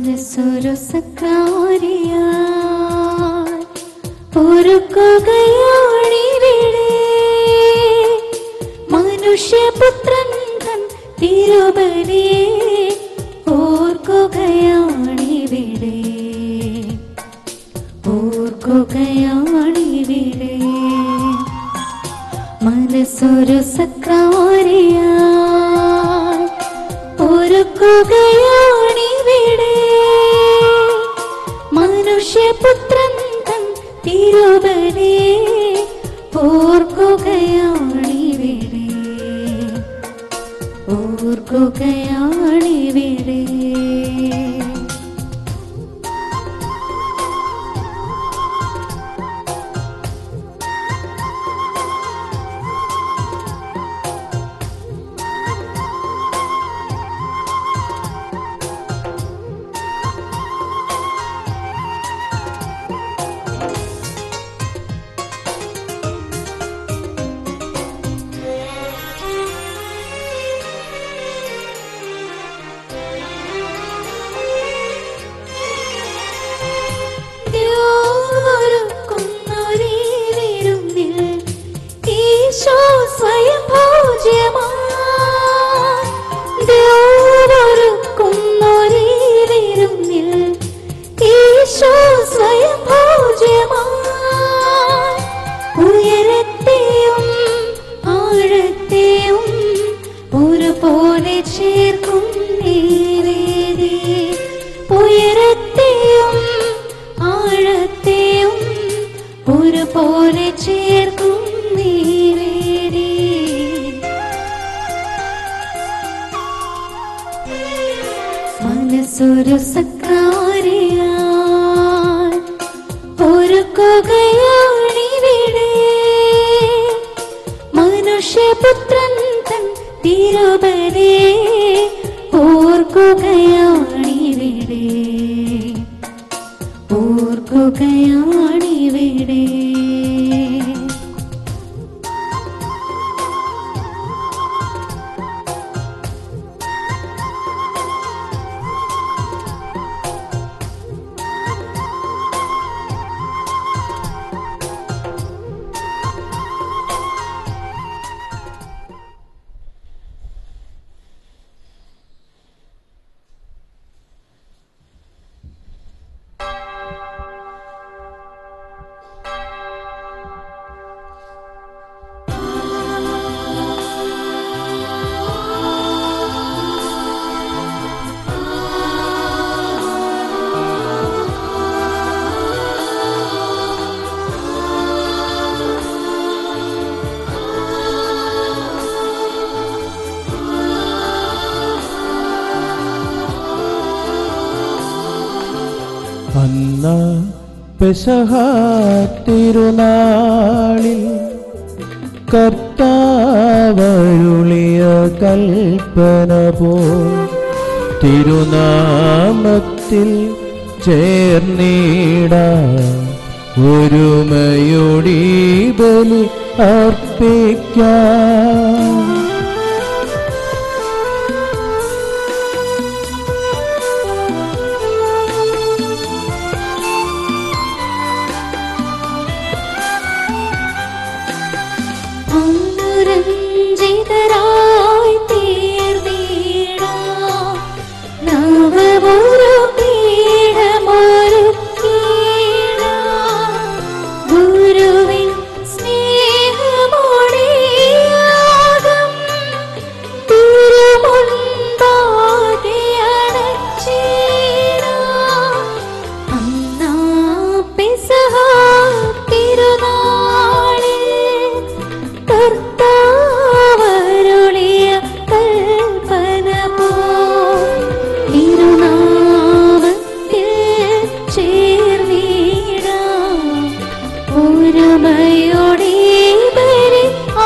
മനസ്സൊരു സക്കാരിയ ഒരുക്കുകയാണിവിടെ മനുഷ്യപുത്രൻ തൻ തിരുബലി ഓർക്കുകയാണിവിടെ ഓർക്കുകയാണിവിടെ മനസ്സൊരു സക്കാരിയ ഒരുക്കുകയാണിവിടെ മനുഷ്യപുത്രൻ തൻ തിരുബലി ഓർക്കുകയാണിവിടെ ഓർക്കുകയാണിവിടെ ൊരുക്കുന്നൊരീവിരുന്നിൽ ഈശോ സ്വയം ഭോജ്യമായി ൊരുക്കുന്നൊരീവിരുന്നിൽ ഈശോ സ്വയം ഭോജ്യമായി ഉയരത്തെയും ആഴത്തെയും ഒരുപോലെ ചേർക്കും നീവേദി ഉയരത്തെയും ആഴത്തെയും ഒരുപോലെ ചേർക്കും നീവേദി മനസ്സൊരു സക്കാരിയ ഒരുക്കുകയാണിവിടെ മനുഷ്യപുത്രൻ തൻ തിരുബലി ഓർക്കുകയാണിവിടെ ഓർക്കുകയാണിവിടെ അന്ന പെസഹ തിരുനാളിൽ കർത്താവരുളിയ കൽപ്പന പോ തിരുനാമത്തിൽ ചേർന്നിട ഒരുമയോടി ബലി അർപ്പിക്കാം അനുരഞ്ജിതരായി തീർന്നിടാം. നവമൊരു പീഠമൊരുക്കിയിടാം. ഗുരുവിൻ സ്നേഹമോടെ യാഗം തിരുമുൻപാകെ അണച്ചിടാം. അന്നാ പെസഹ തിരുനാളിൽ കർത്താവരുളിയ കൽപ്പന പോൽ തിരുനാമത്തിൽ ചേർന്നിടാം. ഒരുമയോടെ ബലി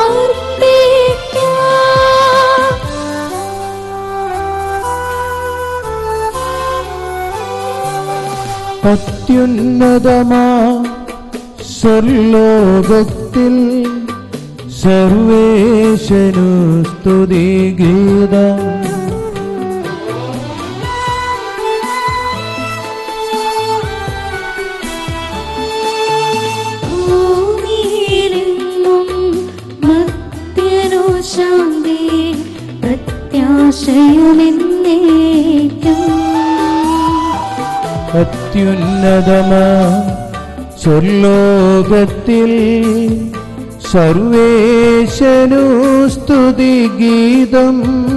അർപ്പിക്കാം. അത്യുന്നതമാ സ്വർലോകത്തിൽ സർവേശനു സ്തുതിഗീതം അത്യുന്നതമാ സ്വർലോകത്തിൽ സർവേശനു സ്തുതി ഗീതം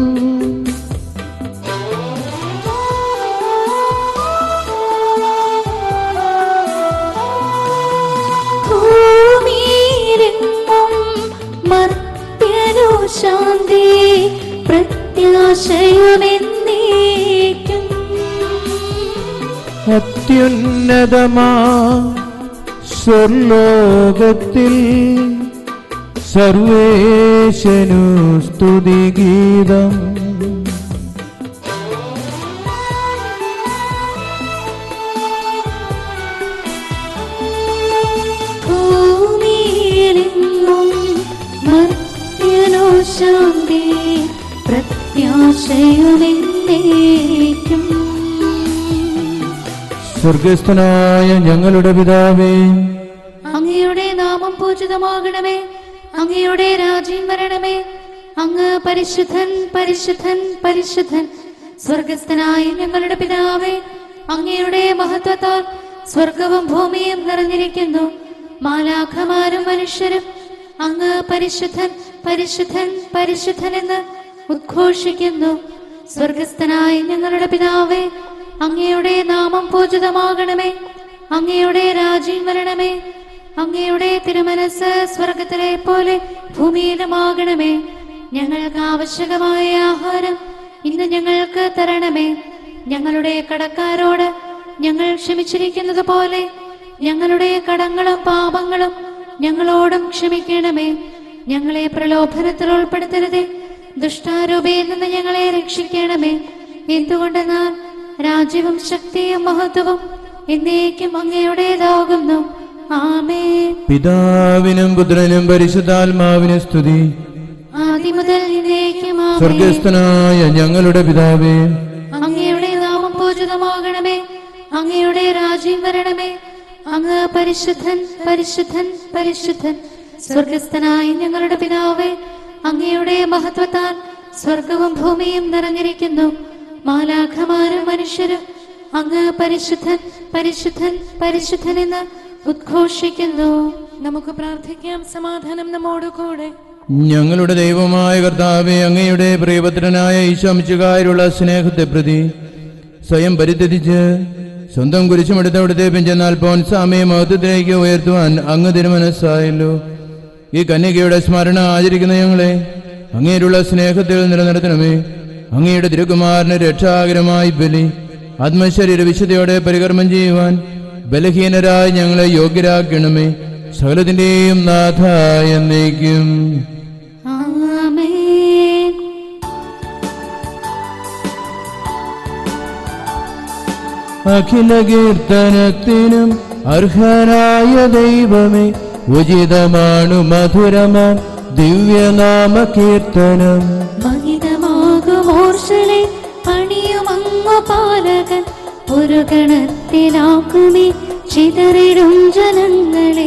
ഭൂമിയിലെങ്ങും മർത്യനു ശാന്തി പ്രത്യാശയുമെന്നേക്കും അത്യുന്നതമാ സ്വർലോകത്തിൽ സർവേശനു സ്തുതി ഗീതം ഭൂമിയിലെങ്ങും മർത്യനു ശാന്തി പ്രത്യാശയുമെന്നേക്കും സ്വർഗസ്ഥനായ ഞങ്ങളുടെ പിതാവേ അങ്ങയുടെ നാമം പൂജിതമാകണമേ അങ്ങയുടെ രാജ്യം വരണമേ അങ്ങ് പരിശുദ്ധൻ പരിശുദ്ധൻ പരിശുദ്ധൻ സ്വർഗസ്ഥനായ ഞങ്ങളുടെ പിതാവേ അങ്ങയുടെ മഹത്വത്താൽ സ്വർഗവും ഭൂമിയും നിറഞ്ഞിരിക്കുന്നു മാലാഖമാരും മനുഷ്യരും അങ്ങ് പരിശുദ്ധൻ പരിശുദ്ധൻ പരിശുദ്ധൻ എന്ന് ഉദ്ഘോഷിക്കുന്നു സ്വർഗസ്ഥനായ ഞങ്ങളുടെ പിതാവേ അങ്ങയുടെ നാമം പൂജിതമാകണമേ അങ്ങയുടെ രാജ്യം വരണമേ അങ്ങയുടെ തിരുമനസ് സ്വർഗത്തിലെ പോലെ ഭൂമിയിലുമാകണമേ ഞങ്ങൾക്ക് ആവശ്യകമായ ആഹാരം ഇന്ന് ഞങ്ങൾക്ക് തരണമേ ഞങ്ങളുടെ കടക്കാരോട് ഞങ്ങൾ ക്ഷമിച്ചിരിക്കുന്നത് പോലെ ഞങ്ങളുടെ കടങ്ങളും പാപങ്ങളും ഞങ്ങളോടും ക്ഷമിക്കണമേ ഞങ്ങളെ പ്രലോഭനത്തിൽ ഉൾപ്പെടുത്തരുതേ ദുഷ്ടാരൂപയിൽ നിന്ന് ഞങ്ങളെ രക്ഷിക്കണമേ എന്തുകൊണ്ടെന്നാൽ രാജ്യവും ശക്തിയും മഹത്വവും എന്നേക്കും അങ്ങയുടേതാകുന്നു ആമേ പിതാവിനും പുത്രനും പരിശുദ്ധാത്മാവിനും സ്തുതി ആദ്യം മുതൽ എന്നേക്കും ആമേൻ. സ്വർഗസ്ഥനായ ഞങ്ങളുടെ പിതാവേ അങ്ങയുടെ നാമം പൂജിതമാകണമേ അങ്ങയുടെ രാജ്യം വരണമേ അങ്ങ് പരിശുദ്ധൻ പരിശുദ്ധൻ പരിശുദ്ധൻ സ്വർഗസ്ഥനായ ഞങ്ങളുടെ പിതാവേ അങ്ങയുടെ മഹത്വത്താൽ സ്വർഗവും ഭൂമിയും നിറഞ്ഞിരിക്കുന്നു മാലാഖമാരും മനുഷ്യരും അങ്ങ് പരിശുദ്ധൻ പരിശുദ്ധൻ പരിശുദ്ധൻ എന്ന് ഉദ്ഘോഷിക്കുന്നു നമുക്ക് പ്രാർത്ഥിക്കാം സമാധാനം നമ്മോട് കൂടെ ഞങ്ങളുടെ ദൈവമായ കർത്താവെ അങ്ങയുടെ പ്രിയപുത്രനായ ഈശോമിച്ചുകാരുള്ള സ്നേഹത്തെ പ്രതി സ്വയം പരിത്യജിച്ച് സ്വന്തം കുരിശുമെടുത്ത് അവിടുത്തെ പിഞ്ചെന്നാൽ പോൻസാമയെ മഹത്വത്തിലേക്ക് ഉയർത്തുവാൻ അങ്ങ് തിരുമനസ്സായല്ലോ ഈ കന്യകയുടെ സ്മരണ ആചരിക്കുന്ന ഞങ്ങളെ അങ്ങേരുള്ള സ്നേഹത്തിൽ നിലനിർത്തണമേ അങ്ങയുടെ തിരുകുമാരന് രക്ഷാകരമായി ബലി ആത്മശരീര വിശുദ്ധിയോടെ പരികർമ്മം ചെയ്യുവാൻ ബലഹീനരായി ഞങ്ങളെ യോഗ്യരാക്കണമേ സകലത്തിന്റെയും നാഥ എന്നേക്കും ആമേൻ അഖില കീർത്തനത്തിനും അർഹനായ ദൈവമേ ഉചിതമാണു മധുരമാം ദിവ്യനാമ കീർത്തനം മഹിതമാകുമോർഷലെ പണിയുമങ്ങു പാലകൻ ഒരു ഗണത്തിലാക്കുമേ ചിതറിടും ജനങ്ങളെ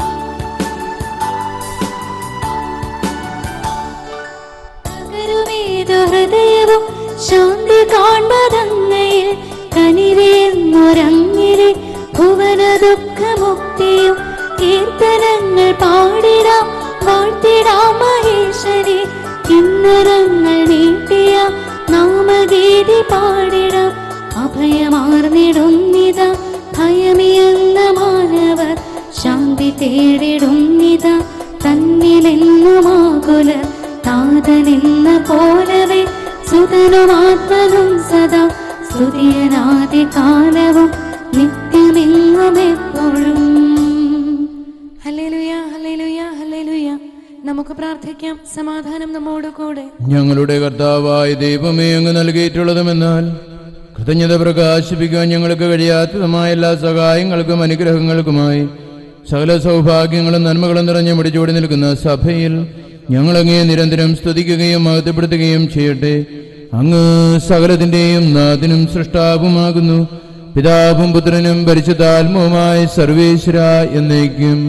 പകരുമേതു ഹൃദയവും ശാന്തി കാൺമതങ്ങയിൽ കനിവേന്നൊരങ്ങിലെ ഭുവന ദുഃഖമുക്തിയും കീർത്തനങ്ങൾ പാടിടാം വാഴ്ത്തിടാം മഹേശ്വരി കിന്നരങ്ങൾ നീട്ടിയ നാമഗീതി പാടിടാം അഭയമാർന്നിടുന്നിത ഭയമിയെന്ന മാനവർ ശാന്തി തേടിടുന്നിത തന്നിലെന്നുമാകുല താതനെന്ന പോലവേ സുതനുമാത്മനും സദാ സ്തുതിയനാദി കാലവും നിത്യമെങ്ങും എപ്പോഴും ഹല്ലേലൂയ ഹല്ലേലൂയ ഹല്ലേലൂയ നമുക്ക് പ്രാർത്ഥിക്കാം സമാധാനം നമ്മോട് കൂടെ ഞങ്ങളുടെ കർത്താവായ ദൈവമേ അങ്ങ് നൽകിയിട്ടുള്ളതുമെന്നാൽ കൃതജ്ഞത പ്രകാശിപ്പിക്കുവാൻ ഞങ്ങൾക്ക് കഴിയാത്തതുമായ എല്ലാ സഹായങ്ങൾക്കും അനുഗ്രഹങ്ങൾക്കുമായി സകല സൗഭാഗ്യങ്ങളും നന്മകളും നിറഞ്ഞു മുടിച്ചോടി നിൽക്കുന്ന സഭയിൽ ഞങ്ങളങ്ങേ നിരന്തരം സ്തുതിക്കുകയും മഹത്വപ്പെടുത്തുകയും ചെയ്യട്ടെ അങ്ങ് സകലത്തിന്റെയും നാഥനും സൃഷ്ടാവുമാകുന്നു പിതാവും പുത്രനും പരിശുദ്ധാത്മവുമായ സർവേശ്വര എന്നേക്കും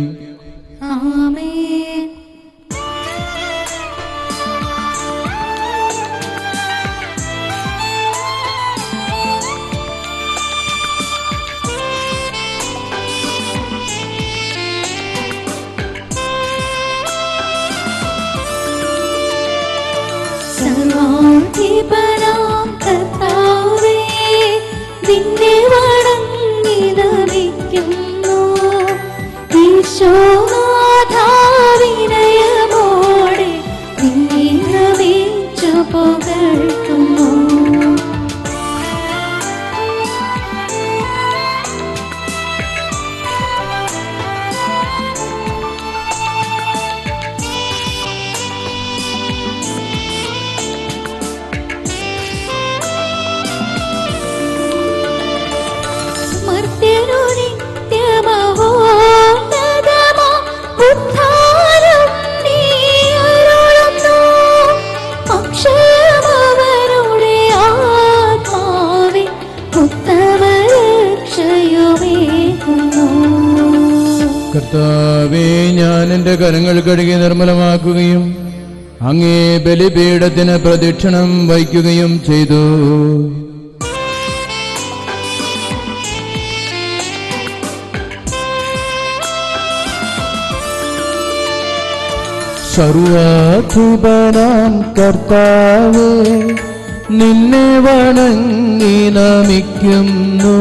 ആമേൻ സർവാധിപനാം കർത്താവേ, നിന്നെ വണങ്ങി നമിക്കുന്നു. ഈശോനാഥാ വിനയമോടെ നിന്നെ നമിച്ചു പുകഴ്ത്തുന്നു മർത്യനു നിത്യമഹോന്നതമാ ഉദ്ധാരം നീ അരുളുന്നു. അക്ഷയമവരുടെ ആത്മാവിൻ ഉത്തമരക്ഷയുമേകുന്നു. കർത്താവേ ഞാൻ എൻ്റെ കരങ്ങൾ കഴുകി നിർമ്മലമാക്കുകയും അങ്ങേ ബലിപീഠത്തിന് പ്രദക്ഷിണം വയ്ക്കുകയും ചെയ്തു സർവാധിപനാം കർത്താവേ നിന്നെ വണങ്ങി നമിക്കുന്നു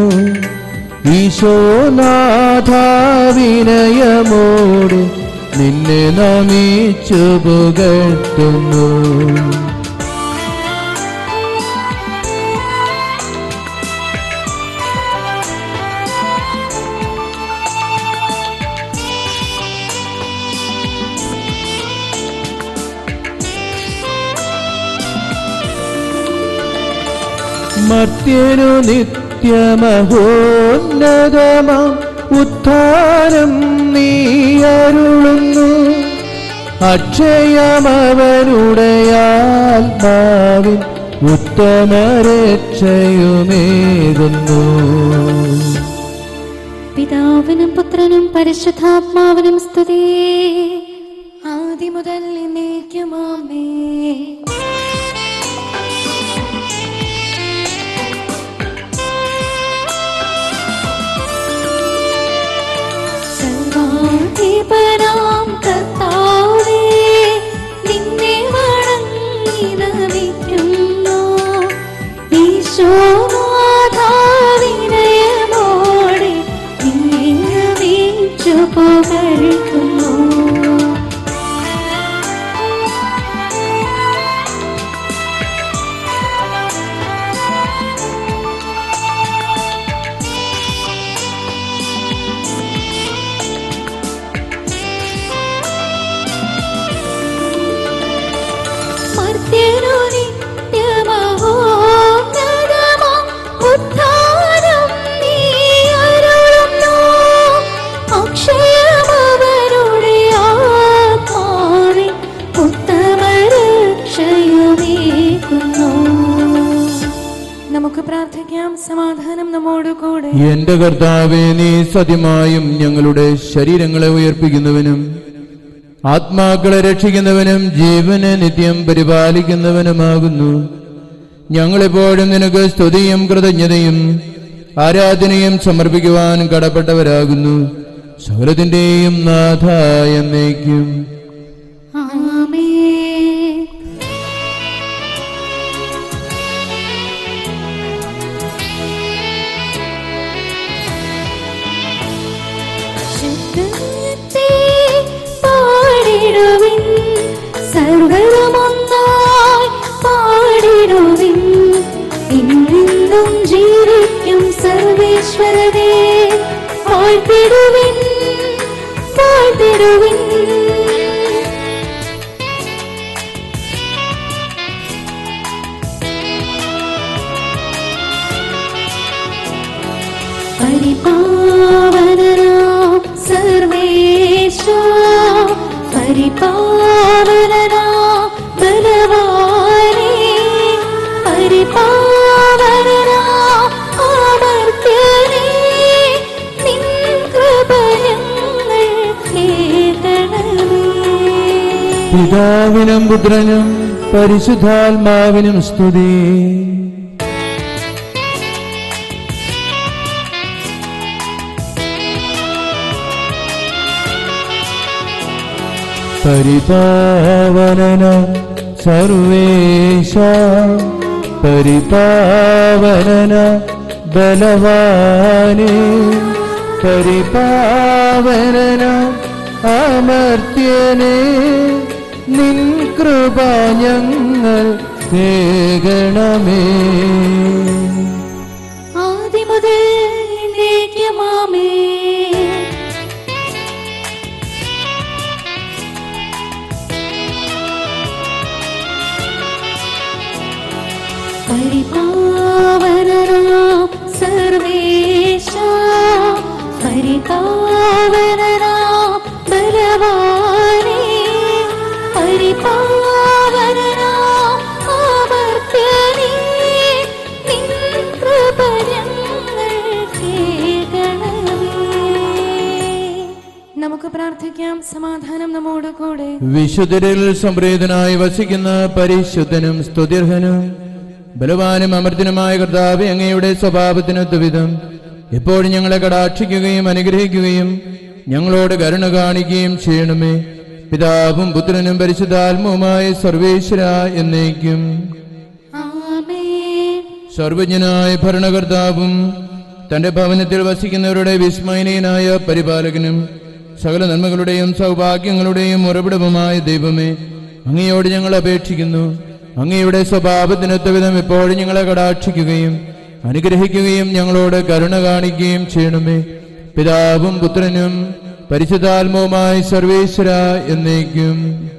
ഈശോനാഥാവിനയമോട് നിന്നെ നമിച്ചു പുകഴ്ത്തുന്നു മർത്യനു നിത്യമഹോന്നതമാ ഉത്ഥാനം നീ അരുളുന്നു അക്ഷയമവരുടെ ആത്മാവിൻ ഉത്തമരക്ഷയുമേകുന്നു പിതാവിനും പുത്രനും പരിശുദ്ധാത്മാവിനും സ്തുതി ആദ്യം മുതൽ എന്നേക്കുമാമേ സർവാധിപനാം കർത്താവേ, നിന്നെ വണങ്ങി നമിക്കുന്നു. ഈശോനാഥാ വിനയമോടെ നിന്നെ നമിച്ചു പുകഴ്ത്തുന്നു. മർത്യനു നിത്യമഹോന്നതമാ ഉദ്ധാരം നീ അരുളുന്നു. അക്ഷയമവരുടെ ആത്മാവിൻ ഉത്തമരക്ഷയുമേകുന്നു. നമുക്ക് പ്രാർത്ഥിക്കാം സമാധാനം നമ്മോട് കൂടെ എന്റെ കർത്താവെ നീ സത്യമായും ഞങ്ങളുടെ ശരീരങ്ങളെ ഉയർപ്പിക്കുന്നവനും ആത്മാക്കളെ രക്ഷിക്കുന്നവനും ജീവനെ നിത്യം പരിപാലിക്കുന്നവനുമാകുന്നു ഞങ്ങളെപ്പോഴും നിനക്ക് സ്തുതിയും കൃതജ്ഞതയും ആരാധനയും സമർപ്പിക്കുവാൻ കടപ്പെട്ടവരാകുന്നു സകലത്തിന്റെയും നാഥ എന്നേക്കും ആമേൻ ശബ്ദത്തെ പാടിടുവിൻ സർവ്വമൊന്നായി പാടിടുവിൻ എന്നെന്നും ജീവിക്കും സർവേശ്വരനെ വാഴ്ത്തിടുവിൻ വാഴ്ത്തിടുവിൻ പരിപാവനനാം സർവേശ പരിപാവനനാം ബലവാനേ പരിപാവനനാം അമർത്യനേ നിൻ കൃപ ഞങ്ങൾ കേൾക്കണമേ പിതാവിനും പുത്രനും പരിശുദ്ധാത്മാവിനും സ്തുതി പരിപാവനന സർവേശ പരിപാവന ബലവാനെ പരിപാവന അമർത്യനെ നിൻ കൃപ ഞങ്ങൾ കേകണമേ ആദിമുതൽ എന്നേക്കുമാമേ. പരിപാവനനാം സർവേശ പരിപാവനനാം ബലവാനേ പരിപാവനനാം അമർത്യനേ നിൻ കൃപ ഞങ്ങൾ കേൾക്കണമേ. നമുക്ക് പ്രാർത്ഥിക്കാം സമാധാനം നമ്മോട് കൂടെ വിശുദ്ധരിൽ സംപ്രീതനായി വസിക്കുന്ന പരിശുദ്ധനും സ്തുതിർഹനും ബലവാനും അമർത്തിനുമായ കർത്താവ് അങ്ങയുടെ സ്വഭാവത്തിനൊത്ത വിധം എപ്പോഴും ഞങ്ങളെ കടാക്ഷിക്കുകയും അനുഗ്രഹിക്കുകയും ഞങ്ങളോട് കരുണ കാണിക്കുകയും ചെയ്യണമേ പിതാവും പുത്രനും പരിശുദ്ധാത്മവുമായ സർവേശ്വര എന്നേക്കും ആമേൻ സർവജ്ഞനായ ഭരണകർത്താവും തന്റെ ഭവനത്തിൽ വസിക്കുന്നവരുടെ വിസ്മയനീയനായ പരിപാലകനും സകല നന്മകളുടെയും സൗഭാഗ്യങ്ങളുടെയും ഉറവിടവുമായ ദൈവമേ അങ്ങയോട് ഞങ്ങൾ അപേക്ഷിക്കുന്നു അങ്ങയുടെ സ്വഭാവത്തിനൊത്ത വിധം എപ്പോഴും ഞങ്ങളെ കടാക്ഷിക്കുകയും അനുഗ്രഹിക്കുകയും ഞങ്ങളോട് കരുണ കാണിക്കുകയും ചെയ്യണമേ പിതാവും പുത്രനും പരിശുദ്ധാത്മവുമായ സർവേശ്വര എന്നേക്കും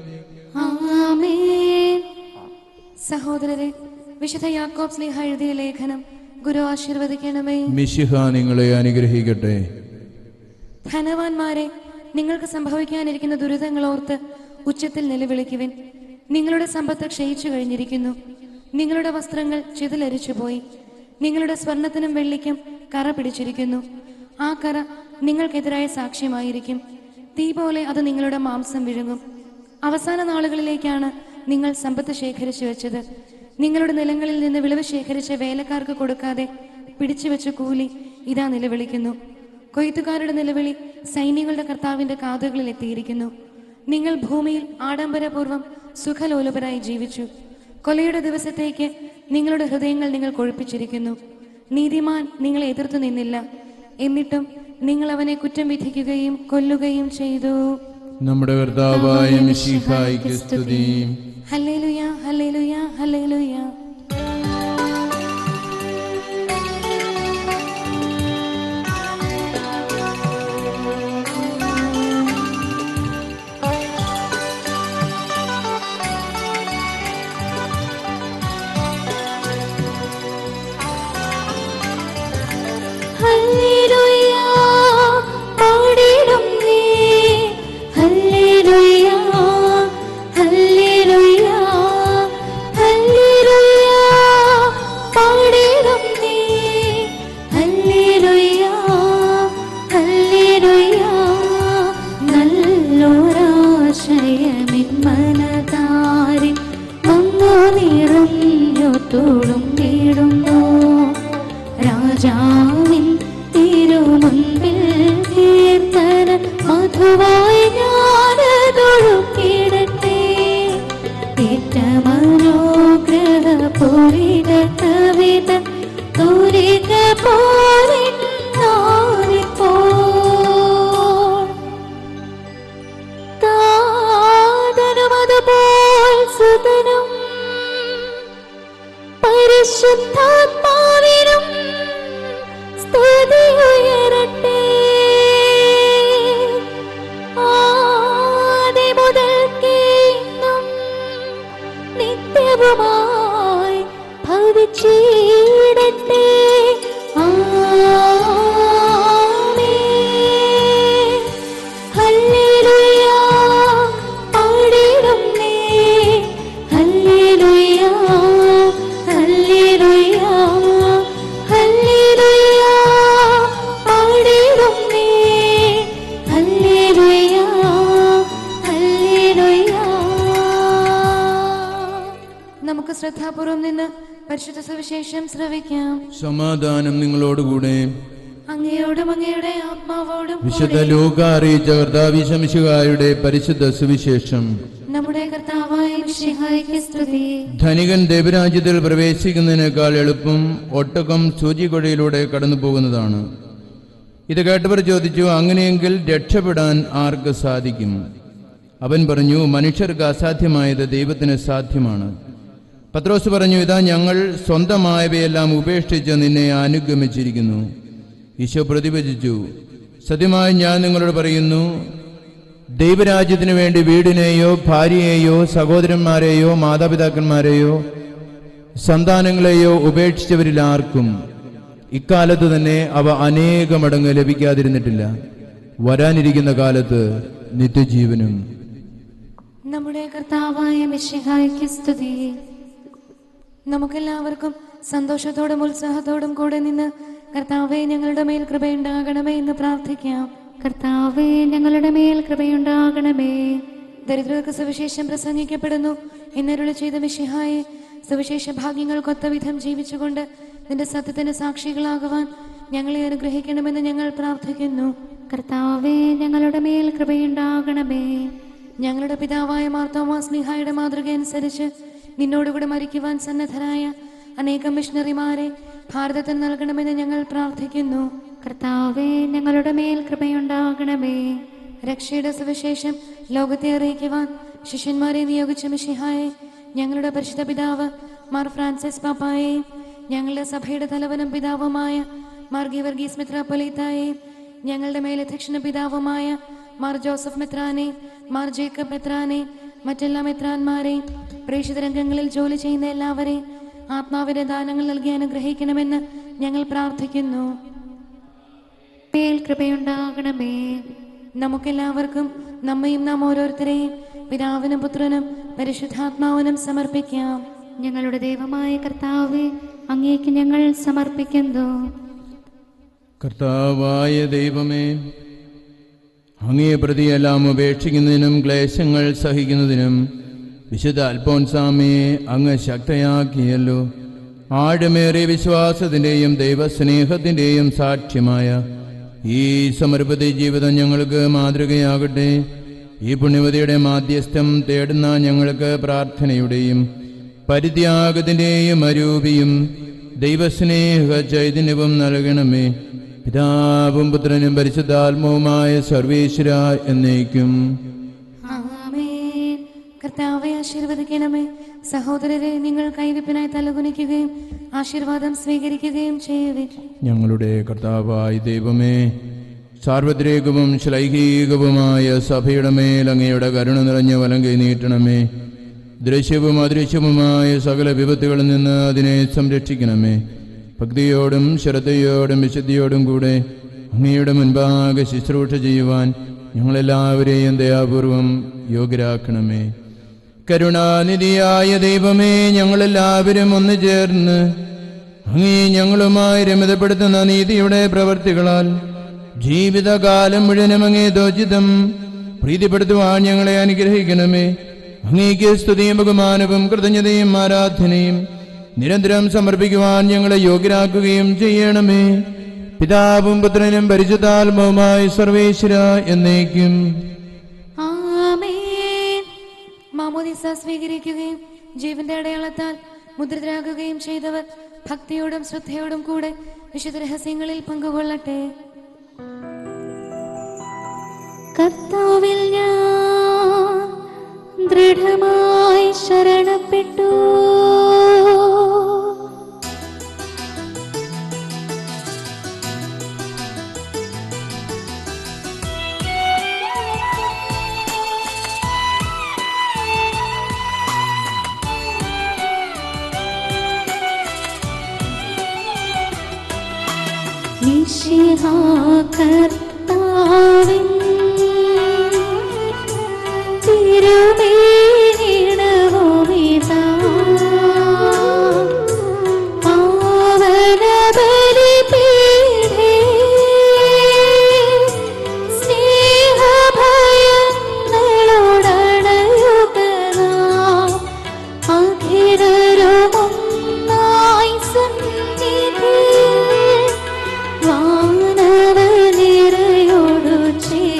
ആമേൻ സഹോദരരെ വിശുദ്ധ യാക്കോബ് സ്ലീഹ എഴുതിയ ലേഖനം ഗുരു ആശീർവദിക്കണമേ മിശിഹ നിങ്ങളെ അനുഗ്രഹിക്കട്ടെ ധനവാന്മാരെ നിങ്ങൾക്ക് സംഭവിക്കാനിരിക്കുന്ന ദുരിതങ്ങൾ ഓർത്ത് ഉച്ചത്തിൽ നിലവിളിക്കുവിൻ നിങ്ങളുടെ സമ്പത്ത് ക്ഷയിച്ചു കഴിഞ്ഞിരിക്കുന്നു നിങ്ങളുടെ വസ്ത്രങ്ങൾ ചിതലരിച്ചുപോയി നിങ്ങളുടെ സ്വർണത്തിനും വെള്ളിക്കും കറ പിടിച്ചിരിക്കുന്നു ആ കറ നിങ്ങൾക്കെതിരായ സാക്ഷ്യമായിരിക്കും തീ പോലെ അത് നിങ്ങളുടെ മാംസം വിഴുങ്ങും അവസാന നാളുകളിലേക്കാണ് നിങ്ങൾ സമ്പത്ത് ശേഖരിച്ചു വെച്ചത് നിങ്ങളുടെ നിലങ്ങളിൽ നിന്ന് വിളവ് ശേഖരിച്ച വേലക്കാർക്ക് കൊടുക്കാതെ പിടിച്ചുവെച്ച കൂലി ഇതാ നിലവിളിക്കുന്നു കൊയ്ത്തുകാരുടെ നിലവിളി സൈന്യങ്ങളുടെ കർത്താവിന്റെ കാതുകളിൽ എത്തിയിരിക്കുന്നു നിങ്ങൾ ഭൂമിയിൽ ആഡംബരപൂർവ്വം സുഖലോലുപരായി ജീവിച്ചു കൊലയുടെ ദിവസത്തേക്ക് നിങ്ങളുടെ ഹൃദയങ്ങൾ നിങ്ങൾ കൊഴുപ്പിച്ചിരിക്കുന്നു നീതിമാൻ നിങ്ങളെ എതിർത്തു നിന്നില്ല എന്നിട്ടും നിങ്ങൾ അവനെ കുറ്റം വിധിക്കുകയും കൊല്ലുകയും ചെയ്തു നമ്മുടെ കർത്താവായ മിശിഹായിക്ക് സ്തുതി ഹല്ലേലൂയ ഹല്ലേലൂയ ഹല്ലേലൂയ ഹല്ലേലൂയ പാടിടും നീ ഹല്ലേലൂയ ഹല്ലേലൂയ ഹല്ലേലൂയ പാടിടും നീ ഹല്ലേലൂയ ഹല്ലേലൂയ നല്ലൊരാശയമിൻ മനതാരിൽ വന്നു നിറഞ്ഞു തുളുമ്പിടുന്നു രാജാവിൻ തിരുമുൻപിൽ കീർത്തന മധുവായി ഞാനതൊഴുക്കിടട്ടെ ഏറ്റമനോഗ്രഹ പൂരിത കവിത തൂരിക പോലെ താതനുമതുപോൽ സുതനും പരിശുദ്ധാത്മാവിനും സ്തുതി ഉയരട്ടെ ആദി മുതൽക്കേന്നും നിത്യവുമായി ഭവിച്ചിടട്ടെ ആമേൻ. ഹല്ലേലൂയ പാടിടുന്നേ ഹല്ലേലൂയ ഹല്ലേലൂയ ഹല്ലേലൂയ പാടിടുന്നേ ഹല്ലേലൂയ ഹല്ലേലൂയ നമുക്ക് ശ്രദ്ധാപൂർവം നിന്ന് പരിശുദ്ധ സുവിശേഷം ശ്രവിക്കാം സമാധാനം നിങ്ങളോടുകൂടെ അങ്ങയോടും അങ്ങയുടെ ആത്മാവോടും വിശുദ്ധ കൂടെ ലൂക്ക അറിയിച്ച കർത്താവിശമിശുകായുടെ പരിശുദ്ധ സുവിശേഷം നമ്മുടെ കർത്താവായ മിശിഹായ്ക്ക് സ്തുതി ധനികൻ ദേവരാജ്യത്തിൽ പ്രവേശിക്കുന്നതിനേക്കാൾ എളുപ്പം ഒട്ടകം സൂചികൊഴയിലൂടെ കടന്നു പോകുന്നതാണ് ഇത് കേട്ടവർ ചോദിച്ചു അങ്ങനെയെങ്കിൽ രക്ഷപ്പെടാൻ ആർക്ക് സാധിക്കും അവൻ പറഞ്ഞു മനുഷ്യർക്ക് അസാധ്യമായത് ദൈവത്തിന് സാധ്യമാണ് പത്രോസ് പറഞ്ഞു ഇതാ ഞങ്ങൾ സ്വന്തമായവയെല്ലാം ഉപേക്ഷിച്ച് നിന്നെ അനുഗമിച്ചിരിക്കുന്നു ഈശോ പ്രതിഭജിച്ചു സത്യമായി ഞാൻ നിങ്ങളോട് പറയുന്നു ദൈവരാജ്യത്തിനു വേണ്ടി വീടിനെയോ ഭാര്യയെയോ സഹോദരന്മാരെയോ മാതാപിതാക്കന്മാരെയോ സന്താനങ്ങളെയോ ഉപേക്ഷിച്ചവരിൽ ആർക്കും ഇക്കാലത്ത് തന്നെ അവ അനേക മടങ്ങ് ലഭിക്കാതിരുന്നിട്ടില്ല വരാനിരിക്കുന്ന കാലത്ത് നിത്യജീവനും നമ്മുടെ കർത്താവായ മിശിഹായ്ക്ക് സ്തുതി നമുക്കെല്ലാവർക്കും സന്തോഷത്തോടും ഉത്സാഹത്തോടും കൂടെ നിന്ന് കർത്താവെ ഞങ്ങളുടെ മേൽ കൃപയുണ്ടാകണമേ എന്ന് പ്രാർത്ഥിക്കാം കർത്താവേ ഞങ്ങളുടെ മേൽ കൃപയുണ്ടാകണമേ ദരിദ്രർക്ക് സുവിശേഷം പ്രസംഗിക്കപ്പെടുന്നു എന്നരുളി ചെയ്ത മിശിഹായെ സുവിശേഷ ഭാഗ്യങ്ങൾക്കൊത്ത വിധം ജീവിച്ചുകൊണ്ട് നിന്റെ സത്യത്തിന് സാക്ഷികളാകുവാൻ ഞങ്ങളെ അനുഗ്രഹിക്കണമെന്ന് ഞങ്ങൾ പ്രാർത്ഥിക്കുന്നു കർത്താവേ ഞങ്ങളുടെ മേൽ കൃപയുണ്ടാകണമേ ഞങ്ങളുടെ പിതാവായ മാർത്തോമാ സ്നേഹായുടെ മാതൃക അനുസരിച്ച് നിന്നോടുകൂടെ മരിക്കുവാൻ സന്നദ്ധരായ അനേകം മിഷണറിമാരെ ഭാരതത്തിൽ നൽകണമെന്ന് ഞങ്ങൾ പ്രാർത്ഥിക്കുന്നു കർത്താവേ ഞങ്ങളുടെ മേൽ കൃപയുണ്ടാകണമേ രക്ഷയുടെ സുവിശേഷം ലോകത്തെ അറിയിക്കുവാൻ ശിഷ്യന്മാരെ നിയോഗിച്ച മിഷിഹായെ ഞങ്ങളുടെ പരിശുദ്ധ പിതാവ് മാർ ഫ്രാൻസിസ് പാപ്പായെയും ഞങ്ങളുടെ സഭയുടെ തലവനും പിതാവുമായ മാർ ഗീവർഗീസ് മിത്രാപ്പൊലീത്തായെയും ഞങ്ങളുടെ മേലധ്യക്ഷണ പിതാവുമായ മാർ ജോസഫ് മെത്രാനെ മാർ ജേക്കബ് മെത്രാനെ മറ്റെല്ലാ മെത്രാന്മാരെയും പ്രേക്ഷിത രംഗങ്ങളിൽ ജോലി ചെയ്യുന്ന എല്ലാവരെയും ആത്മാവിന്റെ ദാനങ്ങൾ നൽകി അനുഗ്രഹിക്കണമെന്ന് ഞങ്ങൾ പ്രാർത്ഥിക്കുന്നു മേൽ കൃപയുണ്ടാകണമേ നമുക്കെല്ലാവർക്കും നമ്മയും നാം ഓരോരുത്തരെയും പിതാവിനും പുത്രനും പരിശുദ്ധാത്മാവിനും സമർപ്പിക്കാം ഞങ്ങളുടെ ദൈവമായ കർത്താവേ അങ്ങേക്ക് ഞങ്ങൾ സമർപ്പിക്കുന്നു കർത്താവായ ദൈവമേ അങ്ങയെ പ്രതിയെല്ലാം ഉപേക്ഷിക്കുന്നതിനും ക്ലേശങ്ങൾ സഹിക്കുന്നതിനും വിശുദ്ധ അൽഫോൻസാമയെ അങ്ങ് ശക്തയാക്കിയല്ലോ ആഴമേറിയ വിശ്വാസത്തിൻ്റെയും ദൈവസ്നേഹത്തിൻ്റെയും സാക്ഷ്യമായ ഈ സമർപ്പിത ജീവിതം ഞങ്ങൾക്ക് മാതൃകയാകട്ടെ ഈ പുണ്യവതിയുടെ മാധ്യസ്ഥം തേടുന്ന ഞങ്ങൾക്ക് പ്രാർത്ഥനയുടെയും പരിത്യാഗത്തിൻ്റെയും അരൂപിയും ദൈവസ്നേഹ ചൈതന്യവും നൽകണമേ പിതാവും പുത്രനും പരിശുദ്ധാത്മവുമായ സർവേശ്വര എന്നേക്കും ആമേൻ കർത്താവെ ആശീർവദിക്കണമേ സഹോദരരെ നിങ്ങൾ കൈവിപ്പിനായി തലകുനിക്കുകയും ആശീർവാദം സ്വീകരിക്കുകയും ചെയ്യുവിൻ ഞങ്ങളുടെ കർത്താവായ ദൈവമേ സാർവത്രികവും ശ്ലൈഹികവുമായ സഭയുടെ മേൽ അങ്ങയുടെ കരുണ നിറഞ്ഞ വലം കൈ നീട്ടണമേ ദൃശ്യവും അദൃശ്യവുമായ സകല വിപത്തുകളിൽ നിന്ന് അതിനെ സംരക്ഷിക്കണമേ ഭക്തിയോടും ശ്രദ്ധയോടും വിശുദ്ധിയോടും കൂടെ അങ്ങയുടെ മുൻപാകെ ശുശ്രൂഷ ചെയ്യുവാൻ ഞങ്ങളെല്ലാവരെയും ദയാപൂർവം യോഗ്യരാക്കണമേ കരുണാനിധിയായ ദൈവമേ ഞങ്ങളെല്ലാവരും ഒന്നു ചേർന്ന് അങ്ങേ ഞങ്ങളുമായി രമിതപ്പെടുത്തുന്ന നീതിയുടെ പ്രവർത്തികളാൽ ജീവിതകാലം മുഴുവനും അങ്ങേ ദോചിതം പ്രീതിപ്പെടുത്തുവാൻ ഞങ്ങളെ അനുഗ്രഹിക്കണമേ അങ്ങേക്ക് സ്തുതിയും ബഹുമാനവും കൃതജ്ഞതയും ആരാധനയും നിരന്തരം സമർപ്പിക്കുവാൻ ഞങ്ങളെ യോഗ്യരാക്കുകയും ചെയ്യണമേ പിതാവും പുത്രനും പരിശുദ്ധാത്മവുമായി സർവേശ്വര എന്നേക്കും ആമേൻ മാമോദിസ സ്വീകരിക്കുകയും ജീവന്റെ അടയാളത്താൽ മുദ്രിതരാകുകയും ചെയ്തവർ ഭക്തിയോടും ശ്രദ്ധയോടും കൂടെ വിശുദ്ധ രഹസ്യങ്ങളിൽ പങ്കുകൊള്ളട്ടെ കർത്താവിൽ ഞാൻ ദൃഢമായി ശരണപ്പെട്ടു മിശിഹാ കർത്താവിൻ തിരുമേനിടവുമിതാ. പാവനബലിപീഠേ, സ്നേഹഭയങ്ങളോടണയുകനാം. അഖിലരുമൊന്നായി സന്നിധിയിൽ വാനവനിരയോടു ചേർന്ന്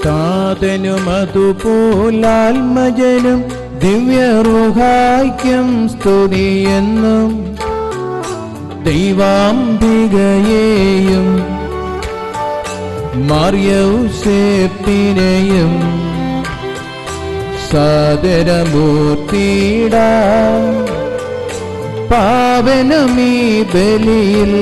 താതനും അതുപോലാത്മജനും ദിവ്യറുഹായ്ക്കും സ്തുതിയെന്നും ദൈവാംബികയെയും മറിയൗസേപ്പിനെയും സാദരമൂർത്തിട പാവനമീ ബലിയിൽ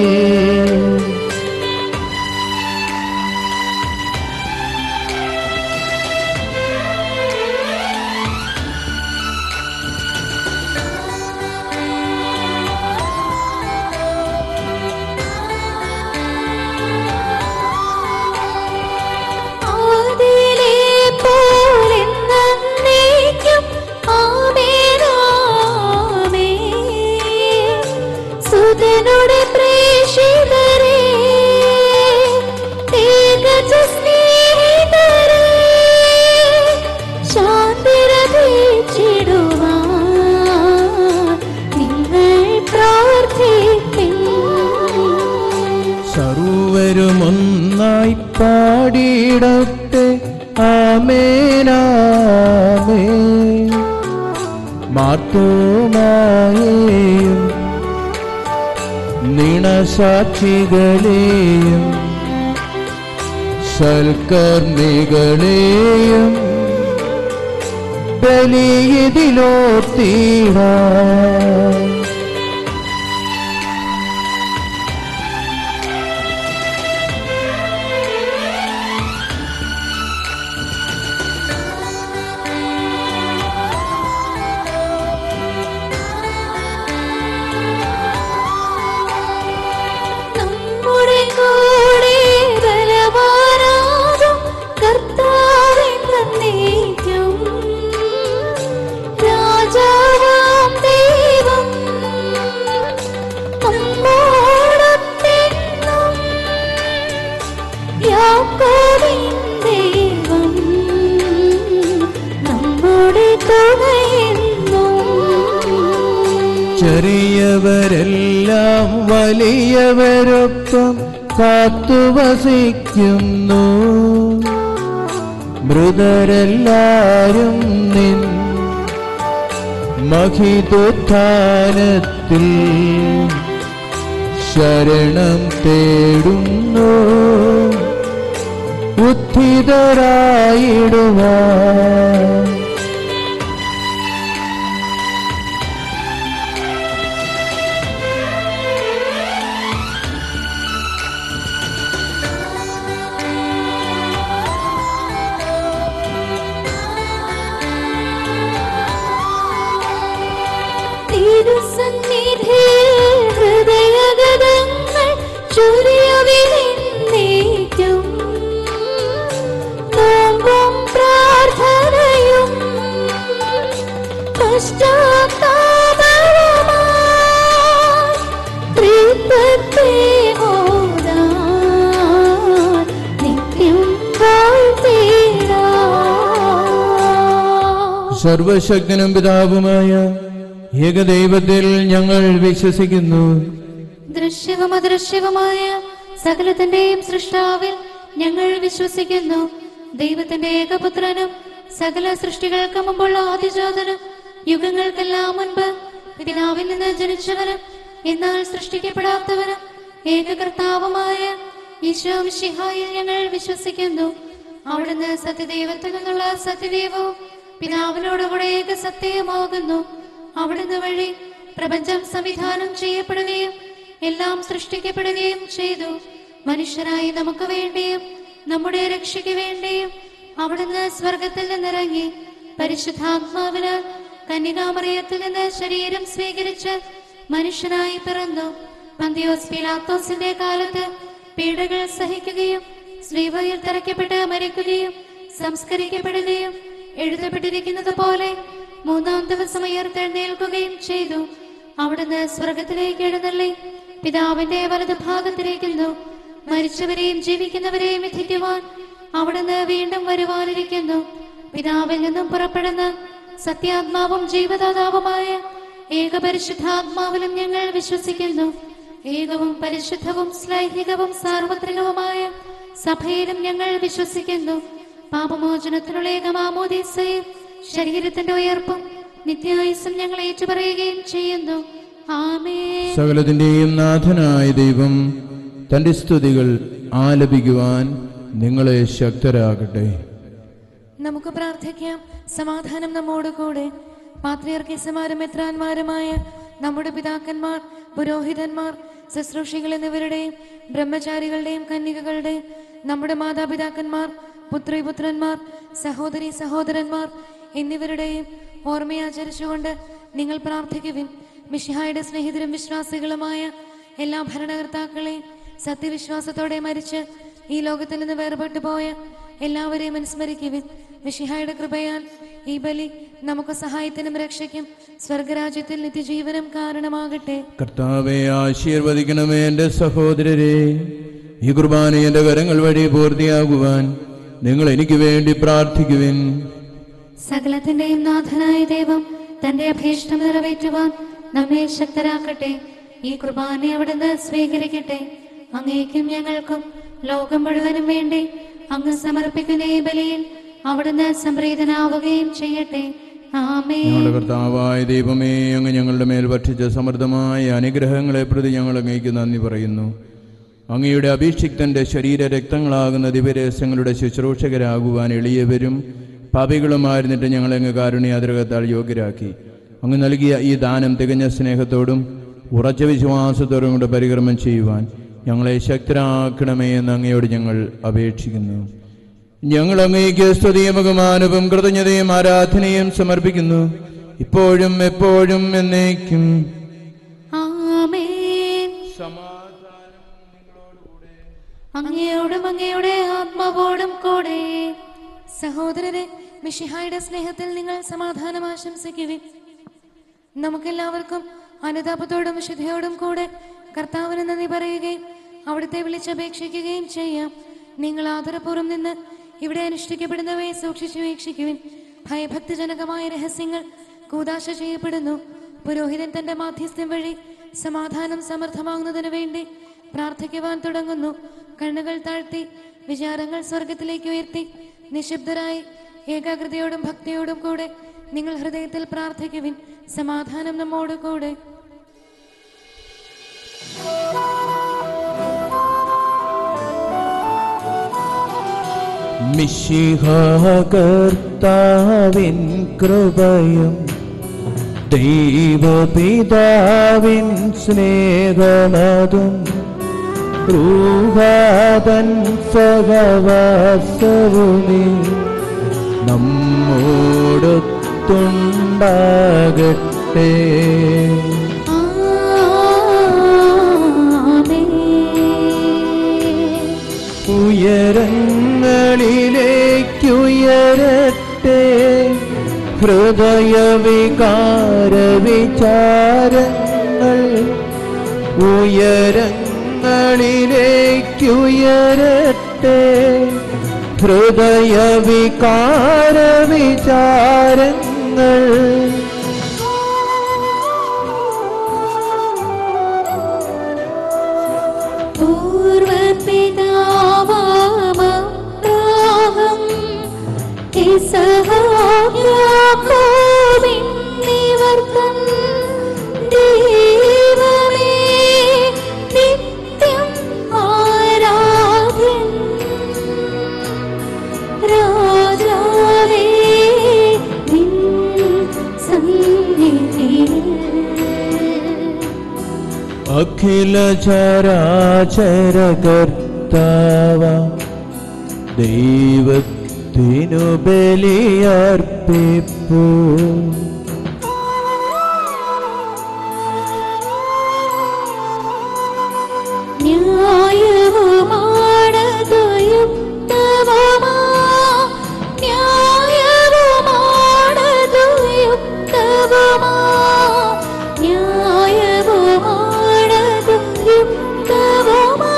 ആദിയിലെ പോലെന്നേക്കും ആമേനാമേ. സുതനുടെ പ്രേഷിതരേ, ഏകജ സ്നേഹിതരേ, ശാന്തിരതീച്ചിടുവാൻ നിങ്ങൾ പ്രാർത്ഥിപ്പിൻ സർവരും ഒന്നായി പാടിയിടട്ടെ ആമേനാമേ മാത്തോമായേയും നിണസാക്ഷികളെയും സൽക്കർമ്മികളെയും ബലിയതിലോ തീരാ നമ്മുടെ കൂടെ ബലവാനാകും കർത്താവെന്നേക്കും. രാജാവാം ദൈവം നമ്മോടൊത്തെന്നും. യാക്കോബിൻ ദൈവം നമ്മുടെ തുണയെന്നും ചെറിയവരെല്ലാം വലിയവരൊപ്പം കാത്തുവസിക്കുന്നു മൃതരെല്ലാരും നിൻ മഹിതോത്ഥാനത്തിൽ ശരണം തേടുന്നു ഉദ്ധിതരായിടുവാൻ തിരുസന്നിധിയിൽ ഹൃദയഗതങ്ങൾ ചൊരിയുവിനെന്നേക്കും. നോമ്പും പ്രാർത്ഥനയും പശ്ചാത്താപവുമായി തൃത്വത്തെ ഓതാൻ നിത്യം വാഴ്ത്തിടാം. സർവശക്തനും പിതാവുമായ ഏകദൈവത്തിൽ ഞങ്ങൾ വിശ്വസിക്കുന്നു ദൃശ്യവും അദൃശ്യവുമായ സകലത്തിന്റെയും സൃഷ്ടാവിൽ ഞങ്ങൾ വിശ്വസിക്കുന്നു ദൈവത്തിന്റെ ഏകപുത്രനും സകല സൃഷ്ടികൾക്ക് മുമ്പുള്ള ആദിജാതനും യുഗങ്ങൾക്കെല്ലാം മുൻപ് പിതാവിൽ നിന്ന് ജനിച്ചവനും എന്നാൽ സൃഷ്ടിക്കപ്പെടാത്തവനും ഏകകർത്താവുമായ ഈശോ മിശിഹായിൽ ഞങ്ങൾ വിശ്വസിക്കുന്നു അവിടുന്ന് സത്യദൈവത്തിൽ നിന്നുള്ള സത്യദൈവവും പിതാവിനോടുകൂടെ ഏക സത്യമാകുന്നു അവിടുന്ന് വഴി പ്രപഞ്ചം സംവിധാനം ചെയ്യപ്പെടുകയും എല്ലാം സൃഷ്ടിക്കപ്പെടുകയും ചെയ്തു മനുഷ്യരായി നമുക്ക് വേണ്ടിയും നമ്മുടെ രക്ഷയ്ക്ക് വേണ്ടിയും അവിടുന്ന് സ്വർഗത്തിൽ നിന്നിറങ്ങി പരിശുദ്ധാത്മാവിനാൽ കന്യകാമറിയത്തിൽ നിന്ന് ശരീരം സ്വീകരിച്ച് മനുഷ്യനായി പിറന്നു പന്തിയോസ് പിലാത്തോസിന്റെ കാലത്ത് പീഡകൾ സഹിക്കുകയും ശ്രീവയിൽ തറയ്ക്കപ്പെട്ട് മരിക്കുകയും സംസ്കരിക്കപ്പെടുകയും എഴുതപ്പെട്ടിരിക്കുന്നത് പോലെ മൂന്നാം ദിവസം ഉയർത്തെഴുന്നേൽക്കുകയും ചെയ്തു അവിടുന്ന് സ്വർഗത്തിലേക്ക് എഴുന്നള്ളി പിതാവിന്റെ വലത് ഭാഗത്തിരിക്കുന്നു മരിച്ചവരെയും ജീവിക്കുന്നവരെയും വിധിക്കുവാൻ അവിടുന്ന് വീണ്ടും വരുവാനിരിക്കുന്നു പിതാവിൽ നിന്നും പുറപ്പെടുന്ന സത്യാത്മാവും ജീവദാതാവുമായ ഏകപരിശുദ്ധാത്മാവിലും ഞങ്ങൾ വിശ്വസിക്കുന്നു ഏകവും പരിശുദ്ധവും ശ്ലൈഹികവും സാർവത്രികവുമായ സഭയിലും ഞങ്ങൾ വിശ്വസിക്കുന്നു പാപമോചനത്തിനുള്ള ഏകമാമോദീസയും ശരീരത്തിന്റെ ഉയർപ്പും നിത്യായുസും ഞങ്ങൾ ഏറ്റുപറയുകയും ചെയ്യുന്നു ആമേ സകലത്തിന്റെയും നാഥനായ ദൈവം തന്റെ സ്തുതികൾ ആലപിക്കുവാൻ നിങ്ങളെ ശക്തരാകട്ടെ നമുക്ക് പ്രാർത്ഥിക്കാം സമാധാനം നമ്മോട് കൂടെ പാത്രിയർക്കേസമാരും മെത്രാന്മാരുമായ നമ്മുടെ പിതാക്കന്മാർ പുരോഹിതന്മാർ ശുശ്രൂഷികൾ എന്നിവരുടെയും ബ്രഹ്മചാരികളുടെയും കന്യകകളുടെയും നമ്മുടെ മാതാപിതാക്കന്മാർ പുത്രിപുത്രന്മാർ സഹോദരി സഹോദരന്മാർ എന്നിവരുടെയും ഓർമ്മയാചരിച്ചുകൊണ്ട് നിങ്ങൾ പ്രാർത്ഥിക്കുവിൻ മിഷിഹായുടെ സ്നേഹിതരും വിശ്വാസികളുമായ എല്ലാ ഭരണകർത്താക്കളെയും സത്യവിശ്വാസത്തോടെ മരിച്ച് ഈ ലോകത്തിൽ നിന്ന് വേർപെട്ടു പോയ എല്ലാവരെയും അനുസ്മരിക്കുവിൻ മിഷിഹായുടെ കൃപയാൽ ഈ ബലി നമുക്ക് സഹായത്തിനും രക്ഷയ്ക്കും സ്വർഗരാജ്യത്തിൽ നിത്യജീവനം കാരണമാകട്ടെ കർത്താവെ ആശീർവദിക്കണമേ എൻ്റെ സഹോദരരെ ഈ കുർബാന എൻ്റെ കരങ്ങൾ വഴി പൂർത്തിയാകുവാൻ നിങ്ങൾ എനിക്ക് വേണ്ടി പ്രാർത്ഥിക്കുവിൻ സകലത്തിന്റെയും നാഥനായ ദൈവം തന്റെ അഭീഷ്ടം നിറവേറ്റുവാൻ നമ്മെ ശക്തരാക്കട്ടെ ഈ കുർബാന അവിടുന്ന് സ്വീകരിക്കട്ടെ അങ്ങേക്കും ഞങ്ങൾക്കും ലോകം മുഴുവനും വേണ്ടി അങ്ങ് സമർപ്പിക്കുന്ന ഈ ബലിയിൽ അവിടുന്ന് സംപ്രീതനാവുകയും ചെയ്യട്ടെ ആമേ ഞങ്ങളുടെ കർത്താവായ ദൈവമേ അങ്ങ് ഞങ്ങളുടെ മേൽ ഭക്ഷിച്ച സമൃദ്ധമായ അനുഗ്രഹങ്ങളെ പ്രതി ഞങ്ങൾ അങ്ങേക്ക് നന്ദി പറയുന്നു അങ്ങയുടെ അഭിഷിക്തന്റെ ശരീര രക്തങ്ങളാകുന്ന ദിവരഹസ്യങ്ങളുടെ ശുശ്രൂഷകരാകുവാൻ എളിയവരും പാപികളുമായിരുന്നിട്ട് ഞങ്ങളെ അങ്ങ് കാരുണ്യാതിരകത്താൽ യോഗ്യരാക്കി അങ്ങ് നൽകിയ ഈ ദാനം തികഞ്ഞ സ്നേഹത്തോടും ഉറച്ച വിശ്വാസത്തോടും കൂടെ പരിക്രമം ചെയ്യുവാൻ ഞങ്ങളെ ശക്തരാക്കണമേ എന്ന് അങ്ങയോട് ഞങ്ങൾ അപേക്ഷിക്കുന്നു ഞങ്ങൾ അങ്ങേക്ക് സ്തുതിയും ബഹുമാനവും കൃതജ്ഞതയും ആരാധനയും സമർപ്പിക്കുന്നു ഇപ്പോഴും എപ്പോഴും എന്നേക്കും ആമേൻ അങ്ങയോടും അങ്ങയുടെ ആത്മാവോടും കൂടെ സഹോദരരെ മിഷിഹായുടെ സ്നേഹത്തിൽ നിങ്ങൾ സമാധാനം ആശംസിക്കുവിൻ നമുക്കെല്ലാവർക്കും അനുതാപത്തോടും വിശുദ്ധിയോടും കൂടെ കർത്താവിന് നന്ദി പറയുകയും അവിടുത്തെ വിളിച്ചപേക്ഷിക്കുകയും ചെയ്യാം നിങ്ങൾ ആദരപൂർവ്വം നിന്ന് ഇവിടെ അനുഷ്ഠിക്കപ്പെടുന്നവയെ സൂക്ഷിച്ചു വീക്ഷിക്കുവിൻ ഭയഭക്തിജനകമായ രഹസ്യങ്ങൾ കൂതാശ ചെയ്യപ്പെടുന്നു പുരോഹിതൻ തന്റെ മാധ്യസ്ഥ്യം വഴി സമാധാനം സമർത്ഥമാകുന്നതിനു വേണ്ടി പ്രാർത്ഥിക്കുവാൻ തുടങ്ങുന്നു കണ്ണുകൾ താഴ്ത്തി വിചാരങ്ങൾ സ്വർഗത്തിലേക്ക് ഉയർത്തി നിശബ്ദരായി ഏകാഗ്രതയോടും ഭക്തിയോടും കൂടെ നിങ്ങൾ ഹൃദയത്തിൽ പ്രാർത്ഥിക്കുവിൻ സമാധാനം നമ്മോട് കൂടെ മിശിഹാകർത്താവിൻ കൃപയും ദൈവപിതാവിൻ സ്നേഹമതും റൂഹാതൻ സഹവാസവുമേ നമ്മോടൊത്തുണ്ടാകട്ടെ ആമേൻ ഉയരങ്ങളിലേക്കുയരട്ടെ ഹൃദയവികാര വിചാരങ്ങൾ ഉയരങ്ങളിലേക്കുയരട്ടെ ഹൃദയവികാര വിചാരങ്ങൾ പൂർവപിതാവാമബ്രാഹം ഇസഹായാക്കോബിന്നിവർത്തൻ ദൈവമേ നിത്യം ആരാധ്യൻ രാജാവേ നിൻ സന്നിധിയിൽ അഖില ചരാചര കർത്താവ ദൈവത്തിനു ബലിയർപ്പിപ്പൂ ന്യായവുമാണതു യുക്തവുമാ ന്യായവുമാണതു യുക്തവുമാ ന്യായവുമാണതു യുക്തവുമാ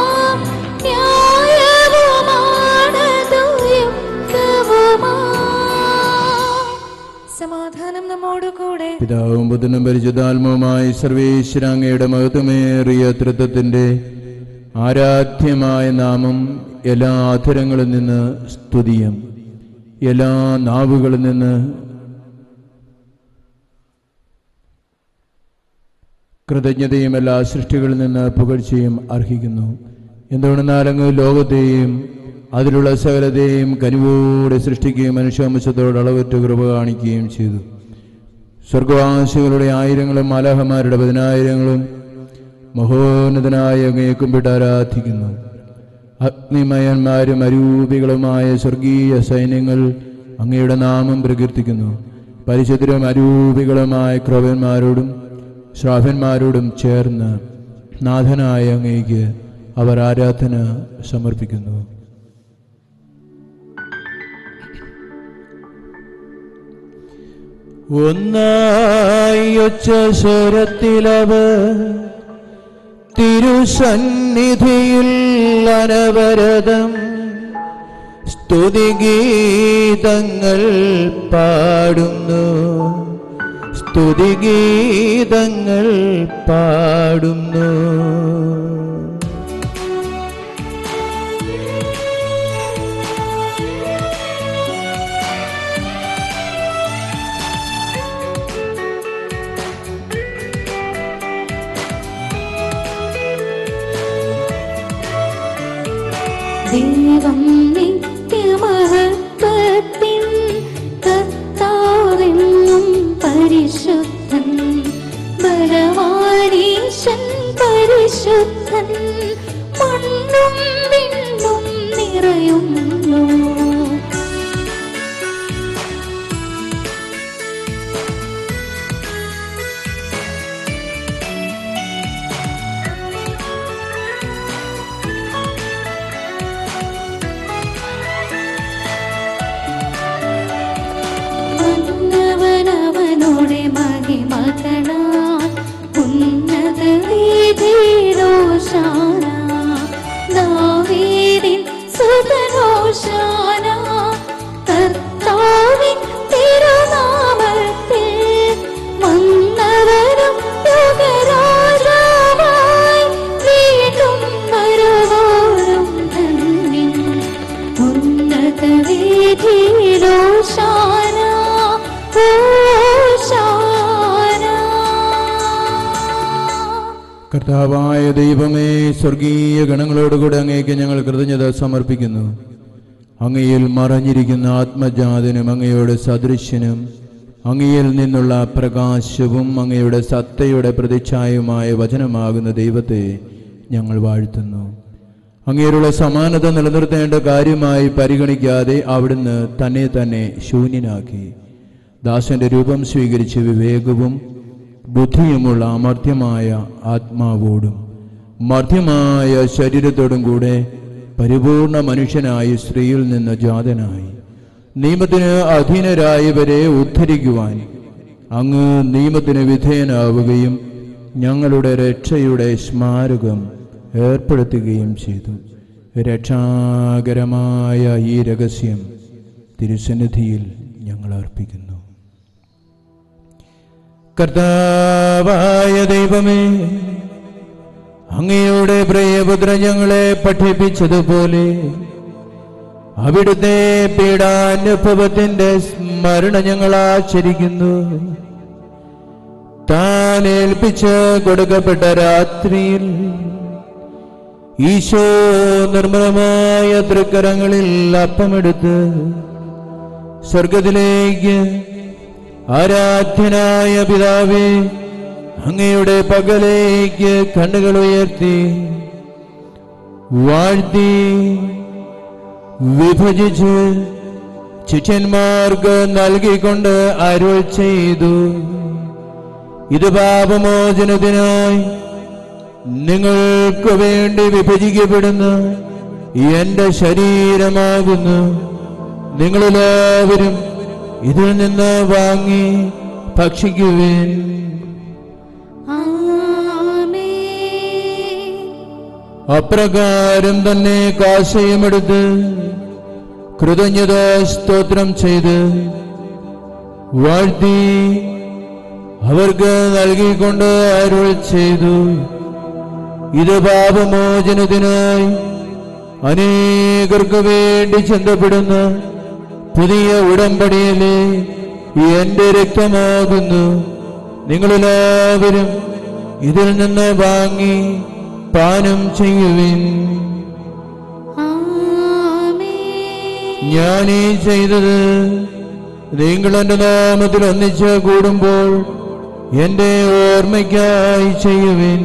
ന്യായവുമാണതു യുക്തവുമാ സമാധാനം നമ്മോട് കൂടെ പിതാവും പുത്രനും പരിശുദ്ധാത്മവുമായി സർവേശ്വരാങ്ങയുടെ മഹത്വമേറിയ തൃത്വത്തിന്റെ ആരാധ്യമായ നാമം എല്ലാ അധരങ്ങളിൽ നിന്ന് സ്തുതിയും എല്ലാ നാവുകളിൽ നിന്ന് കൃതജ്ഞതയും എല്ലാ സൃഷ്ടികളിൽ നിന്ന് പുകഴ്ചയും അർഹിക്കുന്നു എന്തുകൊണ്ടെന്നാൽ അങ്ങ് ലോകത്തെയും അതിലുള്ള സകലത്തെയും കനിവോടെ സൃഷ്ടിക്കുകയും മനുഷ്യാംശത്തോട് അളവറ്റ കൃപ കാണിക്കുകയും ചെയ്തു സ്വർഗവാസികളുടെ ആയിരങ്ങളും മലഹമാരുടെ പതിനായിരങ്ങളും മഹോന്നതനായ അങ്ങയെ കുമ്പിട്ട് ആരാധിക്കുന്നു അഗ്നിമയന്മാരും അരൂപികളുമായ സ്വർഗീയ സൈന്യങ്ങൾ അങ്ങയുടെ നാമം പ്രകീർത്തിക്കുന്നു പരിശുദ്ധരും അരൂപികളുമായ ക്രവന്മാരോടും ശ്രാവന്മാരോടും ചേർന്ന് നാഥനായ അങ്ങയ്ക്ക് അവർ ആരാധന സമർപ്പിക്കുന്നു ഒന്നായി ഒച്ച സ്വരത്തിലവർ തിരുസന്നിധിയിൽ അനവരതം സ്തുതിഗീതങ്ങൾ പാടുന്നു സ്തുതിഗീതങ്ങൾ പാടുന്നു ദൈവം നിത്യമഹത്വത്തിൻ കർത്താവെന്നും പരിശുദ്ധൻ ബലവാനീശൻ പരിശുദ്ധൻ മണ്ണും വിണ്ണും നിറയുന്നു വന്നവനവനുടെ മഹിമകളാൽ ഉന്നത വീതിയിലോശാന. ദാവീദിൻ സുതനോശാന. കർത്താവിൻ തിരുനാമത്തിൽ വന്നവനും യുഗരാജാവായി വീണ്ടും വരുവോരും ധന്യൻ. ഉന്നത വീതിയിലോശാന, ഓശാന. കർത്താവായ ദൈവമേ സ്വർഗീയ ഗണങ്ങളോടുകൂടെ അങ്ങേക്ക് ഞങ്ങൾ കൃതജ്ഞത സമർപ്പിക്കുന്നു അങ്ങയിൽ മറഞ്ഞിരിക്കുന്ന ആത്മജാതനും അങ്ങയുടെ സദൃശ്യനും അങ്ങയിൽ നിന്നുള്ള പ്രകാശവും അങ്ങയുടെ സത്തയുടെ പ്രതിച്ഛായവുമായ വചനമാകുന്ന ദൈവത്തെ ഞങ്ങൾ വാഴ്ത്തുന്നു അങ്ങേരുള്ള സമാനത നിലനിർത്തേണ്ട കാര്യമായി പരിഗണിക്കാതെ അവിടുന്ന് തന്നെ തന്നെ ശൂന്യനാക്കി ദാസന്റെ രൂപം സ്വീകരിച്ച് വിവേകവും ബുദ്ധിയുമുള്ള അമർത്യമായ ആത്മാവോടും മർദ്ധ്യമായ ശരീരത്തോടും കൂടെ പരിപൂർണ മനുഷ്യനായി സ്ത്രീയിൽ നിന്ന് ജാതനായി നിയമത്തിന് അധീനരായവരെ ഉദ്ധരിക്കുവാൻ അങ്ങ് നിയമത്തിന് വിധേയനാവുകയും ഞങ്ങളുടെ രക്ഷയുടെ സ്മാരകം ഏർപ്പെടുത്തുകയും ചെയ്തു രക്ഷാകരമായ ഈ രഹസ്യം തിരുസന്നിധിയിൽ ഞങ്ങൾ അർപ്പിക്കുന്നു കർത്താവായ ദൈവമേ അങ്ങയുടെ പ്രിയപുത്ര ഞങ്ങളെ പഠിപ്പിച്ചതുപോലെ അവിടുത്തെ പീഡാനുഭവത്തിന്റെ സ്മരണ ഞങ്ങൾ ആചരിക്കുന്നു താൻ ഏൽപ്പിച്ച് കൊടുക്കപ്പെട്ട രാത്രിയിൽ ഈശോ നിർമ്മലമായ തൃക്കരങ്ങളിൽ അപ്പമെടുത്ത് സ്വർഗത്തിലേക്ക് ആരാധ്യനായ പിതാവേ അങ്ങയുടെ പകലേക്ക് കണ്ണുകൾ ഉയർത്തി വാഴ്ത്തി വിഭജിച്ച് ശിഷ്യന്മാർക്ക് നൽകിക്കൊണ്ട് അരുൾ ചെയ്തു ഇത് പാപമോചനത്തിനായി നിങ്ങൾക്ക് വേണ്ടി വിഭജിക്കപ്പെടുന്ന എന്റെ ശരീരമാകുന്നു നിങ്ങളെല്ലാവരും ഇതിൽ നിന്ന് വാങ്ങി ഭക്ഷിക്കുവേൻ ആമേൻ അപ്രകാരം തന്നെ കാശയുമെടുത്ത് കൃതജ്ഞത സ്തോത്രം ചെയ്ത് വാഴ്ത്തി അവർക്ക് നൽകിക്കൊണ്ട് അരുൾ ചെയ്തു ഇത് പാപമോചനത്തിനായി അനേകർക്ക് വേണ്ടി ചിന്തപ്പെടുന്ന പുതിയ ഉടമ്പടിയിലെ എന്റെ രക്തമാകുന്നു നിങ്ങളെല്ലാവരും ഇതിൽ നിന്ന് വാങ്ങി പാനം ചെയ്യുവിൻ ആമേൻ ഞാൻ ഈ ചെയ്തത് നിങ്ങൾ എന്റെ നാമത്തിൽ ഒന്നിച്ച് കൂടുമ്പോൾ എന്റെ ഓർമ്മയ്ക്കായി ചെയ്യുവിൻ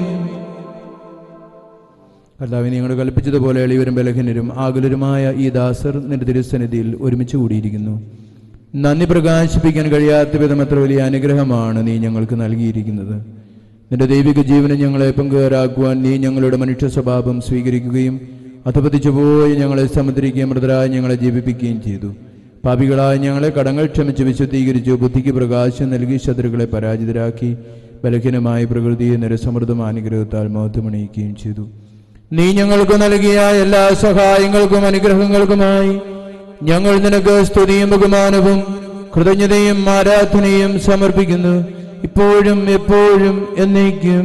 കർത്താവ് നിങ്ങൾ കൽപ്പിച്ചതുപോലെ എളിവരും ബലഹീനരും ആകുലരുമായ ഈ ദാസർ നിന്റെ തിരുസന്നിധിയിൽ ഒരുമിച്ച് കൂടിയിരിക്കുന്നു നന്ദി പ്രകാശിപ്പിക്കാൻ കഴിയാത്ത വിധം എത്ര വലിയ അനുഗ്രഹമാണ് നീ ഞങ്ങൾക്ക് നൽകിയിരിക്കുന്നത് നിന്റെ ദൈവിക ജീവനെ ഞങ്ങളെ പങ്കുകാരാക്കുവാൻ നീ ഞങ്ങളുടെ മനുഷ്യ സ്വഭാവം സ്വീകരിക്കുകയും അധപതിച്ചു പോയി ഞങ്ങളെ സമുദ്രിക്കുകയും മൃതരായി ഞങ്ങളെ ജീവിപ്പിക്കുകയും ചെയ്തു പാപികളായ ഞങ്ങളെ കടങ്ങൾ ക്ഷമിച്ച് വിശുദ്ധീകരിച്ചു ബുദ്ധിക്ക് പ്രകാശം നൽകി ശത്രുക്കളെ പരാജിതരാക്കി ബലഹീനമായ പ്രകൃതിയെ നിരസമൃദ്ധം അനുഗ്രഹത്താൽ മഹത്വമണിയിക്കുകയും ചെയ്തു നീ ഞങ്ങൾക്ക് നൽകിയ എല്ലാ സഹായങ്ങൾക്കും അനുഗ്രഹങ്ങൾക്കുമായി ഞങ്ങൾ നിനക്ക് സ്തുതിയും ബഹുമാനവും കൃതജ്ഞതയും ആരാധനയും സമർപ്പിക്കുന്നു ഇപ്പോഴും എപ്പോഴും എന്നേക്കും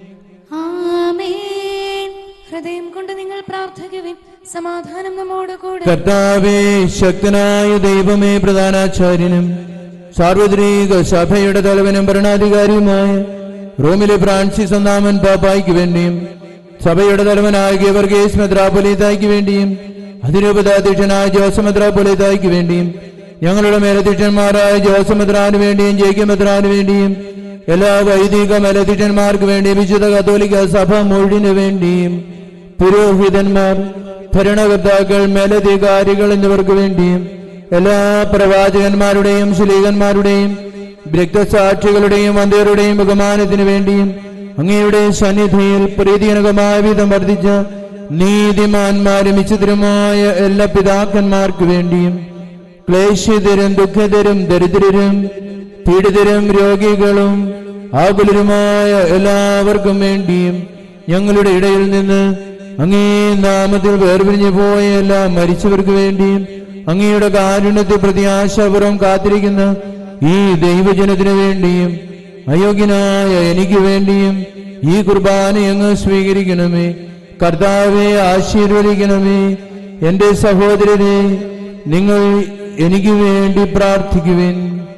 ആമേൻ ഹൃദയം കൊണ്ട് നിങ്ങൾ പ്രാർത്ഥിക്കുവിൻ സമാധാനം നമ്മോട് കൂടെ കർത്താവേ ശക്തനായ ദൈവമേ പ്രധാനാചാര്യനും സാർവത്രിക സഭയുടെ തലവനും ഭരണാധികാരിയുമായ റോമിലെ ഫ്രാൻസിസ് ഒന്നാമൻ പാപ്പായ്ക്ക് വേണ്ടിയും സഭയുടെ തലവനായ ഗവർഗേസ് മെത്രാപൊലീതായ്ക്ക് വേണ്ടിയും അതിരൂപതാധ്യക്ഷനായ ജോസഫ് മെത്രാപൊലീതായ്ക്ക് വേണ്ടിയും ഞങ്ങളുടെ മേലധ്യക്ഷന്മാരായ ജോസഫ് മെത്രാന് വേണ്ടിയും ജേക്യ മെത്രാന് വേണ്ടിയും എല്ലാ വൈദിക മേലധ്യക്ഷന്മാർക്ക് വേണ്ടിയും വിശുദ്ധ കത്തോലിക്ക സഭ മുഴുവന് വേണ്ടിയും പുരോഹിതന്മാർ ഭരണകർത്താക്കൾ മേലധികാരികൾ എന്നിവർക്ക് വേണ്ടിയും എല്ലാ പ്രവാചകന്മാരുടെയും ശുലീകന്മാരുടെയും രക്തസാക്ഷികളുടെയും വന്ധ്യരുടെയും ബഹുമാനത്തിനു വേണ്ടിയും അങ്ങയുടെ സന്നിധിയിൽ പ്രീതിജനകമായ വിധം വർദ്ധിച്ച നീതിമാന്മാരും വിചിത്രമായ എല്ലാ പിതാക്കന്മാർക്ക് വേണ്ടിയും ക്ലേശിതരും ദുഃഖിതരും ദരിദ്രരും പീഡിതരും രോഗികളും ആകുലരുമായ എല്ലാവർക്കും വേണ്ടിയും ഞങ്ങളുടെ ഇടയിൽ നിന്ന് അങ്ങേ നാമത്തിൽ വേർപിരിഞ്ഞു പോയ എല്ലാ മരിച്ചവർക്ക് വേണ്ടിയും അങ്ങയുടെ കാരുണ്യത്തെ പ്രത്യാശപുറം കാത്തിരിക്കുന്ന ഈ ദൈവജനത്തിനു വേണ്ടിയും അയോഗ്യനായ എനിക്ക് വേണ്ടിയും ഈ കുർബാന അങ്ങ് സ്വീകരിക്കണമേ കർത്താവെ ആശീർവദിക്കണമേ എന്റെ സഹോദരരെ നിങ്ങൾ എനിക്ക് വേണ്ടി പ്രാർത്ഥിക്കുവിൻ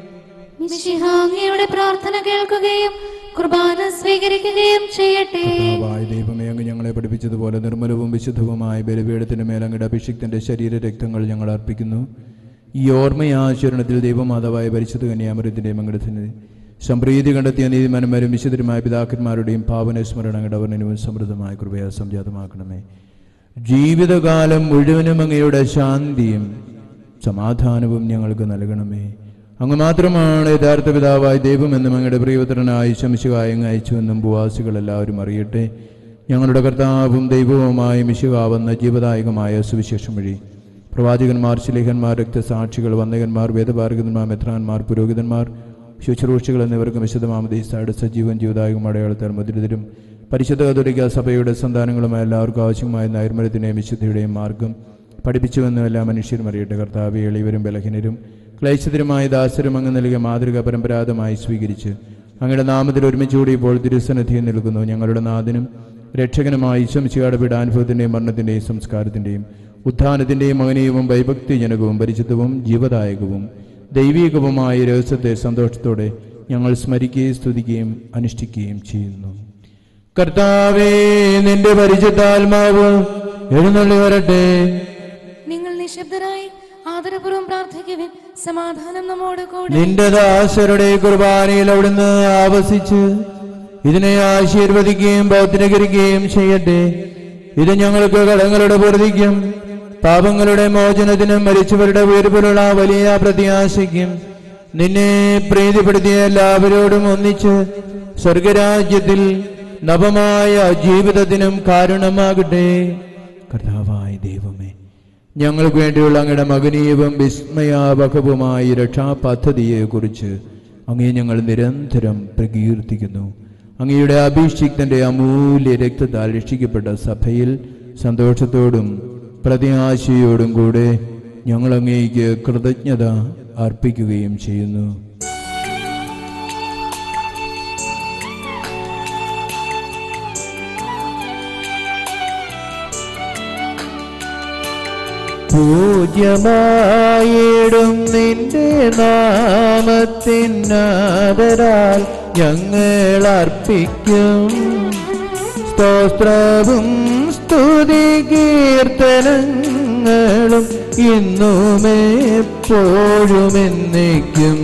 മിശിഹാങ്ങിയുടെ പ്രാർത്ഥന കേൾക്കുകയും കുർബാന സ്വീകരിക്കുകയും ചെയ്യട്ടെ കർത്താവായ ദൈവമേ അങ്ങ് ഞങ്ങളെ പഠിപ്പിച്ചതുപോലെ നിർമ്മലവും വിശുദ്ധവുമായ ബലിപീഠത്തിന് മേൽ അങ്ങയുടെ അഭിഷിക്തന്റെ ശരീര രക്തങ്ങൾ ഞങ്ങൾ അർപ്പിക്കുന്നു ഈ ഓർമ്മയാചരണത്തിൽ ദൈവമാതാവായ പരിശുദ്ധ കന്യാമരത്തിന്റെയും അങ്ങയുടെ സന്നിധി സംപ്രീതി കണ്ടെത്തിയ നീതിമാന്മാരും വിശുദ്ധരുമായ പിതാക്കന്മാരുടെയും ഭാവന സ്മരണങ്ങളുടെ വർണ്ണനവും സമൃദ്ധമായ കൃപയാ സംജാതമാക്കണമേ ജീവിതകാലം മുഴുവനും അങ്ങയുടെ ശാന്തിയും സമാധാനവും ഞങ്ങൾക്ക് നൽകണമേ അങ്ങ് മാത്രമാണ് യഥാർത്ഥ പിതാവായ ദൈവമെന്നും അങ്ങയുടെ പ്രിയപുത്രനായി ശമിശുകായ അങ്ങ് അയച്ചുവെന്നും ഭൂവാസികൾ എല്ലാവരും അറിയട്ടെ ഞങ്ങളുടെ കർത്താവും ദൈവവുമായ മിശുകാവുന്ന ജീവദായകമായ സുവിശേഷം വഴി പ്രവാചകന്മാർ ശിലേഖന്മാർ രക്തസാക്ഷികൾ വന്ദകന്മാർ വേദപാരകന്മാർ മെത്രാന്മാർ പുരോഹിതന്മാർ ശുശ്രൂഷികൾ എന്നിവർക്ക് വിശുദ്ധമാമതീസായുടെ സജീവൻ ജീവദായകം അടയാളത്താൽ മുദ്രിതരും പരിശുദ്ധ കത്തോലിക്ക സഭയുടെ സന്താനങ്ങളുമായ എല്ലാവർക്കും ആവശ്യമായ നൈർമര്യത്തിന്റെയും വിശുദ്ധിയുടെയും മാർഗം പഠിപ്പിച്ചുവെന്നും എല്ലാ മനുഷ്യരും അറിയട്ടെ കർത്താവ് എളിവരും ബലഹീനരും ക്ലേശതരുമായ ദാസരും അങ്ങ് നൽകിയ മാതൃക പരമ്പരാഗതമായി സ്വീകരിച്ച് അങ്ങയുടെ നാമത്തിൽ ഒരുമിച്ച് കൂടിയപ്പോൾ തിരുസന്നിധിയിൽ നിൽക്കുന്നു ഞങ്ങളുടെ നാഥനും രക്ഷകനുമായി ശംശിയുടെ പീഡാനുഭവത്തിന്റെയും മരണത്തിന്റെയും സംസ്കാരത്തിന്റെയും ഉത്ഥാനത്തിന്റെയും മകനീയവും ഭയഭക്തിജനകവും പരിശുദ്ധവും ജീവദായകവും ദൈവീകവുമായ രഹസ്യത്തെ സന്തോഷത്തോടെ ഞങ്ങൾ സ്മരിക്കുകയും സ്തുതിക്കുകയും അനുഷ്ഠിക്കുകയും ചെയ്യുന്നു കർത്താവേ നിന്റെ പരിശുദ്ധാത്മാവ് എഴുന്നള്ളി വരട്ടെ നിങ്ങൾ നിശബ്ദരായി ആദരപൂർവ്വം പ്രാർത്ഥിക്കുവിൻ സമാധാനം നമ്മോട് കൂടെ നിന്റെ ദാസരുടെ കുർബാനയിൽ അവിടുന്ന് ആവസിച്ച് ഇതിനെ ആശീർവദിക്കുകയും ബൗദ്ധീകരിക്കുകയും ചെയ്യട്ടെ ഇത് ഞങ്ങൾക്ക് കടങ്ങളുടെ പൂർത്തിക്കും പാപങ്ങളുടെ മോചനത്തിനും മരിച്ചവരുടെ ഉയർപ്പിലുള്ള വലിയ പ്രത്യാശയ്ക്കും നിന്നെ പ്രീതിപ്പെടുത്തിയ എല്ലാവരോടും ഒന്നിച്ച് സ്വർഗരാജ്യത്തിൽ നവമായ ജീവിതത്തിനും കാരണമാകട്ടെ കർത്താവായ ദൈവമേ ഞങ്ങൾക്ക് വേണ്ടിയുള്ള അങ്ങയുടെ മകനീയവും വിസ്മയാവകവുമായ രക്ഷാപദ്ധതിയെക്കുറിച്ച് അങ്ങേ ഞങ്ങൾ നിരന്തരം പ്രകീർത്തിക്കുന്നു അങ്ങയുടെ അഭിഷിക്തന്റെ അമൂല്യ രക്തത്താൽ രക്ഷിക്കപ്പെട്ട സഭയിൽ സന്തോഷത്തോടും പ്രത്യാശയോടും കൂടെ ഞങ്ങൾ അങ്ങേക്ക് കൃതജ്ഞത അർപ്പിക്കുകയും ചെയ്യുന്നു പൂജ്യമായിടും നിന്റെ നാമത്തിനാദരാൽ ഞങ്ങൾ അർപ്പിക്കും സ്തോത്രവും സ്തുതി കീർത്തനങ്ങളും ഇന്നും എപ്പോഴും എന്നേക്കും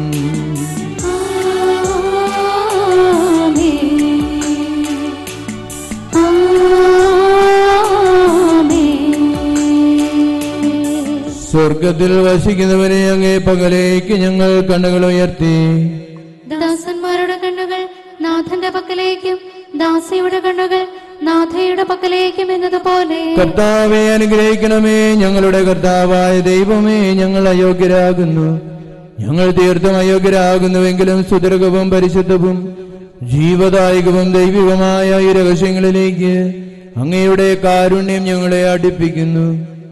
സ്വർഗത്തിൽ വസിക്കുന്നവനെ അങ്ങേ പകലേക്ക് ഞങ്ങൾ കണ്ണുകൾ ഉയർത്തി ദാസന്മാരുടെ കണ്ണുകൾ നാഥന്റെ പക്കലേക്കും ദാസിയുടെ കണ്ണുകൾ നാഥയുടെ പക്കലേക്കും എന്നതുപോലെ കർത്താവെ അനുഗ്രഹിക്കണമേ ഞങ്ങളുടെ കർത്താവായ ദൈവമേ ഞങ്ങൾ അയോഗ്യരാകുന്നു ഞങ്ങൾ തീർത്തും അയോഗ്യരാകുന്നുവെങ്കിലും സുദീർഘവും പരിശുദ്ധവും ജീവദായകവും ദൈവികമായ ഈ രഹസ്യങ്ങളിലേക്ക് അങ്ങയുടെ കാരുണ്യം ഞങ്ങളെ അടുപ്പിക്കുന്നു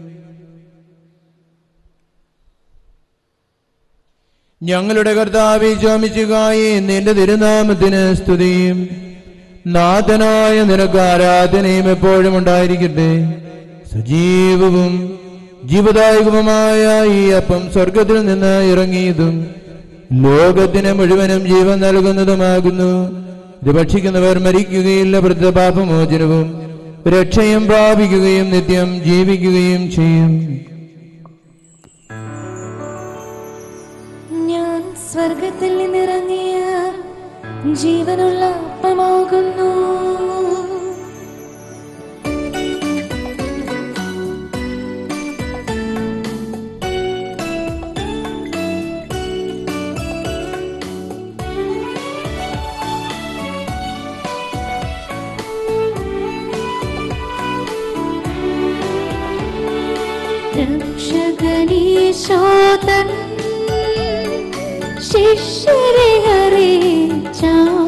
ഞങ്ങളുടെ കർത്താവി ചോമിച്ചുകായി നിന്റെ തിരുനാമത്തിന് സ്തുതിയും നാഥനായ നിനക്ക് ആരാധനയും എപ്പോഴും ഉണ്ടായിരിക്കട്ടെ സജീവവും ജീവദായകവുമായ ഈ അപ്പം സ്വർഗത്തിൽ നിന്ന് ഇറങ്ങിയതും ലോകത്തിന് മുഴുവനും ജീവൻ നൽകുന്നതുമാകുന്നു ഇത് ഭക്ഷിക്കുന്നവർ മരിക്കുകയില്ല വൃദ്ധപാപമോചനവും രക്ഷയും പ്രാപിക്കുകയും നിത്യം ജീവിക്കുകയും ചെയ്യും ഞാൻ സ്വർഗത്തിൽ നിന്നിറങ്ങിയ ജീവനുള്ള അപ്പമാകുന്നു രക്ഷകനീശോതൻ ശിഷ്യരെ അറിയിച്ച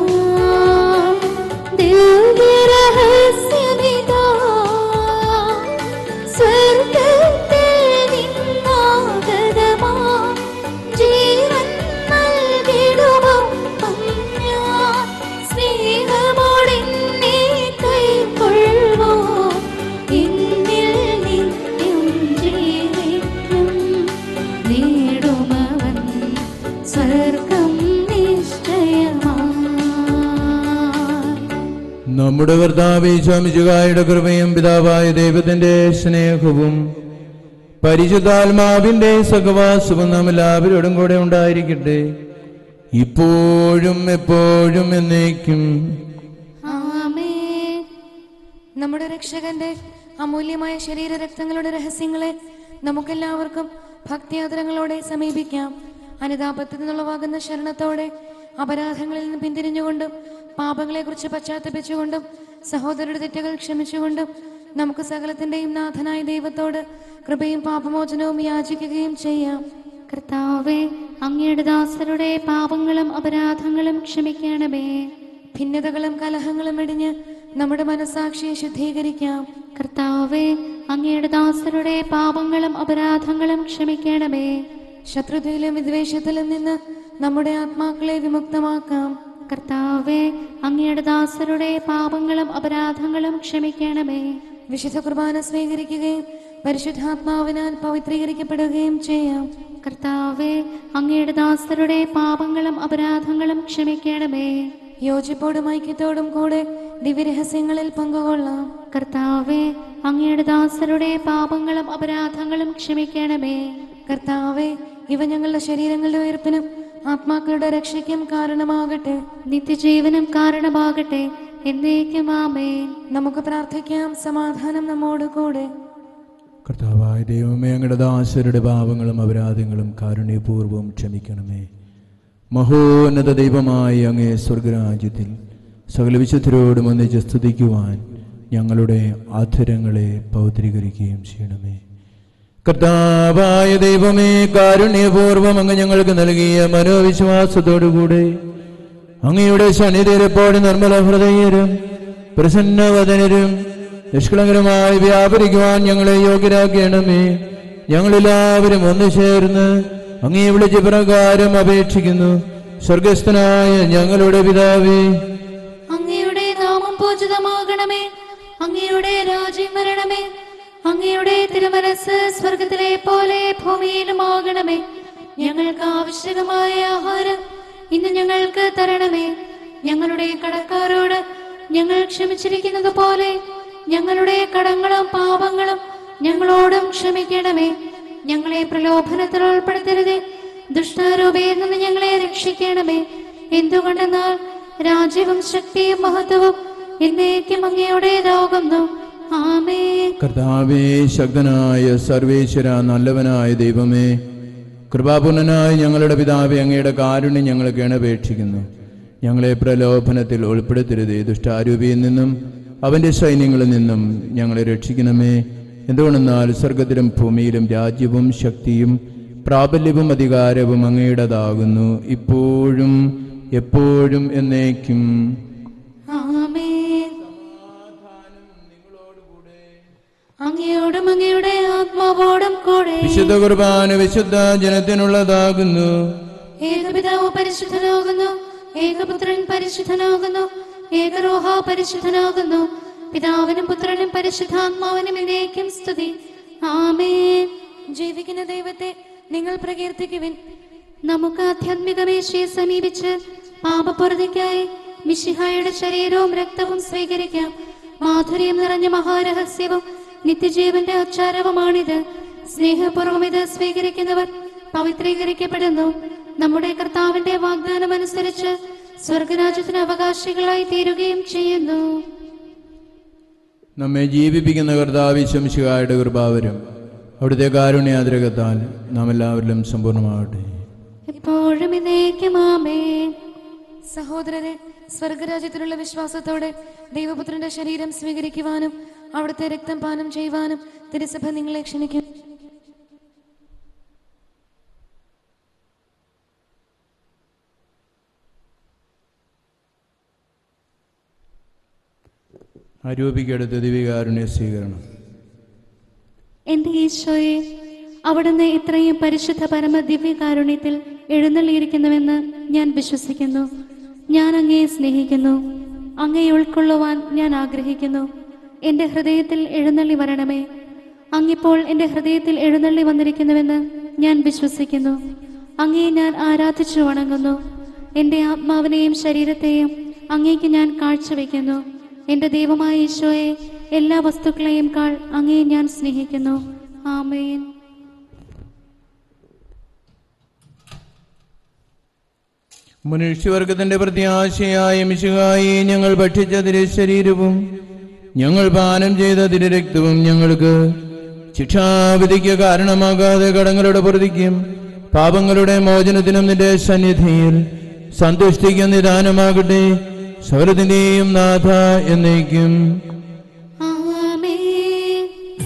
ദിവ്യരഹസ്യമിതാ സ്വർഗത്തിൽ നിന്നാഗതമാ ജീവൻ നൽകിടുമപ്പം ഞാൻ സ്നേഹമോടെന്നെ കൈക്കൊള്ളുവോ എന്നിൽ നിത്യം ജീവിക്കും നേടുമവൻ സ്വർഗം നിശ്ചയമാ നമ്മുടെ കർത്താവ് സ്വാമിജുകായുടെ കൃപയും പിതാവായ ദൈവത്തിന്റെ സ്നേഹവും പരിശുദ്ധാത്മാവിന്റെ സഹവാസവും നാം എല്ലാവരോടും കൂടെ ഉണ്ടായിരിക്കട്ടെ ഇപ്പോഴും എപ്പോഴും എന്നേക്കും ആമേൻ നമ്മുടെ രക്ഷകന്റെ അമൂല്യമായ ശരീര രക്തങ്ങളുടെ രഹസ്യങ്ങളെ നമുക്കെല്ലാവർക്കും ഭക്തിയാദരങ്ങളോടെ സമീപിക്കാം അനുതാപത്തിൽ നിന്നുള്ളവാകുന്ന ശരണത്തോടെ അപരാധങ്ങളിൽ നിന്ന് പിന്തിരിഞ്ഞുകൊണ്ടും പാപങ്ങളെക്കുറിച്ച് പശ്ചാത്തപിച്ചുകൊണ്ടും സഹോദരരുടെ തെറ്റുകൾ ക്ഷമിച്ചുകൊണ്ടും നമുക്ക് സകലത്തിന്റെയും നാഥനായ ദൈവത്തോട് കൃപയും പാപമോചനവും യാചിക്കുകയും ചെയ്യാം കർത്താവേ അങ്ങയുടെ ദാസരുടെ പാപങ്ങളും അപരാധങ്ങളും ക്ഷമിക്കണമേ ഭിന്നതകളും കലഹങ്ങളും ഇടിഞ്ഞ് നമ്മുടെ മനസാക്ഷിയെ ശുദ്ധീകരിക്കാം കർത്താവേ അങ്ങയുടെ ദാസരുടെ പാപങ്ങളും അപരാധങ്ങളും ക്ഷമിക്കണമേ ശത്രുതയിലും വിദ്വേഷത്തിലും നിന്ന് നമ്മുടെ ആത്മാക്കളെ വിമുക്തമാക്കാം കർത്താവേ അങ്ങയുടെ ദാസരുടെ പാപങ്ങളും അപരാധങ്ങളും ക്ഷമിക്കണമേ വിശുദ്ധ കുർബാന സ്വീകരിക്കുകയും പരിശുദ്ധാത്മാവിനാൽ പവിത്രീകരിക്കപ്പെടുകയും ചെയ്യാം കർത്താവേ അങ്ങയുടെ ദാസരുടെ പാപങ്ങളും അപരാധങ്ങളും ക്ഷമിക്കണമേ യോജിപ്പോടും ഐക്യത്തോടും കൂടെ ദിവ്യരഹസ്യങ്ങളിൽ പങ്കുകൊള്ളാം കർത്താവേ അങ്ങയുടെ ദാസരുടെ പാപങ്ങളും അപരാധങ്ങളും ക്ഷമിക്കണമേ കർത്താവെ ഇവ ഞങ്ങളുടെ ശരീരങ്ങളുടെ ഉയർപ്പിനും ആത്മാക്കളുടെ രക്ഷയ്ക്കും കാരണമാകട്ടെ നിത്യജീവനം കാരണമാകട്ടെ എന്നേക്കും ആമേൻ നമുക്ക് പ്രാർത്ഥിക്കാം സമാധാനം നമ്മോട് കൂടെ കർത്താവായ ദൈവമേ അങ്ങയുടെ ദാസരുടെ പാപങ്ങളും അപരാധങ്ങളും കാരുണ്യപൂർവ്വം ക്ഷമിക്കണമേ മഹോന്നത ദൈവമായ അങ്ങേ സ്വർഗരാജ്യത്തിൽ സകല വിശുദ്ധരോടും ഒന്നിച്ച് സ്തുതിക്കുവാൻ ഞങ്ങളുടെ ആധരങ്ങളെ പൗത്രീകരിക്കുകയും ചെയ്യണമേ കർത്താവായ ദൈവമേ കാരുണ്യപൂർവ്വം അങ്ങ് ഞങ്ങൾക്ക് നൽകിയ മനോവിശ്വാസത്തോടുകൂടെ അങ്ങയുടെ സന്നിധിയിലെപ്പോഴും നിർമ്മല ഹൃദയരും പ്രസന്നവദനരും നിഷ്കളങ്കരമായി വ്യാപരിക്കുവാൻ ഞങ്ങളെ യോഗ്യരാക്കണമേ ഞങ്ങളെല്ലാവരും ഒന്നു ചേർന്ന് അങ്ങേ വിളിച്ച പ്രകാരം അപേക്ഷിക്കുന്നു സ്വർഗസ്ഥനായ ഞങ്ങളുടെ പിതാവേ അങ്ങയുടെ നാമം പൂജിതമാകണമേ അങ്ങയുടെ രാജ്യം വരണമേ അങ്ങയുടെ തിരുമനസ് സ്വർഗത്തിലെ പോലെ ഭൂമിയിലും ആകണമേ ഞങ്ങൾക്ക് ആവശ്യകമായ ആഹാരം ഇന്ന് ഞങ്ങൾക്ക് തരണമേ ഞങ്ങളുടെ കടക്കാരോട് ഞങ്ങൾ ക്ഷമിച്ചിരിക്കുന്നത് പോലെ ഞങ്ങളുടെ കടങ്ങളും പാപങ്ങളും ഞങ്ങളോടും ക്ഷമിക്കണമേ ഞങ്ങളെ പ്രലോഭനത്തിൽ ഉൾപ്പെടുത്തരുതേ ദുഷ്ടാരൂപയിൽ നിന്ന് ഞങ്ങളെ രക്ഷിക്കണമേ എന്തുകൊണ്ടെന്നാൽ രാജ്യവും ശക്തിയും മഹത്വവും എന്നേക്കും അങ്ങയുടേതാകുന്നു ആമേ കർത്താവേ ശക്തനായ സർവേശ്വര നല്ലവനായ ദൈവമേ കൃപാപൂർണനായ ഞങ്ങളുടെ പിതാവേ അങ്ങയുടെ കാരുണ്യം ഞങ്ങൾ കേണപേക്ഷിക്കുന്നു ഞങ്ങളെ പ്രലോഭനത്തിൽ ഉൾപ്പെടുത്തരുതേ ദുഷ്ടാരൂപിയിൽ നിന്നും അവന്റെ സൈന്യങ്ങളിൽ നിന്നും ഞങ്ങളെ രക്ഷിക്കണമേ എന്തുകൊണ്ടെന്നാൽ സ്വർഗത്തിലും ഭൂമിയിലും രാജ്യവും ശക്തിയും പ്രാബല്യവും അധികാരവും അങ്ങയുടേതാകുന്നു ഇപ്പോഴും എപ്പോഴും എന്നേക്കും ആമേ അങ്ങയോടും അങ്ങയുടെ ആത്മാവോടും കൂടെ വിശുദ്ധ കുർബാന വിശുദ്ധ ജനത്തിനുള്ളതാകുന്നു ഏകപിതാവ് പരിശുദ്ധനാകുന്നു ഏകപുത്രൻ പരിശുദ്ധനാകുന്നു ഏകരോഹ പരിശുദ്ധനാകുന്നു പിതാവിനും പുത്രനും പരിശുദ്ധാത്മാവിനും എന്നേക്കും സ്തുതി ആമേൻ ജീവിക്കുന്ന ദൈവത്തെ നിങ്ങൾ പ്രകീർത്തിക്കുവിൻ നമുക്ക് ആധ്യാത്മിക മേശയെ സമീപിച്ച് പാപപുറതിക്കായി മിശിഹായുടെ ശരീരവും രക്തവും സ്വീകരിക്കാം മാധുര്യം നിറഞ്ഞ മഹാരഹസ്യവും നിത്യജീവന്റെ ആചാരവുമാണിത് സ്നേഹപൂർവ്വം ഇത് സ്വീകരിക്കുന്നവർ പവിത്രീകരിക്കപ്പെടുന്നു നമ്മുടെ കർത്താവിന്റെ വാഗ്ദാനം അനുസരിച്ച് സ്വർഗരാജ്യത്തിന് അവകാശികളായി തീരുകയും ചെയ്യുന്നു നമ്മെ ജീവിപ്പിക്കുന്ന കർത്താവിശംശികായുടെ കൃപാവരും അവിടുത്തെ കാരുണ്യാതിരകത്താൽ നാം എല്ലാവരിലും സമ്പൂർണ്ണമാകട്ടെ എപ്പോഴും ഇതേക്കും ആമേൻ സഹോദരരെ സ്വർഗരാജ്യത്തിലുള്ള വിശ്വാസത്തോടെ ദൈവപുത്രന്റെ ശരീരം സ്വീകരിക്കുവാനും അവിടുത്തെ രക്തം പാനം ചെയ്യുവാനും തിരുസഭ നിങ്ങളെ ക്ഷണിക്കും അരൂപിക്കടുത്ത് ദിവികാരുണ്യ സ്വീകരണം എന്റെ ഈശോയെ അവിടുന്ന് ഇത്രയും പരിശുദ്ധ പരമ ദിവ്യകാരുണ്യത്തിൽ എഴുന്നള്ളിയിരിക്കുന്നുവെന്ന് ഞാൻ വിശ്വസിക്കുന്നു ഞാൻ അങ്ങയെ സ്നേഹിക്കുന്നു അങ്ങയെ ഉൾക്കൊള്ളുവാൻ ഞാൻ ആഗ്രഹിക്കുന്നു എന്റെ ഹൃദയത്തിൽ എഴുന്നള്ളി വരണമേ അങ്ങിപ്പോൾ എന്റെ ഹൃദയത്തിൽ എഴുന്നള്ളി വന്നിരിക്കുന്നുവെന്ന് ഞാൻ വിശ്വസിക്കുന്നു അങ്ങയെ ഞാൻ ആരാധിച്ചു വണങ്ങുന്നു എന്റെ ആത്മാവിനെയും ശരീരത്തെയും അങ്ങേക്ക് ഞാൻ കാഴ്ചവെക്കുന്നു എന്റെ ദൈവമായ ഈശോയെ എല്ലാ വസ്തുക്കളെയും കാൾ അങ്ങയെ ഞാൻ സ്നേഹിക്കുന്നു ആമേൻ മനുഷ്യവർഗത്തിന്റെ പ്രത്യാശയായ മിശുകായി ഞങ്ങൾ ഭക്ഷിച്ച തിരു ശരീരവും ഞങ്ങൾ പാനം ചെയ്ത തിരു രക്തവും ഞങ്ങൾക്ക് ശിക്ഷാവിധിക്ക് കാരണമാകാതെ കടങ്ങളുടെ പ്രതിക്കും പാപങ്ങളുടെ മോചനത്തിനും നിന്റെ സന്നിധിയിൽ സന്തുഷ്ടിക്ക് നിദാനമാകട്ടെ സകലത്തിന്റെയും നാഥ എന്നേക്കും ആമേൻ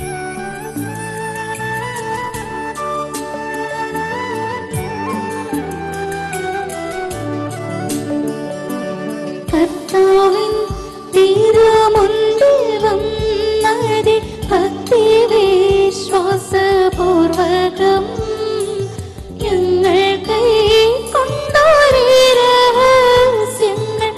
കർത്താവിൻ തിരുമുൻപിൽ വന്നതി ഭക്തി വിശ്വാസപൂർവകം ഞങ്ങൾ കൈക്കൊണ്ടൊരു രഹസ്യങ്ങൾ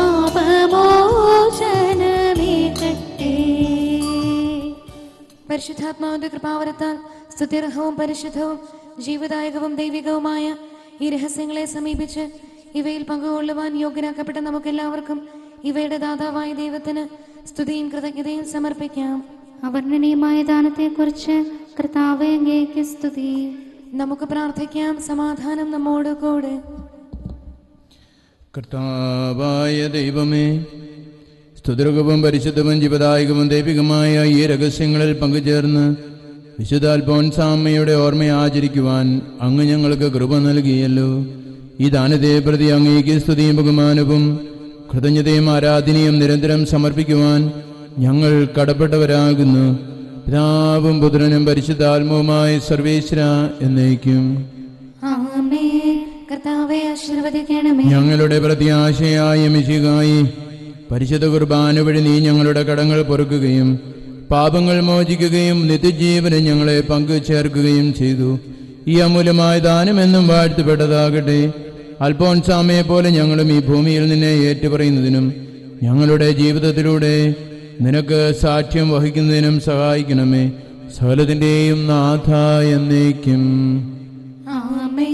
പാപമോചനമേകട്ടെ പരിശുദ്ധാത്മാവിന്റെ കൃപാവരത്താൽ സ്തുത്യർഹവും പരിശുദ്ധവും ജീവദായകവും ദൈവികവുമായ ഈ രഹസ്യങ്ങളെ സമീപിച്ച് ഇവയിൽ പങ്കുകൊള്ളുവാൻ യോഗ്യരാക്കപ്പെട്ട നമുക്കെല്ലാവർക്കും ഇവയുടെ ദാതാവായ ദൈവത്തിന് സ്തുതിയും കൃതജ്ഞതയും സമർപ്പിക്കാം അവർണ്ണനീയമായ ദാനത്തെക്കുറിച്ച് കർത്താവെ അങ്ങേക്ക് സ്തുതി നമുക്ക് പ്രാർത്ഥിക്കാം സമാധാനം നമ്മോട് കൂടെ കർത്താവായ ദൈവമേ സ്തുതിർഗവും പരിശുദ്ധവും ജീവദായകവും ദൈവികമായ ഈ രഹസ്യങ്ങളിൽ പങ്കുചേർന്ന് വിശുദ്ധാൽപോൻസാമ്മയുടെ ഓർമ്മ ആചരിക്കുവാൻ അങ്ങ് ഞങ്ങൾക്ക് കൃപ നൽകിയല്ലോ ഈ ദാനത്തെ പ്രതി അങ്ങേക്ക് സ്തുതിയും ബഹുമാനവും കൃതജ്ഞതയും ആരാധനയും നിരന്തരം സമർപ്പിക്കുവാൻ ഞങ്ങൾ കടപ്പെട്ടവരാകുന്നു പിതാവും പുത്രനും പരിശുദ്ധാത്മവുമായ സർവേശ്വര എന്നേക്കും ആമേ കർത്താവെ ആശീർവദിക്കണമേ ഞങ്ങളുടെ പ്രത്യാശയായ മിശികായി പരിശുദ്ധ കുർബാന വഴി നീ ഞങ്ങളുടെ കടങ്ങൾ പൊറുക്കുകയും പാപങ്ങൾ മോചിക്കുകയും നിത്യജീവന് ഞങ്ങളെ പങ്കു ചേർക്കുകയും ചെയ്തു ഈ അമൂല്യമായ ദാനം എന്നും വാഴ്ത്തപ്പെട്ടതാകട്ടെ അൽപോൻസാമയെ പോലെ ഞങ്ങളും ഈ ഭൂമിയിൽ നിന്നെ ഏറ്റുപറയുന്നതിനും ഞങ്ങളുടെ ജീവിതത്തിലൂടെ നിനക്ക് സാക്ഷ്യം വഹിക്കുന്നതിനും സഹായിക്കണമേ സകലത്തിൻ്റെയും നാഥ എന്നേക്കും ആമേൻ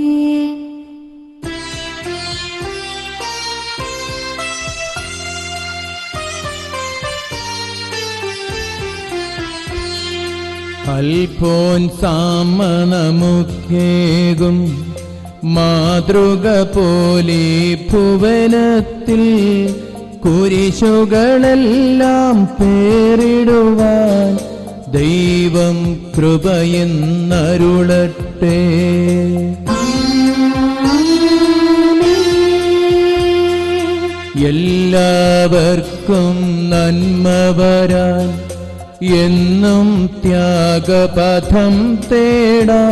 അൽഫോൻ സാമണമുഖേകും മാതൃക പോലെ ഭുവനത്തിൽ കുരിശുകളെല്ലാം പേരിടുവാൻ ദൈവം കൃപയെന്നരുളട്ടെ എല്ലാവർക്കും നന്മ വരാൻ എന്നും ത്യാഗപഥം തേടാ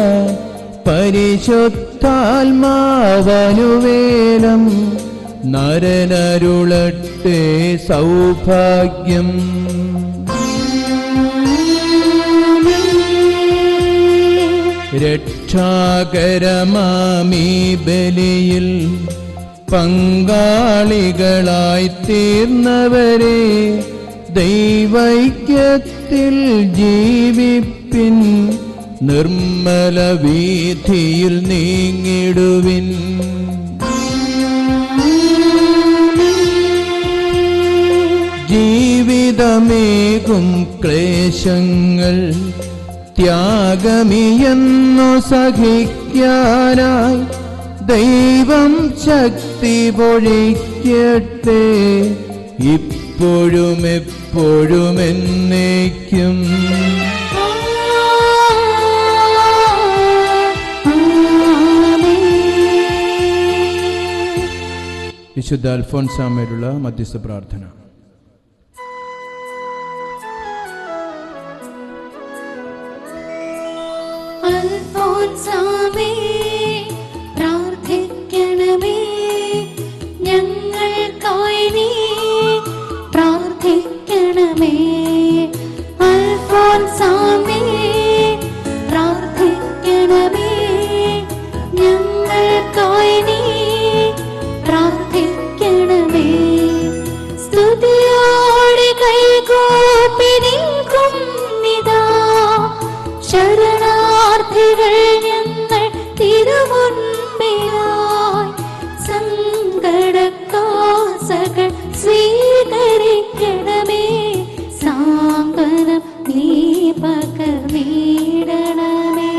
പരിശുദ്ധാത്മാവനുവേലം നരനരുളട്ടെ സൗഭാഗ്യം രക്ഷാകരമാമീ ബലിയിൽ പങ്കാളികളായി തീർന്നവരെ ദൈവൈക്യത്തിൽ ജീവിപ്പിൻ നിർമ്മല വീഥിയിൽ നീങ്ങിടുവിൻ ജീവിതമേകും ക്ലേശങ്ങൾ ത്യാഗമിയെന്നു സഹിക്കാനായി ദൈവം ശക്തി പൊഴിക്കട്ടെ ഇപ്പോഴും എപ്പോഴും എന്നേക്കും വിശുദ്ധ അൽഫോൻസാമേലുള്ള മധ്യസ്ഥ പ്രാർത്ഥന അൽഫോൻസാമേ പ്രാർത്ഥിക്കണമേ ഞങ്ങൾക്കായി നീ പ്രാർത്ഥിക്കണമേ അൽഫോൻസാമേ പ്രാർത്ഥിക്കണമേ ഞങ്ങൾക്കായി നീ പ്രാർത്ഥിക്കണമേ സ്തുതിയോടെ കൈകൂപ്പി നിൽക്കുന്നിതാ ശരണാർത്ഥികൾ ഞങ്ങൾ തിരുമുൻപിലായി സങ്കടക്കാസകൾ സ്വീകരിക്കണമേ സാന്ത്വനം നീ പകർന്നിടണമേ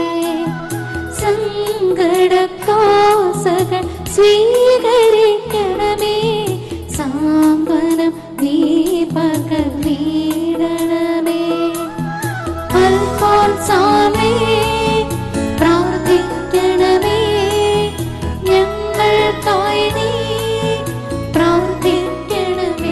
സങ്കടക്കാസകൾ സ്വീകരിക്കണമേ സാന്ത്വനം നീ പകർന്നിടണമേ അൽഫോൻസാമേ പ്രാർത്ഥിക്കണമേ ഞങ്ങൾക്കായി നീ പ്രാർത്ഥിക്കണമേ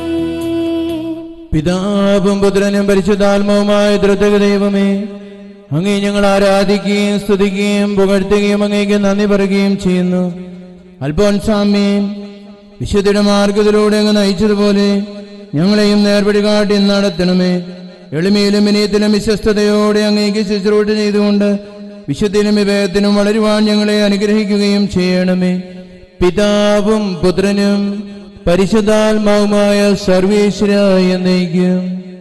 പിതാവും പുത്രനും പരിശുദ്ധാത്മാവുമായ ദ്രുതക ദൈവമേ അങ്ങേ ഞങ്ങൾ ആരാധിക്കുകയും സ്തുതിക്കുകയും പുകഴ്ത്തുകയും അങ്ങേക്ക് നന്ദി പറയുകയും ചെയ്യുന്നു അൽപോൻസാമ്യം വിശുദ്ധയുടെ മാർഗത്തിലൂടെ അങ്ങ് നയിച്ചതുപോലെ ഞങ്ങളെയും നേർവഴി കാട്ടി നടത്തണമേ എളിമയിലും വിനയത്തിലും വിശ്വസ്തയോടെ അങ്ങേക്ക് ശുശ്രൂഷ ചെയ്തുകൊണ്ട് വിശുദ്ധിയിലും വിവേകത്തിനും വളരുവാൻ ഞങ്ങളെ അനുഗ്രഹിക്കുകയും ചെയ്യണമേ പിതാവും പുത്രനും പരിശുദ്ധാത്മാവുമായ സർവീശ്വരായ എന്നേക്കും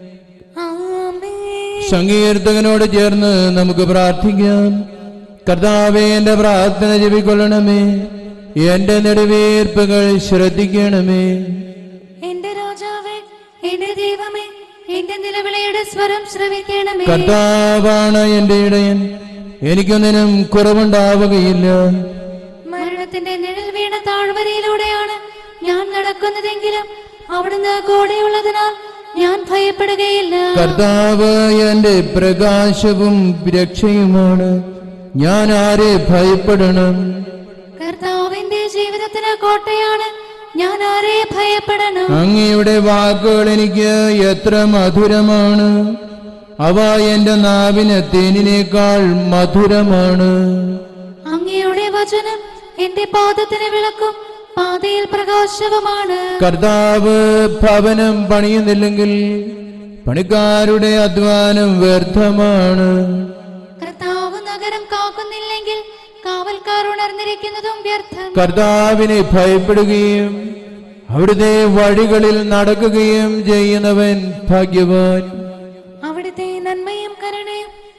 ആമേൻ സങ്കീർത്തകനോട് ചേർന്ന് നമുക്ക് പ്രാർത്ഥിക്കാം കർത്താവെ എന്റെ പ്രാർത്ഥന ജപിക്കൊള്ളണമേ എന്റെ നെടുവീർപ്പുകൾ ശ്രദ്ധിക്കണമേ എന്റെ രാജാവേ എന്റെ ദൈവമേ എന്റെ നിലവിളിയുടെ സ്വരം ശ്രവിക്കണമേ കർത്താവാണ് എന്റെ ഇടയൻ എനിക്കൊന്നിനും കുറവുണ്ടാവുകയില്ല മരണത്തിന്റെ നിഴൽ വീണ താഴ്വരയിലൂടെയാണ് ഞാൻ നടക്കുന്നതെങ്കിലും അവിടുന്ന് കൂടെയുള്ളതിനാൽ ഞാൻ ഭയപ്പെടുകയില്ല കർത്താവ് എന്റെ പ്രകാശവും രക്ഷയുമാണ് ഞാൻ ആരെ ഭയപ്പെടണം കർത്താവിന്റെ ജീവിതത്തിന് കോട്ടയാണ് ഞാൻ ആരെ ഭയപ്പെടണം അങ്ങയുടെ വാക്കുകൾ എനിക്ക് എത്ര മധുരമാണ് അവ എന്റെ നാവിന് തേനിനേക്കാൾ മധുരമാണ് അങ്ങയുടെ വചനം എന്റെ പാദത്തിന് വിളക്കും പാതയിൽ പ്രകാശവുമാണ് കർത്താവ് ഭവനം പണിയുന്നില്ലെങ്കിൽ പണിക്കാരുടെ അധ്വാനം വ്യർത്ഥമാണ് കർത്താവ് നഗരം കാക്കുന്നില്ലെങ്കിൽ കാവൽക്കാർ ഉണർന്നിരിക്കുന്നതും വ്യർത്ഥം കർത്താവിനെ ഭയപ്പെടുകയും അവിടുത്തെ വഴികളിൽ നടക്കുകയും ചെയ്യുന്നവൻ ഭാഗ്യവാൻ അവിടുത്തെ നന്മയും കരുണയും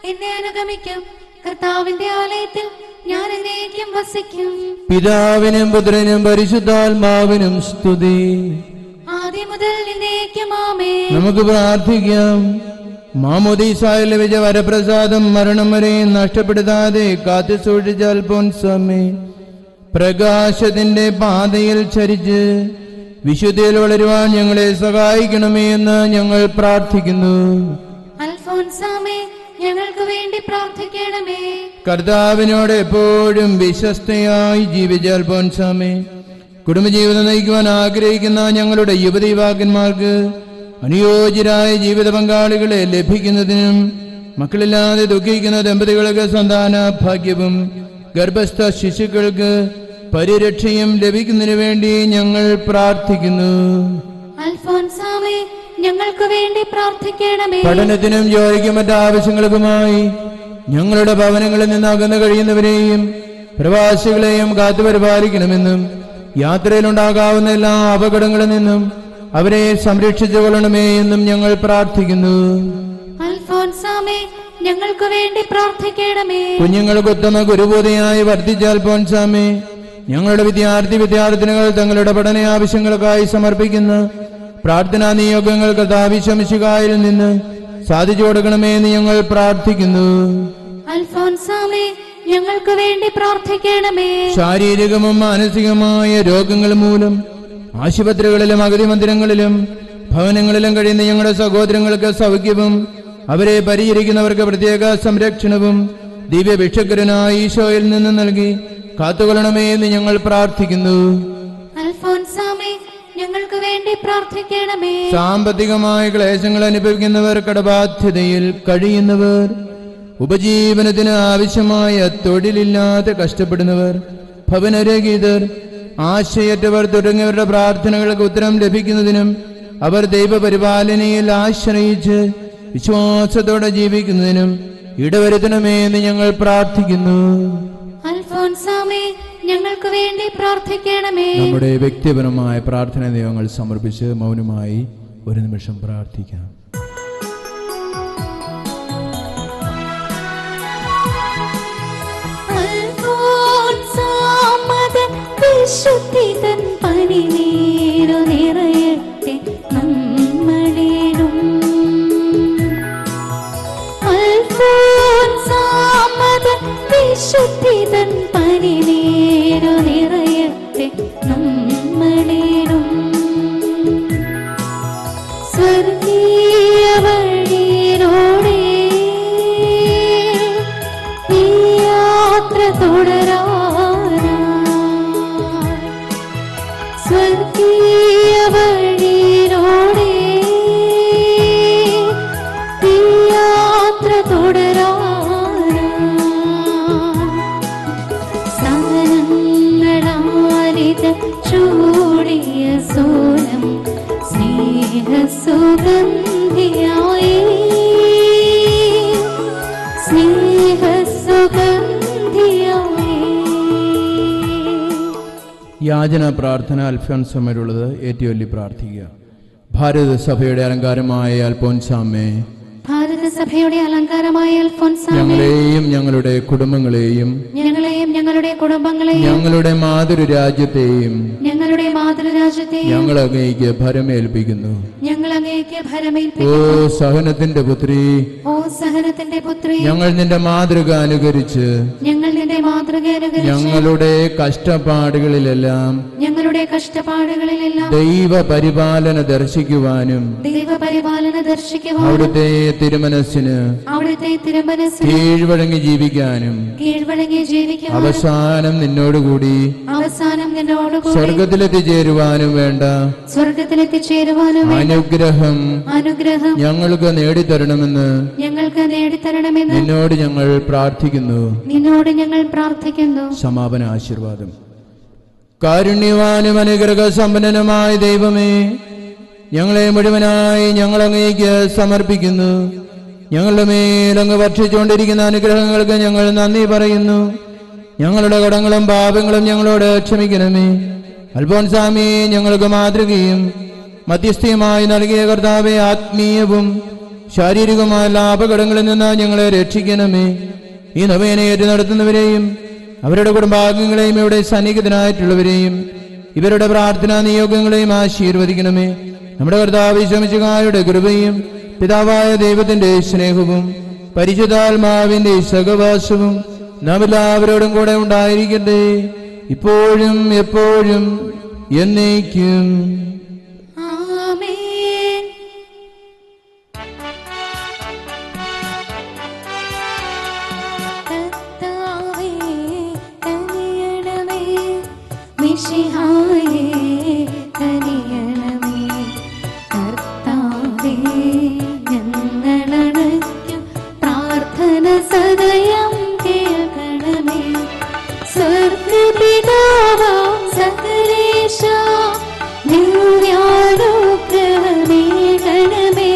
എന്നെ അനുഗമിക്കും കർത്താവിന്റെ ആലയത്തിൽ ഞാൻ എന്നേക്കും വസിക്കും പിതാവിനും പുത്രനും പരിശുദ്ധാത്മാവിനും സ്തുതി ആദ്യം മുതൽ എന്നേക്കും ആമേ നമുക്ക് പ്രാർത്ഥിക്കാം മാമോദീസായിൽ ലഭിച്ച വരപ്രസാദം മരണം വരെ നഷ്ടപ്പെടുത്താതെ കാത്തു സൂക്ഷിച്ച അൽഫോൻസാമേ പ്രകാശത്തിന്റെ പാതയിൽ ചരിച്ച് വിശുദ്ധിയിൽ വളരുവാൻ ഞങ്ങളെ സഹായിക്കണമേ എന്ന് ഞങ്ങൾ പ്രാർത്ഥിക്കുന്നു അൽഫോൻസാമേ ഞങ്ങൾക്ക് വേണ്ടി പ്രാർത്ഥിക്കണമേ കർത്താവിനോട് എപ്പോഴും വിശ്വസ്തയായി ജീവിച്ച അൽഫോൻസാമേ കുടുംബജീവിതം നയിക്കുവാൻ ആഗ്രഹിക്കുന്ന ഞങ്ങളുടെ യുവതി യുവാക്കന്മാർക്ക് അനുയോജ്യരായ ജീവിത പങ്കാളികളെ ലഭിക്കുന്നതിനും മക്കളില്ലാതെ ദുഃഖിക്കുന്ന ദമ്പതികൾക്ക് സന്താന ഭാഗ്യവും ഗർഭസ്ഥ ശിശുക്കൾക്ക് പരിരക്ഷയും ലഭിക്കുന്നതിനു വേണ്ടി ഞങ്ങൾ പ്രാർത്ഥിക്കുന്നു അൽഫോൻസാമേ ഞങ്ങൾക്ക് വേണ്ടി പ്രാർത്ഥിക്കണമേ പഠനത്തിനും ജോലിക്കും മറ്റ് ആവശ്യങ്ങൾക്കുമായി ഞങ്ങളുടെ ഭവനങ്ങളിൽ നിന്ന് അകന്നു കഴിയുന്നവരെയും പ്രവാസികളെയും കാത്തുപരിപാലിക്കണമെന്നും യാത്രയിലുണ്ടാകാവുന്ന എല്ലാ അപകടങ്ങളിൽ നിന്നും അവരെ സംരക്ഷിച്ചു കൊള്ളണമേ എന്നും ഞങ്ങൾ പ്രാർത്ഥിക്കുന്നു അൽഫോൻസാമേ ഞങ്ങൾക്ക് വേണ്ടി പ്രാർത്ഥിക്കണമേ കുഞ്ഞുങ്ങൾക്ക് ഉത്തമ ഗുരുബോധയായി വർദ്ധിച്ച അൽഫോൻസാമേ ഞങ്ങളുടെ വിദ്യാർത്ഥി വിദ്യാർത്ഥിനികൾ തങ്ങളുടെ പഠന ആവശ്യങ്ങൾക്കായി സമർപ്പിക്കുന്ന പ്രാർത്ഥനാ നിയോഗങ്ങൾ കഥാവിശംശികായിൽ നിന്ന് സാധിച്ചു കൊടുക്കണമേ എന്ന് ഞങ്ങൾ പ്രാർത്ഥിക്കുന്നു അൽഫോൻസാമേ ഞങ്ങൾക്ക് വേണ്ടി പ്രാർത്ഥിക്കണമേ ശാരീരികവും മാനസികമായ രോഗങ്ങൾ മൂലം ആശുപത്രികളിലും അഗതി മന്ദിരങ്ങളിലും ഭവനങ്ങളിലും കഴിയുന്ന ഞങ്ങളുടെ സഹോദരങ്ങൾക്ക് സൗഖ്യവും അവരെ പരിചരിക്കുന്നവർക്ക് പ്രത്യേക സംരക്ഷണവും ദിവ്യ ഭിക്ഷക്കരനായ ഈശോയിൽ നിന്ന് നൽകി കാത്തുകൊള്ളണമേ എന്ന് ഞങ്ങൾ പ്രാർത്ഥിക്കുന്നു അൽഫോൻസാമേ ഞങ്ങൾക്ക് വേണ്ടി പ്രാർത്ഥിക്കണമേ സാമ്പത്തികമായ ക്ലേശങ്ങൾ അനുഭവിക്കുന്നവർ കടബാധ്യതയിൽ കഴിയുന്നവർ ഉപജീവനത്തിന് ആവശ്യമായ തൊഴിലില്ലാതെ കഷ്ടപ്പെടുന്നവർ ഭവനരഹിതർ ആശയറ്റവർ തുടങ്ങിയവരുടെ പ്രാർത്ഥനകൾക്ക് ഉത്തരം ലഭിക്കുന്നതിനും അവർ ദൈവപരിപാലനയിൽ ആശ്രയിച്ച് വിശ്വാസത്തോടെ ജീവിക്കുന്നതിനും ഇടവരുത്തണമേ എന്ന് ഞങ്ങൾ പ്രാർത്ഥിക്കുന്നു അൽഫോൻസാമേ ഞങ്ങൾക്ക് വേണ്ടി പ്രാർത്ഥിക്കണമേ നമ്മുടെ വ്യക്തിപരമായ പ്രാർത്ഥന ദൈവങ്ങൾ സമർപ്പിച്ച് മൗനമായി ഒരു നിമിഷം പ്രാർത്ഥിക്കാം അൽഫോൻസാമതൻ വിശുദ്ധിതൻ പനിനീരു നിറയട്ടെ നമ്മളിലും അൽഫോൻസാമതൻ വിശുദ്ധിതൻ പനിനീരു നിറയട്ടെ നമ്മളിലും സ്വർഗീയ വഴിയിലൂടെ ഈ യാത്ര തുടരാനായി സ്വർഗീയ വഴിയിലൂടെ ഈ യാത്ര തുടരാനായി സഹനങ്ങളാലിത ചൂടിയ സോനം സ്നേഹസുഗന്ധിയായി സ്നേഹസുഗന്ധിയായി യാചന പ്രാർത്ഥന അൽഫോൻസമ്മയിലുള്ളത് ഏറ്റവും വലിയ പ്രാർത്ഥിക്കുക ഭാരത സഭയുടെ അലങ്കാരമായ അൽഫോൻസാമ്മേ ഭാരത സഭയുടെ അലങ്കാരമായ അൽഫോൻസാമേ ഞങ്ങളെയും ഞങ്ങളുടെ കുടുംബങ്ങളെയും ഞങ്ങളെയും ഞങ്ങളുടെ കുടുംബങ്ങളെയും ഞങ്ങളുടെ മാതൃ രാജ്യത്തെയും ഞങ്ങളുടെ മാതൃരാജ്യത്തെയും ഞങ്ങൾ അങ്ങേക്ക് ഭരമേൽപ്പിക്കുന്നു ഞങ്ങൾ അങ്ങേക്ക് ഓ ഭരമേൽപ്പിക്കുന്നു സഹനത്തിന്റെ പുത്രി ഓ സഹനത്തിന്റെ പുത്രി ഞങ്ങൾ നിന്റെ മാതൃക അനുകരിച്ച് ഞങ്ങൾ നിന്റെ മാതൃക അനുകരിച്ച് ഞങ്ങളുടെ കഷ്ടപ്പാടുകളിലെല്ലാം ഞങ്ങളുടെ കഷ്ടപ്പാടുകളിലെല്ലാം ദൈവ പരിപാലന ദർശിക്കുവാനും ദൈവപരിപാലന ദർശിക്കുവാനും അവിടുത്തെ തിരുമനസ്സിന് അവിടുത്തെ തിരുമനസ്സിന് കീഴ്വഴങ്ങി ജീവിക്കാനും കീഴ്വഴങ്ങി ജീവിക്കുവാനും അവസാനം നിന്നോടുകൂടി അവസാനം നിന്നോടുകൂടി സ്വർഗത്തിലെത്തിച്ചേരുവാനും വേണ്ട സ്വർഗത്തിലെത്തിച്ചേരുവാനും വേണ്ട അനുഗ്രഹം അനുഗ്രഹം ഞങ്ങൾക്ക് നേടിത്തരണമെന്ന് ഞങ്ങൾക്ക് നേടിത്തരണമെന്ന് നിന്നോട് ഞങ്ങൾ പ്രാർത്ഥിക്കുന്നു നിന്നോട് ഞങ്ങൾ പ്രാർത്ഥിക്കുന്നു സമാപന ആശീർവാദം കാരുണ്യവാനും അനുഗ്രഹ സമ്പന്നനുമായ ദൈവമേ ഞങ്ങളെ മുഴുവനായി ഞങ്ങൾ അങ്ങേക്ക് സമർപ്പിക്കുന്നു ഞങ്ങളുടെ മേലങ്ങ് ഭക്ഷിച്ചുകൊണ്ടിരിക്കുന്ന അനുഗ്രഹങ്ങൾക്ക് ഞങ്ങൾ നന്ദി പറയുന്നു ഞങ്ങളുടെ കടങ്ങളും പാപങ്ങളും ഞങ്ങളോട് ക്ഷമിക്കണമേ അൽഫോൻസാമി ഞങ്ങൾക്ക് മാതൃകയും മധ്യസ്ഥയുമായി നൽകിയ കർത്താവെ ആത്മീയവും ശാരീരികമായ എല്ലാ അപകടങ്ങളിൽ നിന്ന് ഞങ്ങളെ രക്ഷിക്കണമേ ഈ നവേനെ ഏറ്റു നടത്തുന്നവരെയും അവരുടെ കുടുംബാംഗങ്ങളെയും ഇവിടെ സന്നിഹിതനായിട്ടുള്ളവരെയും ഇവരുടെ പ്രാർത്ഥനാ നിയോഗങ്ങളെയും ആശീർവദിക്കണമേ നമ്മുടെ കർത്താവ് ശമിച്ചുകാരുടെ കൃപയും പിതാവായ ദൈവത്തിന്റെ സ്നേഹവും പരിശുദ്ധാത്മാവിന്റെ സഹവാസവും നാം എല്ലാവരോടും കൂടെ ഉണ്ടായിരിക്കട്ടെ ഇപ്പോഴും എപ്പോഴും എന്നേക്കും ആമേൻ കർത്താവേ കനിയണമേ മിശിഹായേ കനിയണമേ കർത്താവേ ഞങ്ങളണയ്ക്കും പ്രാർത്ഥന സദയം കേൾക്കണമേ സ്വർഗപിതാവാം സകലേശ ദിവ്യാനുഗ്രഹമേകണമേ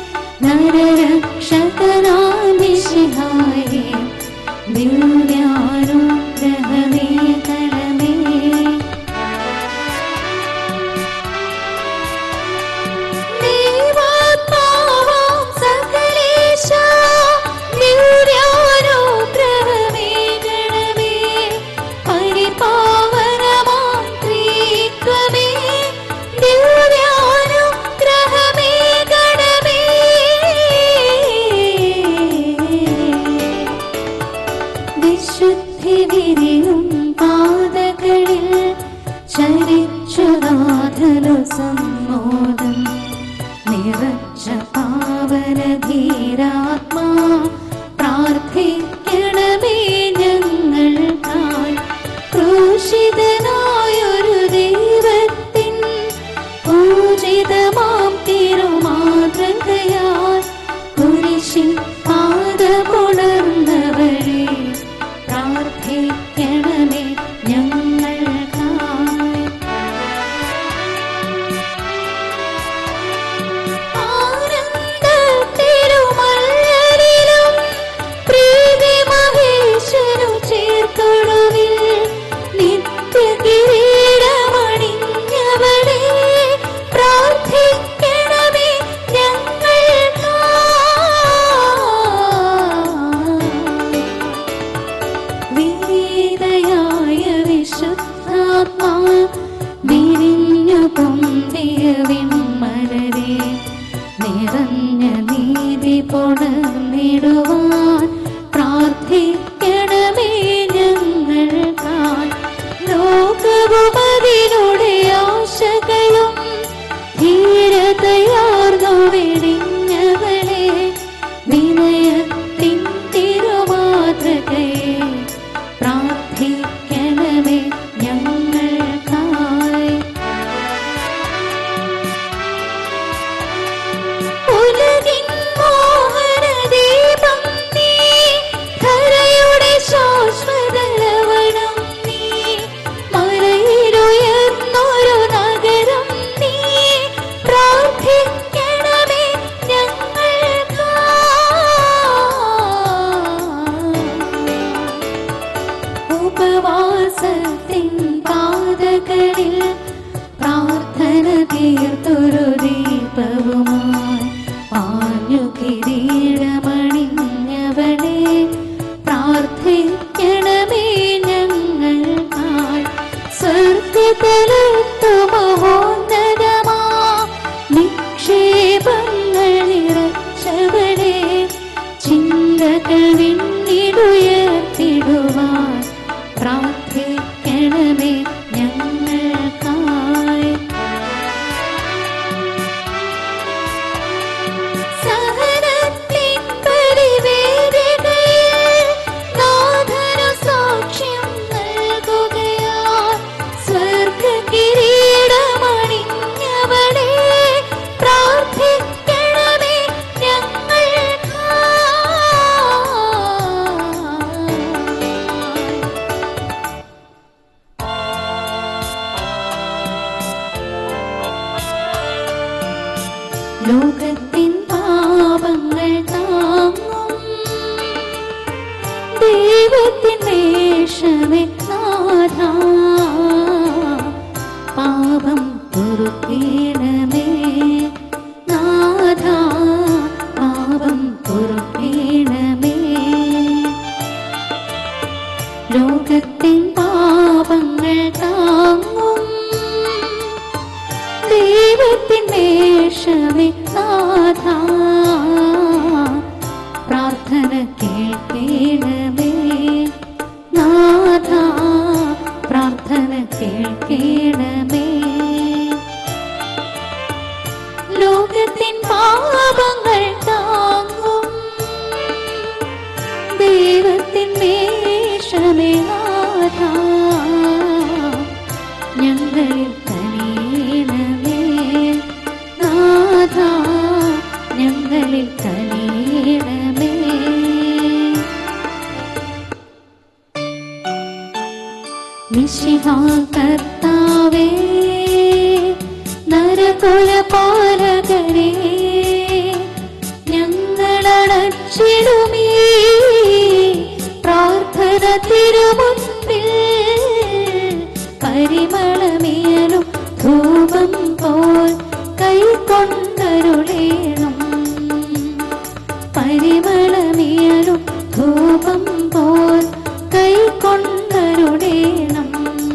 നരരക്ഷകനാദിശിഹായേ ദിവ്യാനുഗ്രഹമേകണമേ ദൈവാത്മാവാം സകലേശ ദിവ്യാനുഗ്രഹമേകണമേ പരിപാവനമാം ത്രിത്വമേ ദിവ്യാനുഗ്രഹമേകണമേ വിശുദ്ധി വിരിയും പാതകളിൽ ചരിച്ചുനാഥനു സമ്മോദം നിറച്ച പാവനധീരാത്മാ പ്രാർത്ഥിക്കണമേ ഞങ്ങൾക്കായി ക്രൂശിതനായൊരു ദൈവത്തിൻ പൂജിതമാം തിരുമാതൃകയാൽ കുരിശിൽ പാദമുണർന്നവരെ പ്രാർത്ഥിക്കണമേ ഞങ്ങൾക്കായി ആനന്ദത്തിരുമല്ലരിലും പ്രീതി മഹേശനു ചേർക്കൊടുവിൽ നിത്യകിരീടമണിഞ്ഞവളെ പ്രാർത്ഥിക്കണമേ ഞങ്ങൾക്കായി വീതയായ വിശുദ്ധാത്മാ വിരിഞ്ഞു പൊന്തിയ വിൺമലരെ നിറഞ്ഞ നീതി പുണർന്നിടുവാൻ പ്രാർത്ഥിക്കണമേ ഞങ്ങൾക്കായി ലോകവും അതിലൂടെ ആശകളും ധീരതയാർന്നു വെടിഞ്ഞവളെ വിനയത്തിൻ തിരുമാതൃകയെ പ്രാർത്ഥിക്കണമേ ഞങ്ങൾക്കായി ഉലകിൻ മോഹനദീപം നീ ധരയുടെ ശാശ്വത ലവണം നീ മലയിലുയർന്നൊരു നഗരം നീ പ്രാർത്ഥിക്കണമേ ഞങ്ങൾക്കായി ഉപവാസത്തിൻ പാതകളിൽ പ്രാർത്ഥന തീർത്തൊരു ദീപവുമായി പാഞ്ഞു കിരീടമണിഞ്ഞവളെ പ്രാർത്ഥിക്കണമേ ഞങ്ങൾക്കായി സ്വർഗതലത്തു മഹോന്നതമാ നിക്ഷേപങ്ങൾ നിറച്ചവളെ ചിന്തകൾ വിണ്ണിടുയർത്തിടുവാൻ പ്രാർത്ഥിക്കണമേ ഞങ്ങൾക്കായി സഹനത്തിൻ പരിവേദികയിൽ നാഥനു സാക്ഷ്യം നൽകുകയാൽ സ്വർഗകിരീടമണിഞ്ഞവളെ പ്രാർത്ഥിക്കണമേ ഞങ്ങൾക്കായി ലോകത്തിൻ പാപങ്ങൾ താങ്ങും ദൈവത്തിൻ വേഷമേ നാഥ പാപം പൊറുക്കണമേ നാഥ പാപം ലോകത്തിൻ പാപങ്ങൾ താങ്ങും ദൈവത്തിൻ മേഷമേ നാഥ പ്രാർത്ഥന കേൾക്കണമേ നാഥ പ്രാർത്ഥന കേൾക്കണമേ ലോകത്തിൻ പാപങ്ങൾ താങ്ങും ദൈവത്തിൻ മേഷമേ നാഥ ഞങ്ങളിൽ കനിയണമേ നാഥ ഞങ്ങളിൽ കനിയണമേ മിശിഹാ കർത്താവേ നരകുലപാലകരേ ഞങ്ങളടച്ചിടുമേ പ്രാർത്ഥന തിരുമുൻപിൽ പരിമളമേലും ധൂപം പോൽ കൈക്കൊണ്ടരുളേണം പരിമളമേലും ധൂപം പോൽ കൈക്കൊണ്ടരുളേണം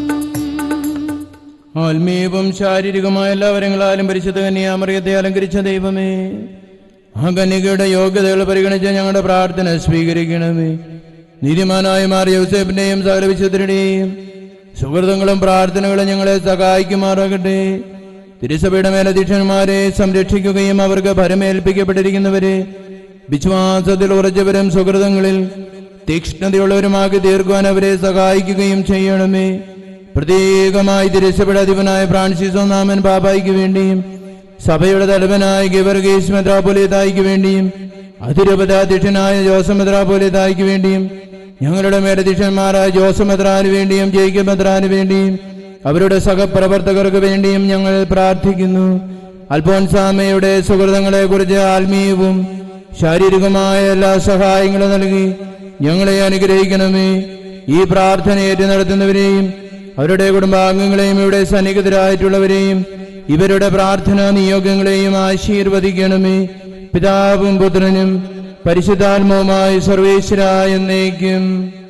ആത്മീയവും ശാരീരികമായ എല്ലാ വരങ്ങളാലും പരിശുദ്ധ കന്യാമറിയത്തെ അലങ്കരിച്ച ദൈവമേ ആ കന്യകയുടെ യോഗ്യതകൾ പരിഗണിച്ച് ഞങ്ങളുടെ പ്രാർത്ഥന സ്വീകരിക്കണമേ നീതിമാനായ മാറിയ യൂസേഫിന്റെയും സകല വിശുദ്ധരുടെയും സുഹൃത്തുക്കളും പ്രാർത്ഥനകളും ഞങ്ങളെ സഹായിക്കുമാറാകട്ടെ തിരുസഭയുടെ മേലധ്യക്ഷന്മാരെ സംരക്ഷിക്കുകയും അവർക്ക് ഭരമേൽപ്പിക്കപ്പെട്ടിരിക്കുന്നവരെ വിശ്വാസത്തിൽ ഉറച്ചവരും സുഹൃതങ്ങളിൽ തീക്ഷ്ണതയുള്ളവരുമാക്കി തീർക്കുവാൻ അവരെ സഹായിക്കുകയും ചെയ്യണമേ പ്രത്യേകമായി തിരസ്യപ്പെട്ട അധിപനായ ഫ്രാൻസിസ് ഒന്നാമൻ പാപ്പായിക്ക് വേണ്ടിയും സഭയുടെ തലവനായ ഗിവർഗീസ് മെത്രാപോലിയതായിക്ക് വേണ്ടിയും അതിരൂപതാധ്യക്ഷനായ ജോസഫ് മെത്രാപോലിയതായിക്ക് വേണ്ടിയും ഞങ്ങളുടെ മേലധ്യക്ഷന്മാരായ ജോസഫ് മെത്രാന് വേണ്ടിയും ജയിക്കബ് മെത്രാന് വേണ്ടിയും അവരുടെ സഹപ്രവർത്തകർക്ക് വേണ്ടിയും ഞങ്ങൾ പ്രാർത്ഥിക്കുന്നു അൽഫോൻസാമയുടെ സുഹൃതങ്ങളെ കുറിച്ച് ആത്മീയവും ശാരീരികമായ എല്ലാ സഹായങ്ങളും നൽകി ഞങ്ങളെ അനുഗ്രഹിക്കണമേ ഈ പ്രാർത്ഥന ഏറ്റു നടത്തുന്നവരെയും അവരുടെ കുടുംബാംഗങ്ങളെയും ഇവിടെ സന്നിഹിതരായിട്ടുള്ളവരെയും ഇവരുടെ പ്രാർത്ഥനാ നിയോഗങ്ങളെയും ആശീർവദിക്കണമേ പിതാവും പുത്രനും പരിശുദ്ധാത്മവുമായി സർവേശ്വരായ എന്നേക്കും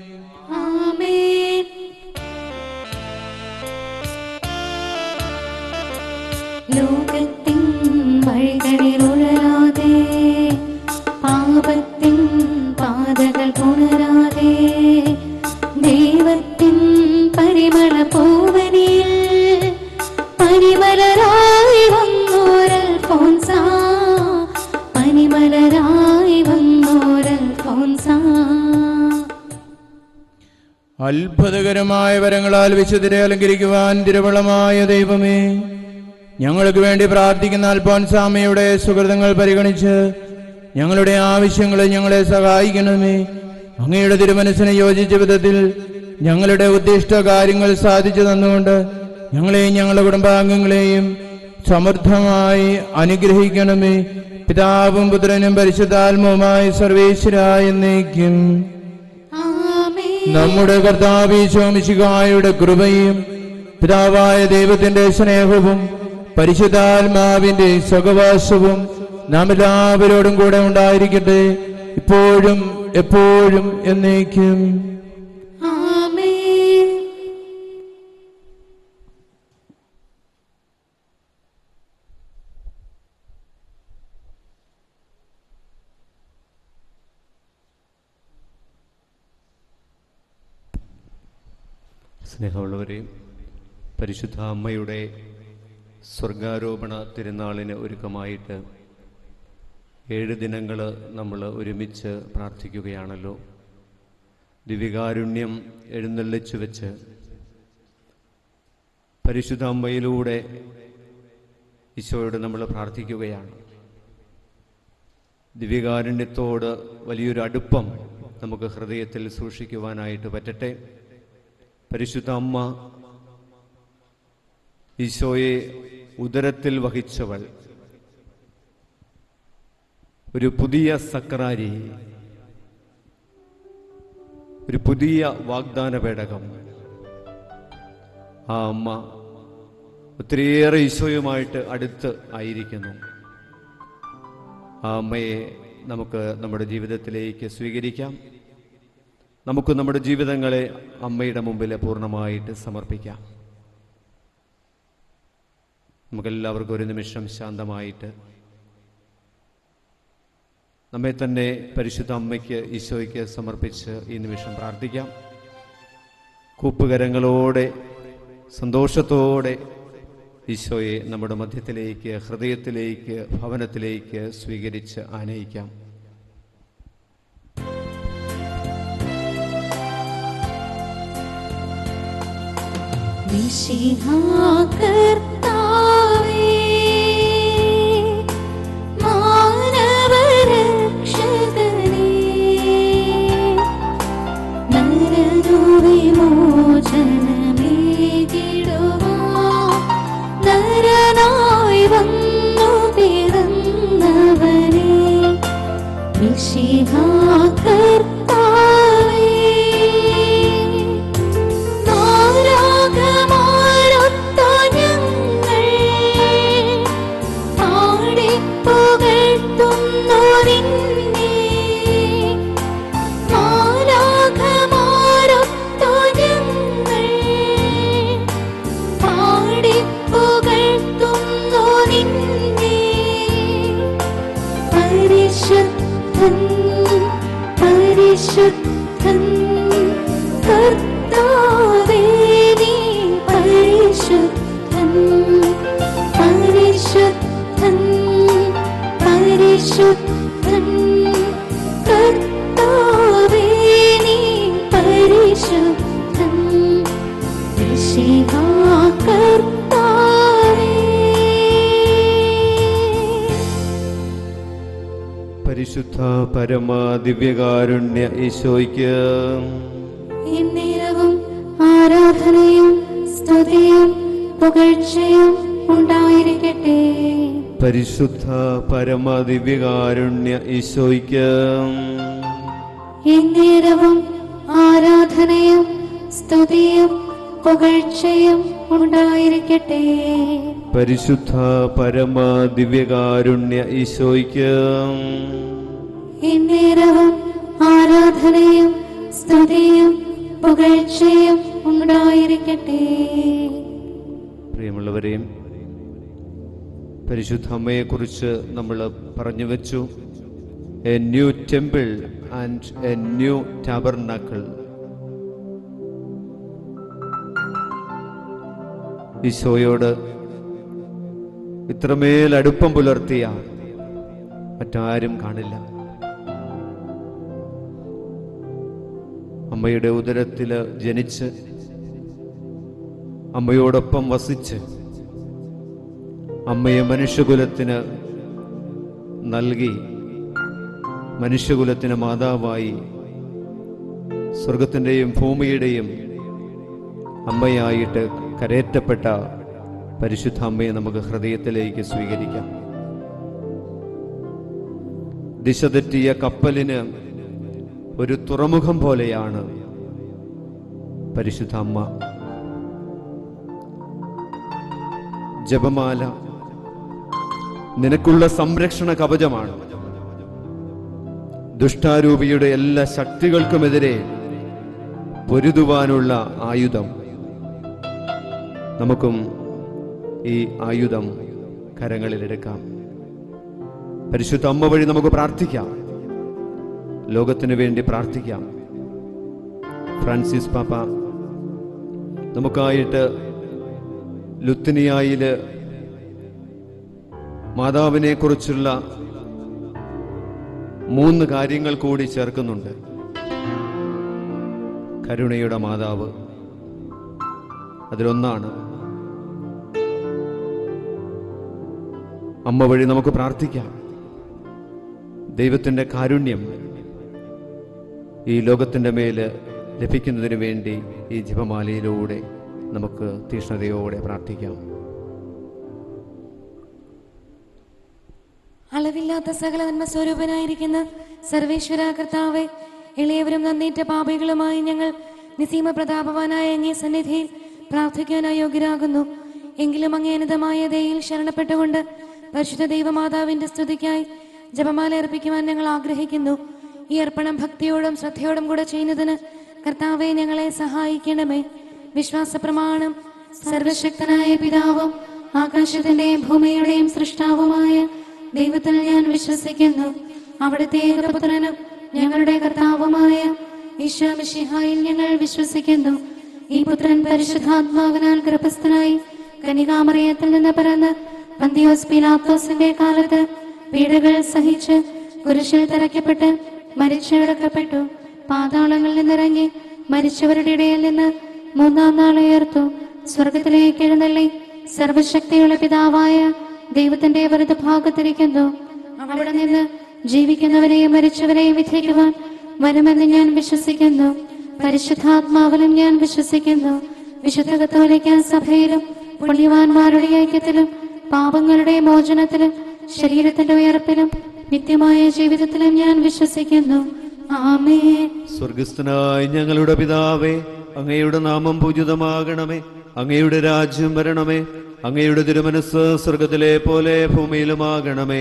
ആമേൻ ലോകത്തിൻ വഴികളിൽ ഉഴലാതെ പാപത്തിൻ പാതകൾ പുണരാതെ ദൈവത്തിൻ പരിമള പൂവനിൽ പരിമലരായി വന്നോരൽ ഫോൻസ പരിമലരായി വന്നോരൽ ഫോൻസ അത്ഭുതകരമായ വരങ്ങളാൽ വിശുദ്ധരെ അലങ്കരിക്കുവാൻ തിരുവളമായ ദൈവമേ ഞങ്ങൾക്ക് വേണ്ടി പ്രാർത്ഥിക്കുന്ന അൽഫോൻസാമയുടെ സുഹൃതങ്ങൾ പരിഗണിച്ച് ഞങ്ങളുടെ ആവശ്യങ്ങളെ ഞങ്ങളെ സഹായിക്കണമേ അങ്ങയുടെ തിരുമനസ്സിന് യോജിച്ച വിധത്തിൽ ഞങ്ങളുടെ ഉദ്ദിഷ്ട കാര്യങ്ങൾ സാധിച്ചു തന്നുകൊണ്ട് ഞങ്ങളെയും ഞങ്ങളുടെ കുടുംബാംഗങ്ങളെയും സമൃദ്ധമായി അനുഗ്രഹിക്കണമേ പിതാവും പുത്രനും പരിശുദ്ധാത്മവുമായി സർവേശ്വരായ എന്നേക്കും ആമേൻ നമ്മുടെ കർത്താവീശോമിശികായുടെ കൃപയും പിതാവായ ദൈവത്തിന്റെ സ്നേഹവും പരിശുദ്ധാത്മാവിന്റെ സഹവാസവും നാം എല്ലാവരോടും കൂടെ ഉണ്ടായിരിക്കട്ടെ ഇപ്പോഴും എപ്പോഴും എന്നേക്കും ആമേൻ സ്നേഹമുള്ളവരെ പരിശുദ്ധ അമ്മയുടെ സ്വർഗാരോപണ തിരുനാളിന് ഒരുക്കമായിട്ട് ഏഴ് ദിനങ്ങൾ നമ്മൾ ഒരുമിച്ച് പ്രാർത്ഥിക്കുകയാണല്ലോ ദിവികാരുണ്യം എഴുന്നള്ളിച്ചു വെച്ച് പരിശുദ്ധ അമ്മയിലൂടെ ഈശോയോട് നമ്മൾ പ്രാർത്ഥിക്കുകയാണ് ദിവ്യകാരുണ്യത്തോട് വലിയൊരു അടുപ്പം നമുക്ക് ഹൃദയത്തിൽ സൂക്ഷിക്കുവാനായിട്ട് പറ്റട്ടെ പരിശുദ്ധ അമ്മ ഈശോയെ ഉദരത്തിൽ വഹിച്ചവൾ ഒരു പുതിയ സക്രാരി ഒരു പുതിയ വാഗ്ദാന പേടകം ആ അമ്മ ഒത്തിരിയേറെ ഈശോയുമായിട്ട് അടുത്ത് ആയിരിക്കുന്നു ആ അമ്മയെ നമുക്ക് നമ്മുടെ ജീവിതത്തിലേക്ക് സ്വീകരിക്കാം നമുക്ക് നമ്മുടെ ജീവിതങ്ങളെ അമ്മയുടെ മുമ്പിൽ പൂർണ്ണമായിട്ട് സമർപ്പിക്കാം നമുക്കെല്ലാവർക്കും ഒരു നിമിഷം ശാന്തമായിട്ട് നമ്മെ തന്നെ പരിശുദ്ധ അമ്മയ്ക്ക് ഈശോയ്ക്ക് സമർപ്പിച്ച് ഈ നിമിഷം പ്രാർത്ഥിക്കാം കൂപ്പുകരങ്ങളോടെ സന്തോഷത്തോടെ ഈശോയെ നമ്മുടെ മധ്യത്തിലേക്ക് ഹൃദയത്തിലേക്ക് ഭവനത്തിലേക്ക് സ്വീകരിച്ച് ആനയിക്കാം കർത്താവേ മാനവരക്ഷകനേ നരനുവിമോചനമേകിടുവാൻ നരനായി വന്നു പിറന്നവനേ മിശിഹാ കർത്താവേ മാലാഖമാരൊത്ത ഞങ്ങൾ പാടിപ്പുകഴ്ത്തുന്നു നിന്നെ. മാലാഖമാരൊത്ത ഞങ്ങൾ പാടിപ്പുകഴ്ത്തുന്നു നിന്നെ. പരിശുദ്ധൻ പരിശുദ്ധൻ കർത്താവേ നീ പരിശുദ്ധൻ പരിശുദ്ധൻ പരിശുദ്ധൻ കർത്താവേ നീ പരിശുദ്ധൻ ഋഷിഹാ കർത്താവേ പരിശുദ്ധ പരമ ദിവ്യകാരുണ്യ ഈശോയ്ക്ക് എന്നേരവും ആരാധനയും സ്തുതിയും പുകഴ്ചയും ഉണ്ടായിരിക്കട്ടെ പരിശുദ്ധ പരമ ദിവ്യകാരുണ്യ ഈശോയ്ക്ക് എന്നേരവും ആരാധനയും സ്തുതിയും പുകഴ്ചയും ഉണ്ടായിരിക്കട്ടെ പരിശുദ്ധ പരമ ദിവ്യകാരുണ്യ ഈശോയ്ക്ക് എന്നേരവും ആരാധനയും സ്തുതിയും പുകഴ്ചയും ഉണ്ടായിരിക്കട്ടെ പ്രിയമുള്ളവരെയും പരിശുദ്ധ അമ്മയെക്കുറിച്ച് നമ്മൾ പറഞ്ഞു വെച്ചു a new temple and a new tabernacle ഈശോയോട് ഇത്രമേൽ അടുപ്പം പുലർത്തിയ മറ്റാരും കാണില്ല അമ്മയുടെ ഉദരത്തില് ജനിച്ച് അമ്മയോടൊപ്പം വസിച്ച് അമ്മയെ മനുഷ്യകുലത്തിന് നൽകി മനുഷ്യകുലത്തിന് മാതാവായി സ്വർഗത്തിൻ്റെയും ഭൂമിയുടെയും അമ്മയായിട്ട് കരയേറ്റപ്പെട്ട പരിശുദ്ധ അമ്മയെ നമുക്ക് ഹൃദയത്തിലേക്ക് സ്വീകരിക്കാം ദിശ തെറ്റിയ കപ്പലിന് ഒരു തുറമുഖം പോലെയാണ് പരിശുദ്ധ അമ്മ ജപമാല നിനക്കുള്ള സംരക്ഷണ കവചമാണ് ദുഷ്ടാരൂപിയുടെ എല്ലാ ശക്തികൾക്കുമെതിരെ പൊരുതുവാനുള്ള ആയുധം നമുക്കും ഈ ആയുധം കരങ്ങളിലെടുക്കാം പരിശുദ്ധ അമ്മ വഴി നമുക്ക് പ്രാർത്ഥിക്കാം ലോകത്തിന് വേണ്ടി പ്രാർത്ഥിക്കാം ഫ്രാൻസിസ് പാപ്പ നമുക്കായിട്ട് ലുത്തിനിയായില് മാതാവിനെ കുറിച്ചുള്ള മൂന്ന് കാര്യങ്ങൾ കൂടി ചേർക്കുന്നുണ്ട് കരുണയുടെ മാതാവ് അതിലൊന്നാണ് അമ്മ വഴി നമുക്ക് പ്രാർത്ഥിക്കാം ദൈവത്തിൻ്റെ കാരുണ്യം ഈ ലോകത്തിൻ്റെ മേല് ലഭിക്കുന്നതിന് വേണ്ടി ഈ ജപമാലയിലൂടെ നമുക്ക് തീഷ്ണതയോടെ പ്രാർത്ഥിക്കാം അളവില്ലാത്ത സകല നന്മ സ്വരൂപനായിരിക്കുന്ന സർവേശ്വര കർത്താവെ ഇളയവരും നന്ദിറ്റ പാപികളുമായി ഞങ്ങൾ നിസീമ പ്രതാപവാനായ അങ്ങേ സന്നിധിയിൽ പ്രാർത്ഥിക്കാനായി യോഗ്യരാകുന്നു എങ്കിലും അങ്ങേ അനന്തമായ ദയയിൽ ശരണപ്പെട്ടുകൊണ്ട് പരിശുദ്ധ ദൈവമാതാവിന്റെ സ്തുതിക്കായി ജപമാല അർപ്പിക്കുവാൻ ഞങ്ങൾ ആഗ്രഹിക്കുന്നു ഈ അർപ്പണം ഭക്തിയോടും ശ്രദ്ധയോടും കൂടെ ചെയ്യുന്നതിന് കർത്താവെ ഞങ്ങളെ സഹായിക്കണമേ വിശ്വാസ പ്രമാണം സർവശക്തനായ പിതാവും ആകാശത്തിന്റെയും ഭൂമിയുടെയും സൃഷ്ടാവുമായ ദൈവത്തിൽ ഞാൻ വിശ്വസിക്കുന്നു അവിടുത്തെ ഏകപുത്രനും ഞങ്ങളുടെ കർത്താവുമായ ഈശോ മിശിഹായിൽ ഞങ്ങൾ വിശ്വസിക്കുന്നു ഈ പുത്രൻ പരിശുദ്ധാത്മാവിനാൽ ഗർഭസ്ഥനായി കനികാമറിയത്തിൽ നിന്ന് പിറന്ന് പന്തിയോസ് പിലാത്തോസിന്റെ കാലത്ത് പീഡകൾ സഹിച്ച് കുരിശിൽ തറയ്ക്കപ്പെട്ട് മരിച്ചടക്കപ്പെട്ടു പാതാളങ്ങളിൽ നിന്നിറങ്ങി മരിച്ചവരുടെ ഇടയിൽ നിന്ന് മൂന്നാം നാൾ ഉയർത്തു സ്വർഗത്തിലേക്ക് എഴുന്നള്ളി സർവശക്തിയുള്ള പിതാവായ ദൈവത്തിന്റെ വലത് ഭാഗത്തിരിക്കുന്നു അവിടെ നിന്ന് ജീവിക്കുന്നവരെയും മരിച്ചവരെയും വിധിക്കുവാൻ വരുമെന്ന് ഞാൻ വിശ്വസിക്കുന്നു പരിശുദ്ധാത്മാവിലും ഞാൻ വിശ്വസിക്കുന്നു വിശുദ്ധ കത്തോലിക്ക സഭയിലും പുണ്യവാന്മാരുടെ ഐക്യത്തിലും പാപങ്ങളുടെ മോചനത്തിലും ശരീരത്തിന്റെ ഉയർപ്പിലും നിത്യമായ ജീവിതത്തിലും ഞാൻ വിശ്വസിക്കുന്നു ആമേ സ്വർഗസ്ഥനായ ഞങ്ങളുടെ പിതാവേ അങ്ങയുടെ നാമം പൂജിതമാകണമേ അങ്ങയുടെ രാജ്യം വരണമേ അങ്ങയുടെ തിരുമനസ് സ്വർഗത്തിലെ പോലെ ഭൂമിയിലുമാകണമേ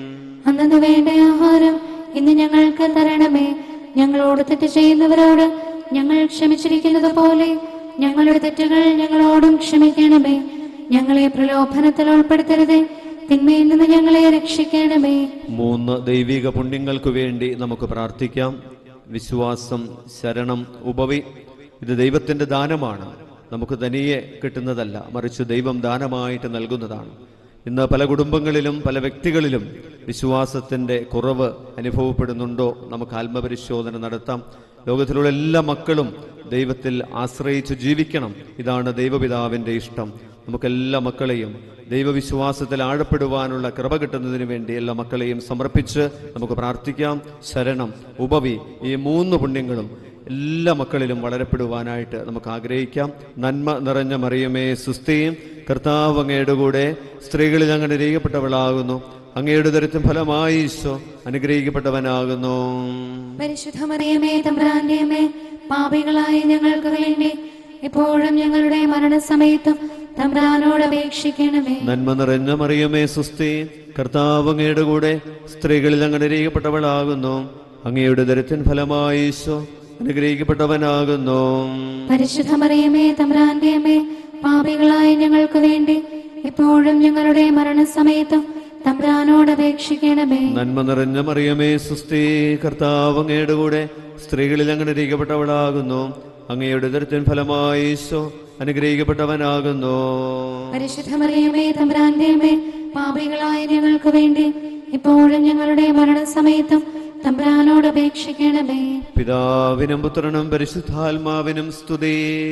അന്നു വേണ്ട ആഹാരം ഇന്ന് ഞങ്ങൾക്ക് തരണമേ ഞങ്ങളോട് തെറ്റ് ചെയ്യുന്നവരോട് ഞങ്ങൾ ക്ഷമിച്ചിരിക്കുന്നത് പോലെ ഞങ്ങളുടെ തെറ്റുകൾ ഞങ്ങളോടും ക്ഷമിക്കണമേ ഞങ്ങളെ പ്രലോഭനത്തിൽ ഉൾപ്പെടുത്തരുതേ തിന്മയിൽ നിന്ന് ഞങ്ങളെ രക്ഷിക്കണമേ മൂന്ന് ദൈവിക പുണ്യങ്ങൾക്ക് വേണ്ടി നമുക്ക് പ്രാർത്ഥിക്കാം വിശ്വാസം ശരണം ഉപവി ഇത് ദൈവത്തിന്റെ ദാനമാണ് നമുക്ക് തനിയെ കിട്ടുന്നതല്ല മറിച്ച് ദൈവം ദാനമായിട്ട് നൽകുന്നതാണ് ഇന്ന് പല കുടുംബങ്ങളിലും പല വ്യക്തികളിലും വിശ്വാസത്തിന്റെ കുറവ് അനുഭവപ്പെടുന്നുണ്ടോ നമുക്ക് ആത്മപരിശോധന നടത്താം ലോകത്തിലുള്ള എല്ലാ മക്കളും ദൈവത്തിൽ ആശ്രയിച്ച് ജീവിക്കണം ഇതാണ് ദൈവപിതാവിന്റെ ഇഷ്ടം നമുക്കെല്ലാ മക്കളെയും ദൈവവിശ്വാസത്തിൽ ആഴപ്പെടുവാനുള്ള കൃപ കിട്ടുന്നതിന് വേണ്ടി എല്ലാ മക്കളെയും സമർപ്പിച്ച് നമുക്ക് പ്രാർത്ഥിക്കാം ശരണം ഉപവി ഈ മൂന്ന് പുണ്യങ്ങളും എല്ലാ മക്കളിലും വളരപ്പെടുവാനായിട്ട് നമുക്ക് ആഗ്രഹിക്കാം നന്മ നിറഞ്ഞ മറിയമേ സുസ്ഥിയും കർത്താവ് അങ്ങയുടെ കൂടെ സ്ത്രീകളിൽ അങ്ങനെ രേഖപ്പെട്ടവളാകുന്നു അങ്ങയുടെ ദരിദ്രം ഫലമായി ഈശോ അനുഗ്രഹിക്കപ്പെട്ടവനാകുന്നു പരിശുദ്ധ മറിയമേ തമ്പ്രാന്റെ അമ്മേ പാപികളായ ഞങ്ങൾക്ക് വേണ്ടി എപ്പോഴും ഞങ്ങളുടെ മരണസമയത്തും തമ്പ്രാനോട് അപേക്ഷിക്കണമേ നന്മ നിറഞ്ഞ മറിയമേ സുസ്ഥി കർത്താവ് അങ്ങയുടെ കൂടെ സ്ത്രീകളിൽ അങ്ങനെ രേഖപ്പെട്ടവളാകുന്നു അങ്ങയുടെ ദരിദ്രൻ ഫലമായി ഈശോ അനുഗ്രഹിക്കപ്പെട്ടവനാകുന്നു പരിശുദ്ധ മറിയമേ തമ്പ്രാന്റെ അമ്മേ പാപികളായ ഞങ്ങൾക്ക് വേണ്ടി എപ്പോഴും ഞങ്ങളുടെ മരണസമയത്തും തമ്പ്രാനോട് അപേക്ഷിക്കണമേ നന്മ നിറഞ്ഞ മറിയമേ സുസ്ഥി കർത്താവ് അങ്ങയുടെ കൂടെ സ്ത്രീകളിൽ അങ്ങനെ രേഖപ്പെട്ടവളാകുന്നു അങ്ങയുടെ ദരിദ്രൻ ഫലമായി ഈശോ അനുഗ്രഹിക്കപ്പെട്ടവനാകുന്നു പരിശുദ്ധ മറിയമേ തമ്പ്രാന്റെ അമ്മേ പാപികളായ ഞങ്ങൾക്ക് വേണ്ടി എപ്പോഴും ഞങ്ങളുടെ മരണസമയത്തും തമ്പ്രാനോട് അപേക്ഷിക്കണമേ പിതാവിനും പുത്രനും പരിശുദ്ധാത്മാവിനും സ്തുതി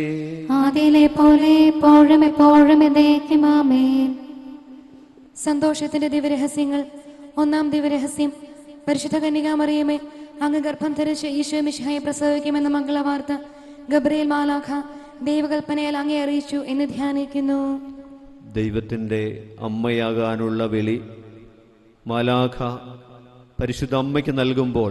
ആദിയിലെ പോലെ എപ്പോഴും എപ്പോഴും എന്നേക്കും ആമേൻ സന്തോഷത്തിന്റെ ദിവരഹസ്യങ്ങൾ ഒന്നാം ദിവരഹസ്യം പരിശുദ്ധ കന്യകാമറിയമേ അങ്ങ് ഗർഭം ധരിച്ച് ഈശോ മിശിഹായെ പ്രസവിക്കുമെന്ന മംഗളവാർത്ത ഗബ്രിയേൽ മാലാഖ ദൈവകൽപ്പനയാൽ അങ്ങേ അറിയിച്ചു എന്ന് ധ്യാനിക്കുന്നു ദൈവത്തിൻ്റെ അമ്മയാകാനുള്ള വിളി മാലാഖ പരിശുദ്ധ അമ്മയ്ക്ക് നൽകുമ്പോൾ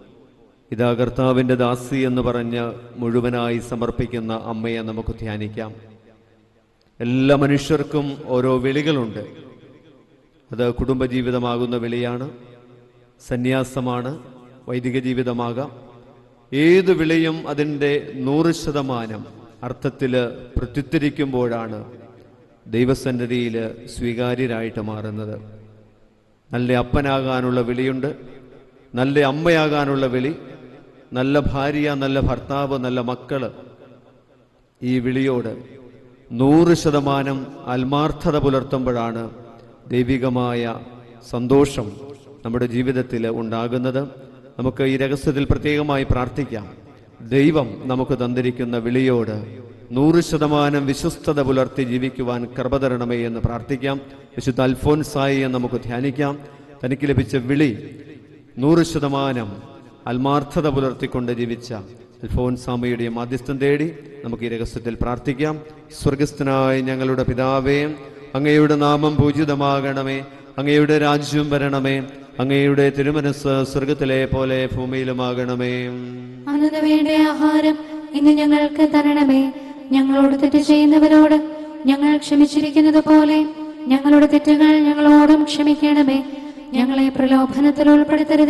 ഇതാ കർത്താവിൻ്റെ ദാസി എന്ന് പറഞ്ഞ് മുഴുവനായി സമർപ്പിക്കുന്ന അമ്മയെ നമുക്ക് ധ്യാനിക്കാം എല്ലാ മനുഷ്യർക്കും ഓരോ വിളികളുണ്ട് അത് കുടുംബജീവിതമാകുന്ന വിളിയാണ് സന്യാസമാണ് വൈദിക ജീവിതമാകാം ഏത് വിളിയും അതിൻ്റെ നൂറ് ശതമാനം അർത്ഥത്തിൽ പ്രത്യുത്തരിക്കുമ്പോഴാണ് ദൈവസന്നിധിയിൽ സ്വീകാര്യരായിട്ട് മാറുന്നത് നല്ല അപ്പനാകാനുള്ള വിളിയുണ്ട് നല്ല അമ്മയാകാനുള്ള വിളി നല്ല ഭാര്യ നല്ല ഭർത്താവ് നല്ല മക്കള് ഈ വിളിയോട് നൂറ് ശതമാനം ആത്മാർത്ഥത പുലർത്തുമ്പോഴാണ് ദൈവികമായ സന്തോഷം നമ്മുടെ ജീവിതത്തിൽ ഉണ്ടാകുന്നത് നമുക്ക് ഈ രഹസ്യത്തിൽ പ്രത്യേകമായി പ്രാർത്ഥിക്കാം ദൈവം നമുക്ക് തന്നിരിക്കുന്ന വിളിയോട് നൂറ് ശതമാനം വിശ്വസ്തത പുലർത്തി ജീവിക്കുവാൻ കൃപ തരണമേ എന്ന് പ്രാർത്ഥിക്കാം വിശുദ്ധ അൽഫോൻസായി നമുക്ക് ധ്യാനിക്കാം തനിക്ക് ലഭിച്ച വിളി നൂറ് ശതമാനം ആത്മാർത്ഥത പുലർത്തിക്കൊണ്ട് ജീവിച്ച അൽഫോൻസാമയുടെ മാധ്യസ്ഥം തേടി നമുക്ക് ഈ രഹസ്യത്തിൽ പ്രാർത്ഥിക്കാം സ്വർഗസ്ഥനായ ഞങ്ങളുടെ പിതാവേ അങ്ങയുടെ നാമം പൂജിതമാകണമേ അങ്ങയുടെ രാജ്യം വരണമേ അങ്ങയുടെ തിരുമനസ് സ്വർഗത്തിലെ പോലെ ഭൂമിയിലുമാകണമേ അന്നത് വേണ്ട ആഹാരം ഇന്ന് ഞങ്ങൾക്ക് തരണമേ ഞങ്ങളോട് തെറ്റ് ചെയ്യുന്നവരോട് ഞങ്ങൾ ക്ഷമിച്ചിരിക്കുന്നത് പോലെ ഞങ്ങളുടെ തെറ്റുകൾ ഞങ്ങളോടും ക്ഷമിക്കണമേ ഞങ്ങളെ പ്രലോഭനത്തിൽ ഉൾപ്പെടുത്തരുതേ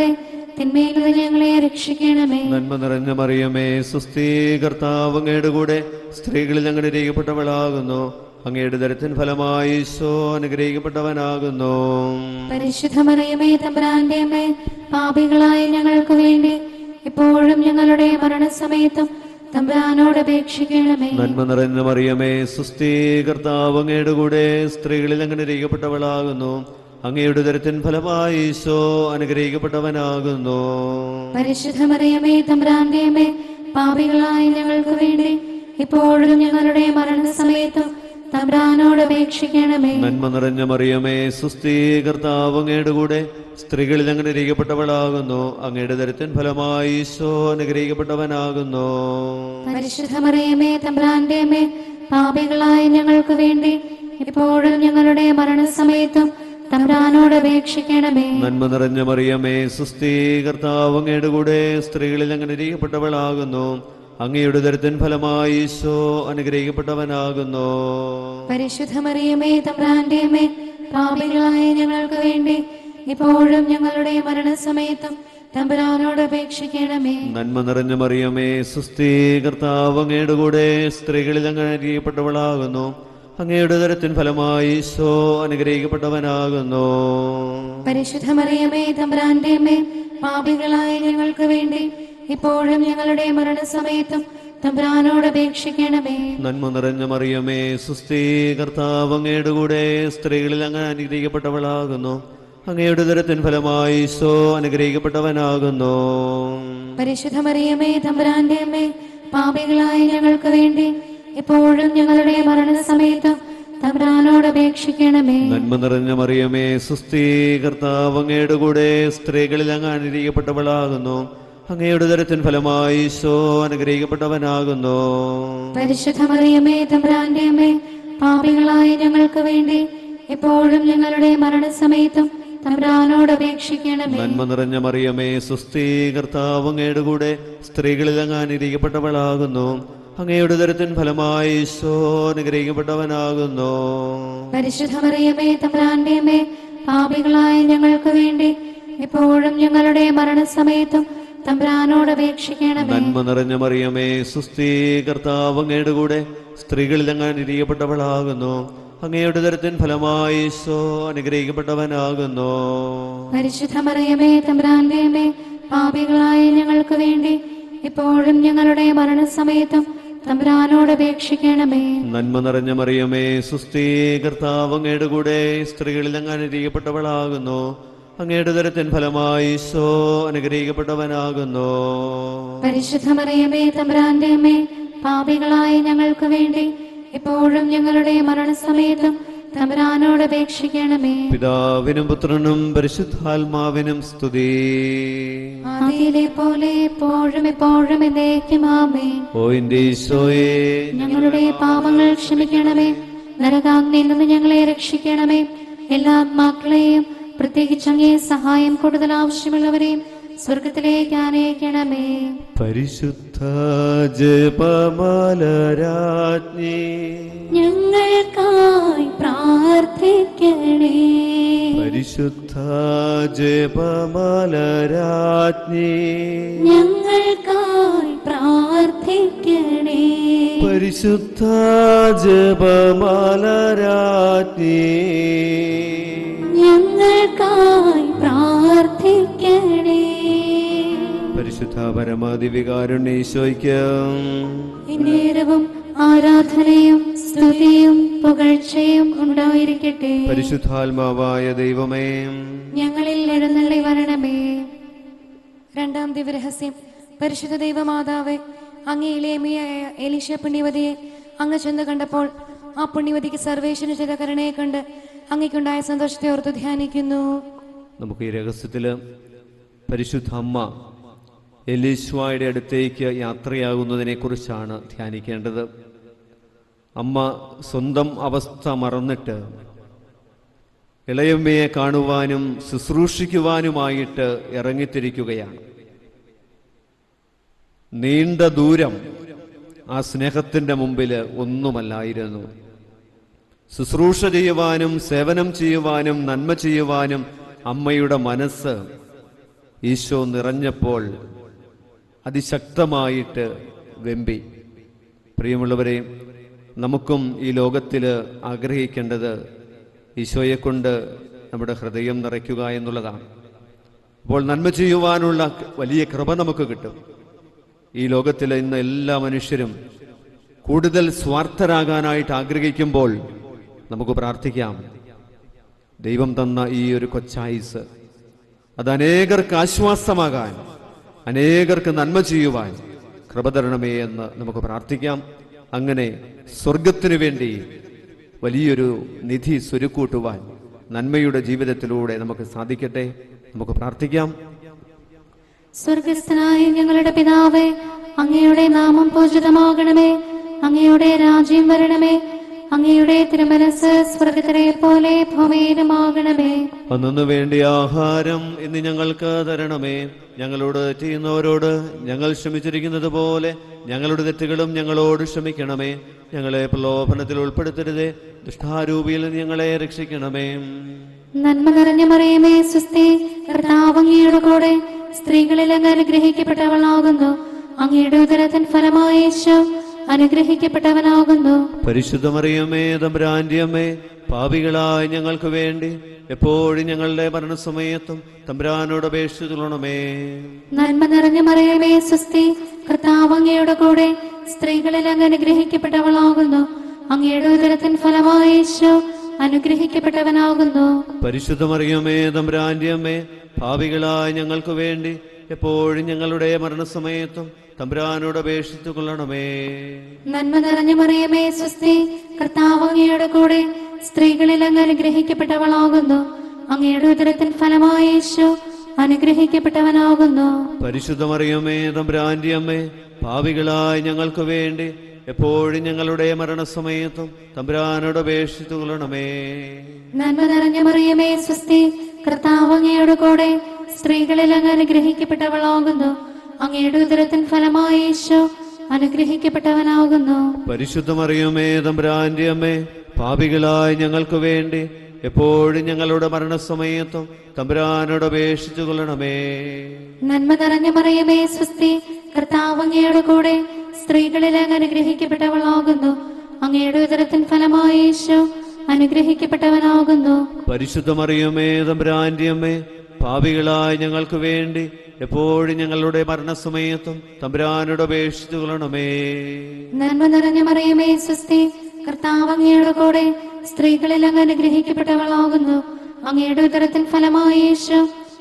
തിന്മയിൽ നിന്ന് ഞങ്ങളെ രക്ഷിക്കണമേ നന്മ നിറഞ്ഞ മറിയമേ സുസ്ഥീ കർത്താവ് അങ്ങയുടെ കൂടെ സ്ത്രീകളിൽ അങ്ങനെ രേഖപ്പെട്ടവളാകുന്നു അങ്ങയുടെ ദരത്തിൻ ഫലമായി ഈശോ അനുഗ്രഹിക്കപ്പെട്ടവനാകുന്നു പരിശുദ്ധ മറിയമേ തമ്പുരാന്റെ അമ്മേ പാപികളായ ഞങ്ങൾക്ക് വേണ്ടി ഇപ്പോഴും ഞങ്ങളുടെ മരണസമയത്തും തമ്പുരാനോട് അപേക്ഷിക്കണമേ നന്മ നിറഞ്ഞ മറിയമേ സുസ്ഥീ കർത്താവ് അങ്ങയുടെ കൂടെ സ്ത്രീകളിൽ അങ്ങനെ രേഖപ്പെട്ടവളാകുന്നു അങ്ങയുടെ ദരത്തിൻ ഫലമായി ഈശോ അനുഗ്രഹിക്കപ്പെട്ടവനാകുന്നു പരിശുദ്ധ മറിയമേ തമ്പുരാന്റെ അമ്മേ പാപികളായ ഞങ്ങൾക്ക് വേണ്ടി ഇപ്പോഴും ഞങ്ങളുടെ മരണസമയത്തും തമ്പുരാനോട് അപേക്ഷിക്കണമേ നന്മ നിറഞ്ഞ മറിയമേ സുസ്ഥീ കർത്താവ് അങ്ങയുടെ കൂടെ സ്ത്രീകളിൽ അങ്ങനെ രേഖപ്പെട്ടവളാകുന്നു അങ്ങയുടെ ദരത്തിൻ ഫലമായി ഈശോ അനുഗ്രഹിക്കപ്പെട്ടവനാകുന്നു പരിശുദ്ധ മറിയമേ തമ്പുരാന്റെ അമ്മേ പാപികളായ ഞങ്ങൾക്ക് വേണ്ടി ഇപ്പോഴും ഞങ്ങളുടെ മരണസമയത്തും തമ്പുരാനോട് അപേക്ഷിക്കണമേ നന്മ നിറഞ്ഞ മറിയമേ സുസ്ഥീ കർത്താവ് അങ്ങയുടെ കൂടെ സ്ത്രീകളിൽ അങ്ങനെ രേഖപ്പെട്ടവളാകുന്നു അങ്ങയുടെ ദരത്തിൻ ഫലമായി ഈശോ അനുഗ്രഹിക്കപ്പെട്ടവനാകുന്നു പരിശുദ്ധ മറിയമേ തമ്പ്രാന്റെ അമ്മേ പാപികളായ ഞങ്ങൾക്ക് വേണ്ടി ഇപ്പോഴും ഞങ്ങളുടെ മരണസമയത്തും തമ്പുരാനോട് അപേക്ഷിക്കണമേ നന്മ നിറഞ്ഞ മറിയമേ സുസ്ഥീ കർത്താവ് അങ്ങയുടെ കൂടെ സ്ത്രീകളിൽ അങ്ങനെ അറിയപ്പെട്ടവളാകുന്നു അങ്ങയുടെ ദരത്തിൻ ഫലമായി ഈശോ അനുഗ്രഹിക്കപ്പെട്ടവനാകുന്നു പരിശുദ്ധ മറിയമേ തമ്പ്രാന്റെ അമ്മേ പാപികളായ ഞങ്ങൾക്ക് വേണ്ടി ഇപ്പോഴും ഞങ്ങളുടെ മരണസമയത്തും തമ്പുരാനോട് അപേക്ഷിക്കണമേ നന്മ നിറഞ്ഞ മറിയമേ സുസ്ഥീ കർത്താവ് അങ്ങയുടെ കൂടെ സ്ത്രീകളിൽ അങ്ങനെ അനുഗ്രഹിക്കപ്പെട്ടവളാകുന്നു അങ്ങയുടെ ദരത്തിൻ ഫലമായി ഈശോ അനുഗ്രഹിക്കപ്പെട്ടവനാകുന്നു പരിശുദ്ധ മറിയമേ തമ്പുരാന്റെ അമ്മേ പാപികളായ ഞങ്ങൾക്ക് വേണ്ടി ഇപ്പോഴും ഞങ്ങളുടെ മരണസമയത്തും തമ്പുരാനോട് അപേക്ഷിക്കണമേ നന്മ നിറഞ്ഞ മറിയമേ സുസ്ഥീ കർത്താവ് അങ്ങയുടെ കൂടെ സ്ത്രീകളിൽ അങ്ങ് അനുഗ്രഹിക്കപ്പെട്ടവളാകുന്നു അങ്ങയുടെ ദരത്തിൻ ഫലമായി ഈശോ അനുഗ്രഹിക്കപ്പെട്ടവനാകുന്നു പരിശുദ്ധ മറിയമേ തമ്പുരാന്റെ അമ്മേ പാപികളായ ഞങ്ങൾക്ക് വേണ്ടി എപ്പോഴും ഞങ്ങളുടെ മരണസമയത്തും തമ്പുരാനോട് അപേക്ഷിക്കണമേ നന്മ നിറഞ്ഞ മറിയമേ സുസ്ഥീ കർത്താവ് അങ്ങയുടെ കൂടെ സ്ത്രീകളിൽ അങ്ങ് അനുഗ്രഹിക്കപ്പെട്ടവളാകുന്നു അങ്ങയുടെ ദരത്തിൻ ഫലമായി ഈശോ അനുഗ്രഹിക്കപ്പെട്ടവനാകുന്നു പരിശുദ്ധ മറിയമേ തമ്പുരാന്റെ അമ്മേ പാപികളായ ഞങ്ങൾക്ക് വേണ്ടി എപ്പോഴും ഞങ്ങളുടെ മരണസമയത്തും തമ്പുരാനോട് അപേക്ഷിക്കണമേ നന്മ നിറഞ്ഞ മറിയമേ സുസ്ഥീ കർത്താവ് അങ്ങയുടെ കൂടെ സ്ത്രീകളിൽ അങ്ങ് അനുഗ്രഹിക്കപ്പെട്ടവളാകുന്നു അങ്ങയുടെ ദരത്തിൻ ഫലമായി ഈശോ അനുഗ്രഹിക്കപ്പെട്ടവനാകുന്നു പരിശുദ്ധ മറിയമേ തമ്പുരാന്റെ അമ്മേ പാപികളായ ഞങ്ങൾക്ക് വേണ്ടി എപ്പോഴും ഞങ്ങളുടെ മരണസമയത്തും തമ്പുരാനോട് അപേക്ഷിക്കണമേ നന്മ നിറഞ്ഞ മറിയമേ സുസ്ഥീ കർത്താവ് അങ്ങയുടെ കൂടെ സ്ത്രീകളിൽ അങ്ങ് അനുഗ്രഹിക്കപ്പെട്ടവളാകുന്നു അങ്ങയുടെ ദരത്തിൻ ഫലമായി ഈശോ അനുഗ്രഹിക്കപ്പെട്ടവനാകുന്നു പരിശുദ്ധ മറിയമേ തമ്പുരാന്റെ അമ്മേ പാപികളായ ഞങ്ങൾക്ക് വേണ്ടി എപ്പോഴും ഞങ്ങളുടെ മരണസമയത്തും തമ്പുരാനോട് അപേക്ഷിക്കണമേ പിതാവിനും പുത്രനും പരിശുദ്ധാത്മാവിനും സ്തുതി ആദിയിലെ പോലെ എപ്പോഴും എപ്പോഴും എന്നേക്കും ആമേൻ ഓ എന്റെ ഈശോയെ ഞങ്ങളുടെ പാപങ്ങൾ ക്ഷമിക്കണമേ നരകാഗ്നിയിൽ നിന്ന് ഞങ്ങളെ രക്ഷിക്കണമേ എല്ലാ ആത്മാക്കളെയും പ്രത്യേകിച്ച് അങ്ങേ സഹായം കൂടുതൽ ആവശ്യമുള്ളവരെയും സ്വർഗത്തിലേക്ക് ആനയിക്കണമേ പരിശുദ്ധ ജപമാലരാജ്ഞി ഞങ്ങൾക്കായി പ്രാർത്ഥിക്കണേ പരിശുദ്ധ ജപമാലരാജ്ഞി ഞങ്ങൾക്കായി പ്രാർത്ഥിക്കണേ പരിശുദ്ധ ജപമാലരാജ്ഞി ഞങ്ങൾക്കായി പ്രാർത്ഥിക്കണേ പരിശുദ്ധ പരമാധിവികാരുണ്യ നേരവും ആരാധനയും സ്തുതിയും പുകഴ്ചയും ഉണ്ടായിരിക്കട്ടെ പരിശുദ്ധാത്മാവായ ദൈവമേ ഞങ്ങളിൽ എഴുന്നള്ളി വരണമേ രണ്ടാം ദിവ്യരഹസ്യം പരിശുദ്ധ ദൈവമാതാവേ അങ്ങേ ഇളയമിയായ എലീശ പുണ്യവതിയെ അങ്ങ് ചെന്ന് കണ്ടപ്പോൾ ആ പുണ്യവതിക്ക് സർവേശ്വരന് ചെയ്ത കരുണയെ കണ്ട് അങ്ങയ്ക്കുണ്ടായ സന്തോഷത്തെ ഓർത്ത് ധ്യാനിക്കുന്നു നമുക്ക് ഈ രഹസ്യത്തിൽ പരിശുദ്ധ അമ്മ എലീശ്വായുടെ അടുത്തേക്ക് യാത്രയാകുന്നതിനെ കുറിച്ചാണ് ധ്യാനിക്കേണ്ടത് അമ്മ സ്വന്തം അവസ്ഥ മറന്നിട്ട് ഇളയമ്മയെ കാണുവാനും ശുശ്രൂഷിക്കുവാനുമായിട്ട് ഇറങ്ങിത്തിരിക്കുകയാണ് നീണ്ട ദൂരം ആ സ്നേഹത്തിൻ്റെ മുമ്പിൽ ഒന്നുമല്ലായിരുന്നു ശുശ്രൂഷ ചെയ്യുവാനും സേവനം ചെയ്യുവാനും നന്മ ചെയ്യുവാനും അമ്മയുടെ മനസ്സ് ഈശോ നിറഞ്ഞപ്പോൾ അതിശക്തമായിട്ട് വെമ്പി പ്രിയമുള്ളവരെ നമുക്കും ഈ ലോകത്തിൽ ആഗ്രഹിക്കേണ്ടത് ഈശോയെ കൊണ്ട് നമ്മുടെ ഹൃദയം നിറയ്ക്കുക എന്നുള്ളതാണ് അപ്പോൾ നന്മ ചെയ്യുവാനുള്ള വലിയ കൃപ നമുക്ക് കിട്ടും ഈ ലോകത്തിലെ ഇന്ന് എല്ലാ മനുഷ്യരും കൂടുതൽ സ്വാർത്ഥരാകാനായിട്ട് ആഗ്രഹിക്കുമ്പോൾ നമുക്ക് പ്രാർത്ഥിക്കാം ദൈവം തന്ന ഈ ഒരു കൊച്ചായുസ് അത് അനേകർക്ക് ആശ്വാസമാകാൻ അനേകർക്ക് നന്മ ചെയ്യുവാൻ കൃപ തരണമേ എന്ന് നമുക്ക് പ്രാർത്ഥിക്കാം അങ്ങനെ സ്വർഗത്തിനു വേണ്ടി വലിയൊരു നിധി സ്വരുക്കൂട്ടുവാൻ നന്മയുടെ ജീവിതത്തിലൂടെ നമുക്ക് സാധിക്കട്ടെ നമുക്ക് പ്രാർത്ഥിക്കാം സ്വർഗസ്ഥനായ ഞങ്ങളുടെ പിതാവേ അങ്ങയുടെ നാമം പൂജിതമാകണമേ അങ്ങയുടെ രാജ്യം വരണമേ അങ്ങയുടെ തിരുമനസ് സ്വർഗത്തിലെ പോലെ ഭൂമിയിലുമാകണമേ അന്നു വേണ്ടി ആഹാരം ഇന്ന് ഞങ്ങൾക്ക് തരണമേ ഞങ്ങളോട് ചെയ്യുന്നവരോട് ഞങ്ങൾ ക്ഷമിച്ചിരിക്കുന്നത് പോലെ ഞങ്ങളുടെ തെറ്റുകളും ഞങ്ങളോട് ക്ഷമിക്കണമേ ഞങ്ങളെ പ്രലോഭനത്തിൽ ഉൾപ്പെടുത്തരുതേ ദുഷ്ടാരൂപിയിൽ നിന്ന് ഞങ്ങളെ രക്ഷിക്കണമേ നന്മ നിറഞ്ഞ മറിയമേ സുസ്ഥി കർത്താവ് അങ്ങയുടെ കൂടെ സ്ത്രീകളിൽ അങ്ങ് അനുഗ്രഹിക്കപ്പെട്ടവളാകുന്നു അങ്ങയുടെ ഉദരത്തിൻ ഫലമായ യേശു അനുഗ്രഹിക്കപ്പെട്ടവനാകുന്നു പരിശുദ്ധമറിയമേ തമ്പുരാന്റെ അമ്മേ പാപികളായ ഞങ്ങൾക്ക് വേണ്ടി എപ്പോഴും ഞങ്ങളുടെ മരണസമയത്തും തമ്പുരാനോട് അപേക്ഷിച്ചുകൊള്ളണമേ നന്മ നിറഞ്ഞ മറിയമേ സുസ്ഥി കർത്താവ് അങ്ങയുടെ കൂടെ സ്ത്രീകളിൽ അങ്ങ് അനുഗ്രഹിക്കപ്പെട്ടവളാകുന്നു അങ്ങയുടെ ഉദരത്തിൻ ഫലമായ യേശു അനുഗ്രഹിക്കപ്പെട്ടവനാകുന്നു പരിശുദ്ധമറിയമേ തമ്പുരാന്റെ അമ്മേ പാപികളായ ഞങ്ങൾക്ക് വേണ്ടി എപ്പോഴും ഞങ്ങളുടെ മരണസമയത്തും തമ്പുരാനോട് അപേക്ഷിച്ചു കൊള്ളണമേ നന്മ നിറഞ്ഞ മറിയമേ സുസ്ഥി കർത്താവ് അങ്ങയുടെ കൂടെ സ്ത്രീകളിൽ അങ്ങ് അനുഗ്രഹിക്കപ്പെട്ടവളാകുന്നു അങ്ങയുടെ ഉദരത്തിൻ ഫലമായ യേശു അനുഗ്രഹിക്കപ്പെട്ടവനാകുന്നു പരിശുദ്ധമറിയമേ തമ്പുരാന്റെ അമ്മേ പാപികളായ ഞങ്ങൾക്ക് വേണ്ടി എപ്പോഴും ഞങ്ങളുടെ മരണസമയത്തും തമ്പുരാനോട് അപേക്ഷിച്ചു കൊള്ളണമേ നന്മ നിറഞ്ഞ മറിയമേ സുസ്ഥി കർത്താവ് അങ്ങയുടെ കൂടെ സ്ത്രീകളിൽ അങ്ങ് അനുഗ്രഹിക്കപ്പെട്ടവളാകുന്നു അങ്ങയുടെ ഉദരത്തിൻ ഫലമായ യേശു അനുഗ്രഹിക്കപ്പെട്ടവനാകുന്നു പരിശുദ്ധമറിയമേ തമ്പുരാന്റെ അമ്മേ പാപികളായ ഞങ്ങൾക്ക് വേണ്ടി എപ്പോഴും ഞങ്ങളുടെ മരണസമയത്തും തമ്പുരാനോട് അപേക്ഷിച്ചു കൊള്ളണമേ നന്മ നിറഞ്ഞ മറിയമേ സുസ്ഥി കർത്താവ് അങ്ങയുടെ കൂടെ സ്ത്രീകളിൽ അങ്ങ് അനുഗ്രഹിക്കപ്പെട്ടവളാകുന്നു അങ്ങയുടെ ഉദരത്തിൻ ഫലമായ യേശു അനുഗ്രഹിക്കപ്പെട്ടവനാകുന്നു പരിശുദ്ധമറിയമേ തമ്പുരാന്റെ അമ്മേ പാപികളായ ഞങ്ങൾക്ക് വേണ്ടി എപ്പോഴും ഞങ്ങളുടെ മരണസമയത്തും തമ്പുരാനോട് അപേക്ഷിച്ചു കൊള്ളണമേ നന്മ നിറഞ്ഞ മറിയമേ സുസ്ഥി കർത്താവ് അങ്ങയുടെ കൂടെ സ്ത്രീകളിൽ അങ്ങ് അനുഗ്രഹിക്കപ്പെട്ടവളാകുന്നു അങ്ങയുടെ ഉദരത്തിൻ ഫലമായ യേശു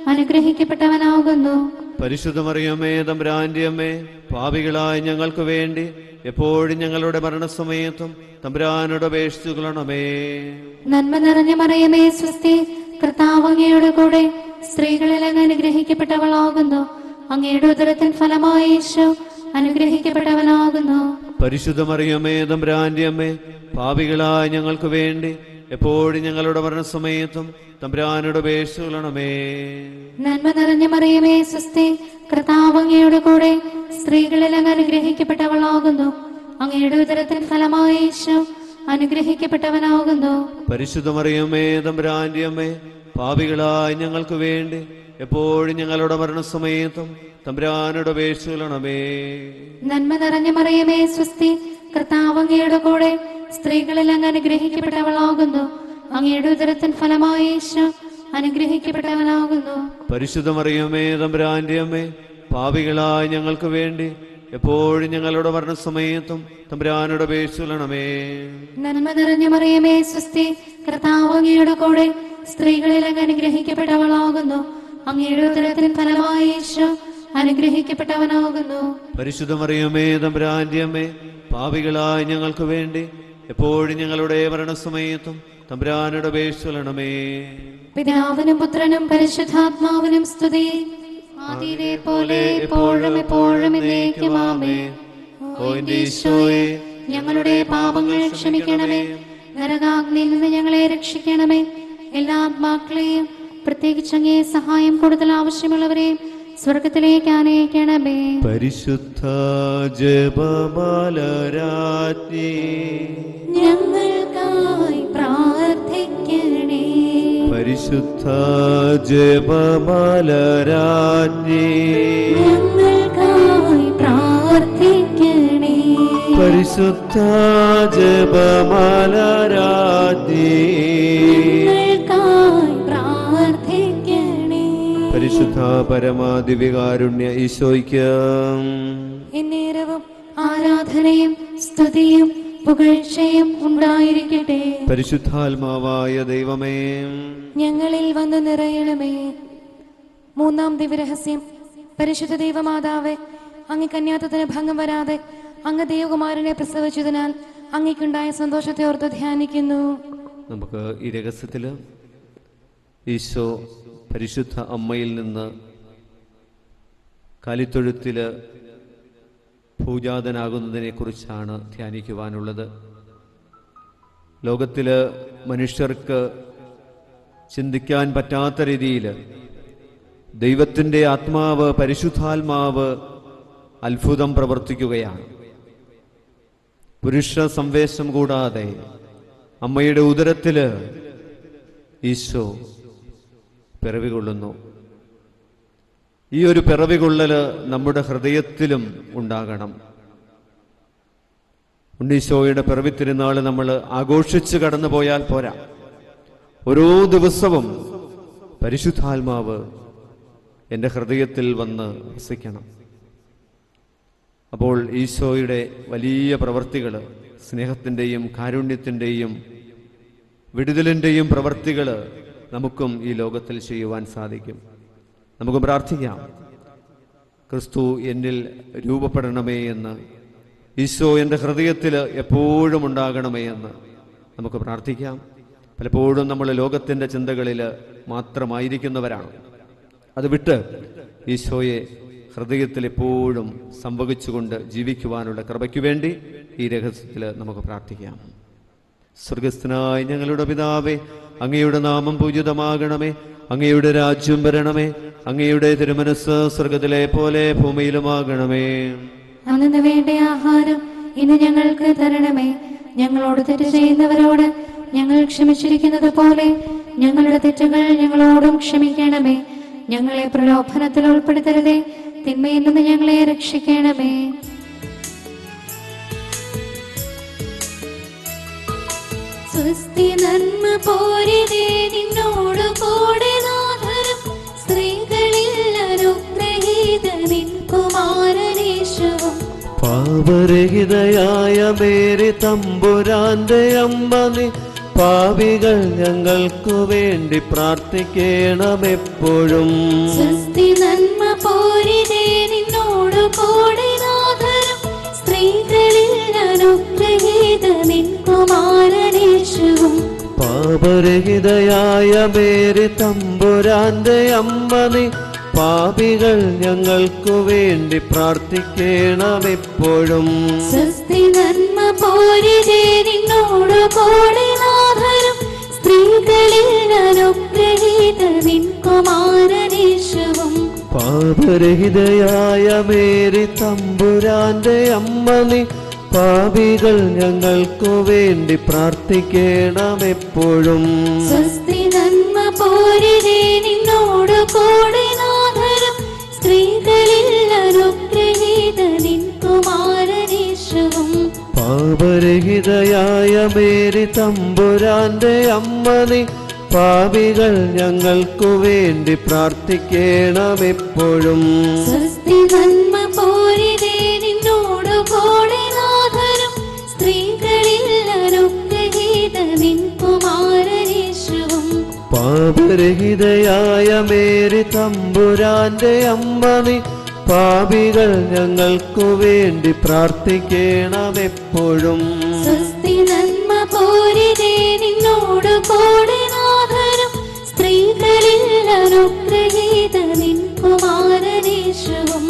അനുഗ്രഹിക്കപ്പെട്ടവനാകുന്നു പരിശുദ്ധമറിയമേ തമ്പുരാന്റെ അമ്മേ പാപികളായ ഞങ്ങൾക്ക് വേണ്ടി എപ്പോഴും ഞങ്ങളുടെ മരണസമയത്തും തമ്പുരാനോട് അപേക്ഷിച്ചു കൊള്ളണമേ നന്മ നിറഞ്ഞ മറിയമേ സുസ്ഥി കർത്താവ് അങ്ങയുടെ കൂടെ സ്ത്രീകളിൽ അങ്ങ് അനുഗ്രഹിക്കപ്പെട്ടവളാകുന്നു അങ്ങയുടെ ഉദരത്തിൻ ഫലമായ യേശു അനുഗ്രഹിക്കപ്പെട്ടവനാകുന്നു പരിശുദ്ധമറിയമേ തമ്പുരാന്റെ അമ്മേ പാപികളായ ഞങ്ങൾക്ക് വേണ്ടി എപ്പോഴും ഞങ്ങളുടെ മരണസമയത്തും തമ്പുരാനോട് അപേക്ഷിച്ചു കൊള്ളണമേ നന്മ നിറഞ്ഞ മറിയമേ സുസ്ഥി കർത്താവ് അങ്ങയുടെ കൂടെ സ്ത്രീകളിൽ അങ്ങ് അനുഗ്രഹിക്കപ്പെട്ടവളാകുന്നു അങ്ങയുടെ ഉദരത്തിൻ ഫലമായ യേശു അനുഗ്രഹിക്കപ്പെട്ടവനാകുന്നു പരിശുദ്ധമറിയമേ തമ്പുരാന്റെ അമ്മേ പാപികളായ ഞങ്ങൾക്ക് വേണ്ടി എപ്പോഴും ഞങ്ങളുടെ മരണസമയത്തും തമ്പുരാനോട് അപേക്ഷിച്ചു കൊള്ളണമേ നന്മ നിറഞ്ഞ മറിയമേ സുസ്ഥി കർത്താവ് അങ്ങയുടെ കൂടെ സ്ത്രീകളിൽ അങ്ങ് അനുഗ്രഹിക്കപ്പെട്ടവളാകുന്നു അങ്ങയുടെ ഉദരത്തിൻ ഫലമായ യേശു അനുഗ്രഹിക്കപ്പെട്ടവനാകുന്നു പരിശുദ്ധമറിയമേ തമ്പുരാന്റെ അമ്മേ പാപികളായ ഞങ്ങൾക്ക് വേണ്ടി എപ്പോഴും ഞങ്ങളുടെ മരണസമയത്തും തമ്പുരാനോട് അപേക്ഷിച്ചു കൊള്ളണമേ നന്മ നിറഞ്ഞ മറിയമേ സുസ്ഥി കർത്താവ് അങ്ങയുടെ കൂടെ സ്ത്രീകളിൽ അങ്ങ് അനുഗ്രഹിക്കപ്പെട്ടവളാകുന്നു അങ്ങയുടെ ഉദരത്തിൻ ഫലമായ യേശു അനുഗ്രഹിക്കപ്പെട്ടവനാകുന്നു പരിശുദ്ധമറിയമേ തമ്പുരാന്റെ അമ്മേ പാപികളായ ഞങ്ങൾക്ക് വേണ്ടി എപ്പോഴും ഞങ്ങളുടെ മരണസമയത്തും തമ്പുരാനോട് അപേക്ഷിച്ചു കൊള്ളണമേ പിതാവിനും പുത്രനും പരിശുദ്ധാത്മാവിനും സ്തുതി ആദിയിലെ പോലെ എപ്പോഴും എപ്പോഴും എന്നേക്കുമാമേ ഓ എന്റെ ഈശോയെ ഞങ്ങളുടെ പാപങ്ങൾ ക്ഷമിക്കണമേ നരകാഗ്നിയിൽ നിന്ന് ഞങ്ങളെ രക്ഷിക്കണമേ എല്ലാ ആത്മാക്കളെയും പ്രത്യേകിച്ച് അങ്ങേ സഹായം കൂടുതൽ ആവശ്യമുള്ളവരെയും സ്വർഗത്തിലേക്ക് ആനയിക്കണമേ പരിശുദ്ധ ജപമാലരാജ്ഞി ഞങ്ങൾക്കായി പ്രാർത്ഥിക്കണേ പരിശുദ്ധ ജപമാലരാജ്ഞി ഞങ്ങൾക്കായി പ്രാർത്ഥിക്കണേ പരിശുദ്ധ ജപമാലരാജ്ഞി ഞങ്ങൾക്കായി പ്രാർത്ഥിക്കണേ പരിശുദ്ധ പരമാദിവികാരുണ്യ ഈശോയ്ക്ക് എന്നേരവും ആരാധനയും സ്തുതിയും പുകഴ്ചയും ഉണ്ടായിരിക്കട്ടെ പരിശുദ്ധാത്മാവായ ദൈവമേ ഞങ്ങളിൽ വന്ന് നിറയണമേ മൂന്നാം ദിവ്യരഹസ്യം പരിശുദ്ധ ദൈവമാതാവേ അങ്ങ് കന്യാത്തത്തിന് ഭംഗം വരാതെ അങ്ങ് ദേവകുമാരനെ പ്രസവിച്ചതിനാൽ അങ്ങേക്കുണ്ടായ സന്തോഷത്തെ ഓർത്ത് ധ്യാനിക്കുന്നു നമുക്ക് ഈ രഹസ്യത്തിൽ ഈശോ പരിശുദ്ധ അമ്മയിൽ നിന്ന് കാലിത്തൊഴുത്തിൽ ഭൂജാതനാകുന്നതിനെ കുറിച്ചാണ് ധ്യാനിക്കുവാനുള്ളത് ലോകത്തിൽ മനുഷ്യർക്ക് ചിന്തിക്കാൻ പറ്റാത്ത രീതിയിൽ ദൈവത്തിൻ്റെ ആത്മാവ് പരിശുദ്ധാത്മാവ് അത്ഭുതം പ്രവർത്തിക്കുകയാണ് പുരുഷ സംവേശം കൂടാതെ അമ്മയുടെ ഉദരത്തില് ഈശോ പിറവികൊള്ളുന്നു ഈ ഒരു പിറവികൊള്ളല് നമ്മുടെ ഹൃദയത്തിലും ഉണ്ടാകണം ഉണ്ണീശോയുടെ പിറവി തിരുനാൾ നമ്മൾ ആഘോഷിച്ച് കടന്നു പോയാൽ പോരാ ഓരോ ദിവസവും പരിശുദ്ധാത്മാവ് എൻ്റെ ഹൃദയത്തിൽ വന്ന് വസിക്കണം അപ്പോൾ ഈശോയുടെ വലിയ പ്രവർത്തികൾ സ്നേഹത്തിൻ്റെയും കാരുണ്യത്തിൻ്റെയും വിടുതലിൻ്റെയും പ്രവർത്തികൾ നമുക്കും ഈ ലോകത്തിൽ ചെയ്യുവാൻ സാധിക്കും നമുക്ക് പ്രാർത്ഥിക്കാം ക്രിസ്തു എന്നിൽ രൂപപ്പെടണമേ എന്ന് ഈശോ എൻ്റെ ഹൃദയത്തിൽ എപ്പോഴും ഉണ്ടാകണമേ എന്ന് നമുക്ക് പ്രാർത്ഥിക്കാം പലപ്പോഴും നമ്മൾ ലോകത്തിൻ്റെ ചിന്തകളിൽ മാത്രമായിരിക്കുന്നവരാണ് അത് വിട്ട് ഈശോയെ ഹൃദയത്തിൽ എപ്പോഴും സംഭവിച്ചുകൊണ്ട് ജീവിക്കുവാനുള്ള കൃപയ്ക്കു വേണ്ടി ഈ രഹസ്യത്തിൽ നമുക്ക് പ്രാർത്ഥിക്കാം സ്വർഗസ്ഥനായ ഞങ്ങളുടെ പിതാവേ അങ്ങയുടെ നാമം പൂജിതമാകണമേ അങ്ങയുടെ രാജ്യം വരണമേ അങ്ങയുടെ തിരുമനസ് സ്വർഗത്തിലെ പോലെ ഭൂമിയിലുമാകണമേ അന്നു വേണ്ട ആഹാരം ഇന്ന് ഞങ്ങൾക്ക് തരണമേ ഞങ്ങളോട് തെറ്റ് ചെയ്യുന്നവരോട് ഞങ്ങൾ ക്ഷമിച്ചിരിക്കുന്നത് പോലെ ഞങ്ങളുടെ തെറ്റുകൾ ഞങ്ങളോടും ക്ഷമിക്കണമേ ഞങ്ങളെ പ്രലോഭനത്തിൽ ഉൾപ്പെടുത്തരുതേ തിന്മയിൽ നിന്ന് ഞങ്ങളെ രക്ഷിക്കണമേ സ്വസ്തി നന്മ പോരിതേ നിന്നോട് കൂടെ നാഥരും സ്ത്രീകളിൽ അനുഗ്രഹീത നിൻ കുമാരനേശവും പാപരഹിതയായ മേരി തമ്പുരാന്റെ അമ്മ നീ പാപികൾ ഞങ്ങൾക്കു വേണ്ടി പ്രാർത്ഥിക്കണമെപ്പോഴും സ്വസ്തി നന്മ പോരിതേ നിന്നോട് കൂടെ നാഥരും സ്ത്രീകളിൽ അനുഗ്രഹീത നിൻ കുമാരനേശവും പാപരഹിതയായ മേരി തമ്പുരാന്റെ അമ്മ നീ പാപികൾ ഞങ്ങൾക്കു വേണ്ടി പ്രാർത്ഥിക്കണമെപ്പോഴും സ്വസ്തി നന്മ പോരിതേ നിന്നോട് കൂടെ നാഥരും സ്ത്രീകളിൽ അനുഗ്രഹീത നിൻ കുമാരനേശവും പാപരഹിതയായ മേരി തമ്പുരാന്റെ അമ്മ നീ പാപികൾ ഞങ്ങൾക്കു വേണ്ടി പ്രാർത്ഥിക്കണമെപ്പോഴും സ്വസ്തി നന്മ പോരിതേ നിന്നോട് കൂടെ നാഥരും സ്ത്രീകളിൽ അനുഗ്രഹീത നിൻ കുമാരനേശവും പാപരഹിതയായ മേരി തമ്പുരാന്റെ അമ്മ നീ പാപികൾ ഞങ്ങൾക്കു വേണ്ടി പ്രാർത്ഥിക്കണമെപ്പോഴും സ്വസ്തി നന്മ പോരിതേ നിന്നോട് കൂടെ നാഥരും സ്ത്രീകളിൽ അനുഗ്രഹീത നിൻ കുമാരനേശവും പാപരഹിതയായ മേരി തമ്പുരാന്റെ അമ്മ നീ പാപികൾ ഞങ്ങൾക്കു വേണ്ടി പ്രാർത്ഥിക്കണമെപ്പോഴും സ്വസ്തി നന്മ പോരിതേ നിന്നോട് കൂടെ നാഥരും സ്ത്രീകളിൽ അനുഗ്രഹീത നിൻ കുമാരനേശവും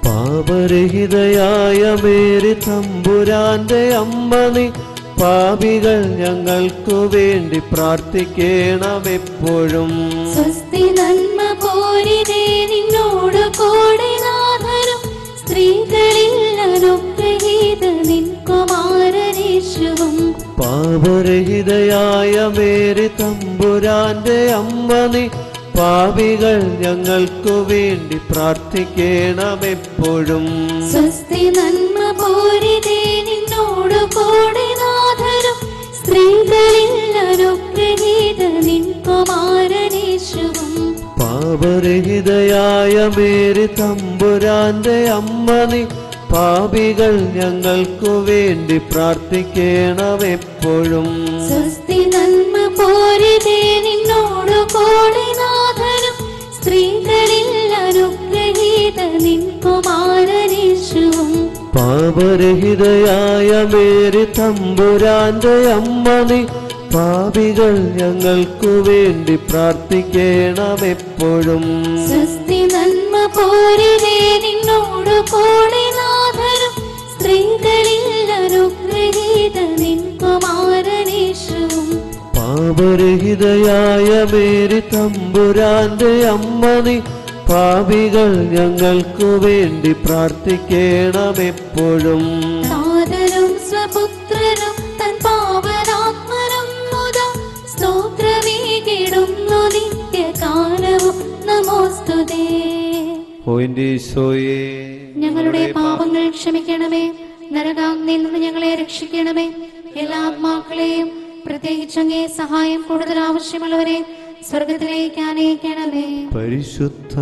പാപരഹിതയായ മേരി തമ്പുരാന്റെ അമ്മ നീ പാപികൾ ഞങ്ങൾക്കു വേണ്ടി പ്രാർത്ഥിക്കണമെപ്പോഴും സ്വസ്തി നന്മ പോരിതേ നിന്നോട് കൂടെ നാഥരും സ്ത്രീകളിൽ അനുഗ്രഹീത നിൻ കുമാരനേശുവും പാപരഹിതയായ മേരി തമ്പുരാന്റെ അമ്മ നീ പാപികൾ ഞങ്ങൾക്കു വേണ്ടി പ്രാർത്ഥിക്കണമെപ്പോഴും സ്വസ്തി നന്മ പൂരിതേ നിന്നോട് കൂടെ നാഥരും സ്ത്രീകളിൽ അനുഗ്രഹീത നിൻ കുമാരനേശുവും പാപരഹിതയായ മേരി തമ്പുരാന്റെ അമ്മ നീ പാപികൾ ഞങ്ങൾക്കു വേണ്ടി പ്രാർത്ഥിക്കണമെപ്പോഴും സ്വസ്തി നന്മ പൂരിതേ നിന്നോട് കൂടെ നാഥരും സ്ത്രീകളിൽ അനുഗ്രഹീത നിൻ കുമാരനേശുവും പാപരഹിതയായ മേരി തമ്പുരാന്റെ അമ്മ നീ പാപികൾ ഞങ്ങൾക്കു വേണ്ടി പ്രാർത്ഥിക്കണമെപ്പോഴും സ്വസ്തി നന്മ പൂരിതേ നിന്നോട് കൂടെ നാഥരും സ്ത്രീകളിൽ അനുഗ്രഹീത നിൻ കുമാരനേശുവും പാപരഹിതയായ മേരി തമ്പുരാന്റെ അമ്മ നീ പാപികൾ ഞങ്ങൾക്കു വേണ്ടി പ്രാർത്ഥിക്കണമെപ്പോഴും സാദരം സ്വപുത്രനും തൻ പാവനാത്മനും മുത സ്തോത്രമേകിടുന്നു നിത്യകാലവും നമോസ്തുതേ ഓ എൻ്റെ ഈശോയെ ഞങ്ങളുടെ പാപങ്ങൾ ക്ഷമിക്കണമേ നരകാഗ്നിയിൽ നിന്ന് ഞങ്ങളെ രക്ഷിക്കണമേ എല്ലാ ആത്മാക്കളെയും പ്രത്യേകിച്ച് അങ്ങേ സഹായം കൂടുതൽ ആവശ്യമുള്ളവരെ സ്വർഗത്തിലേക്ക് അനയിക്കണമേ പരിശുദ്ധ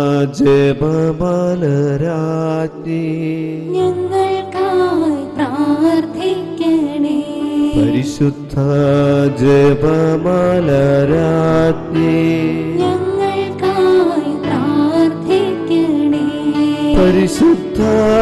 ജപമാലരാജ്ഞി ഞങ്ങൾക്കായി പ്രാർത്ഥിക്കണേ പരിശുദ്ധ ജപമാലരാജ്ഞി ഞങ്ങൾക്കായി പ്രാർത്ഥിക്കണേ പരിശുദ്ധ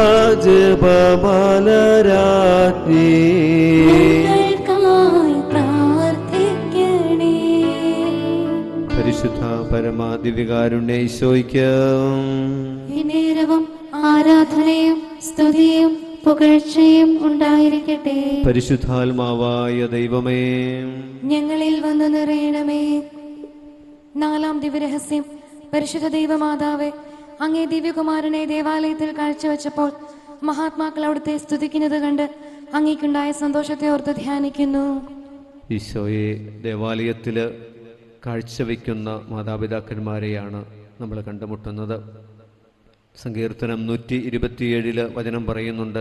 ജപമാലരാജ്ഞി ഞങ്ങൾക്കായി പ്രാർത്ഥിക്കണേ പരിശുദ്ധ പരമ ദിവ്യകാരുണ്യ ഈശോയ്ക്ക് ഈ നേരവും ആരാധനയും സ്തുതിയും പുകഴ്ചയും ഉണ്ടായിരിക്കട്ടെ പരിശുദ്ധാത്മാവായ ദൈവമേ ഞങ്ങളിൽ വന്നു നിറയണമേ നാലാം ദിവ്യരഹസ്യം പരിശുദ്ധ ദൈവമാതാവെ അങ്ങേ ദിവ്യകുമാരനെ ദേവാലയത്തിൽ കാഴ്ചവെച്ചപ്പോൾ മഹാത്മാക്കൾ അവിടുത്തെ സ്തുതിക്കുന്നത് കണ്ട് അങ്ങേക്കുണ്ടായ സന്തോഷത്തെ ഓർത്ത് ധ്യാനിക്കുന്നു ഈശോയെ ദേവാലയത്തിൽ കാഴ്ചവെക്കുന്ന മാതാപിതാക്കന്മാരെയാണ് നമ്മൾ കണ്ടുമുട്ടുന്നത് സങ്കീർത്തനം നൂറ്റി ഇരുപത്തിയേഴില് വചനം പറയുന്നുണ്ട്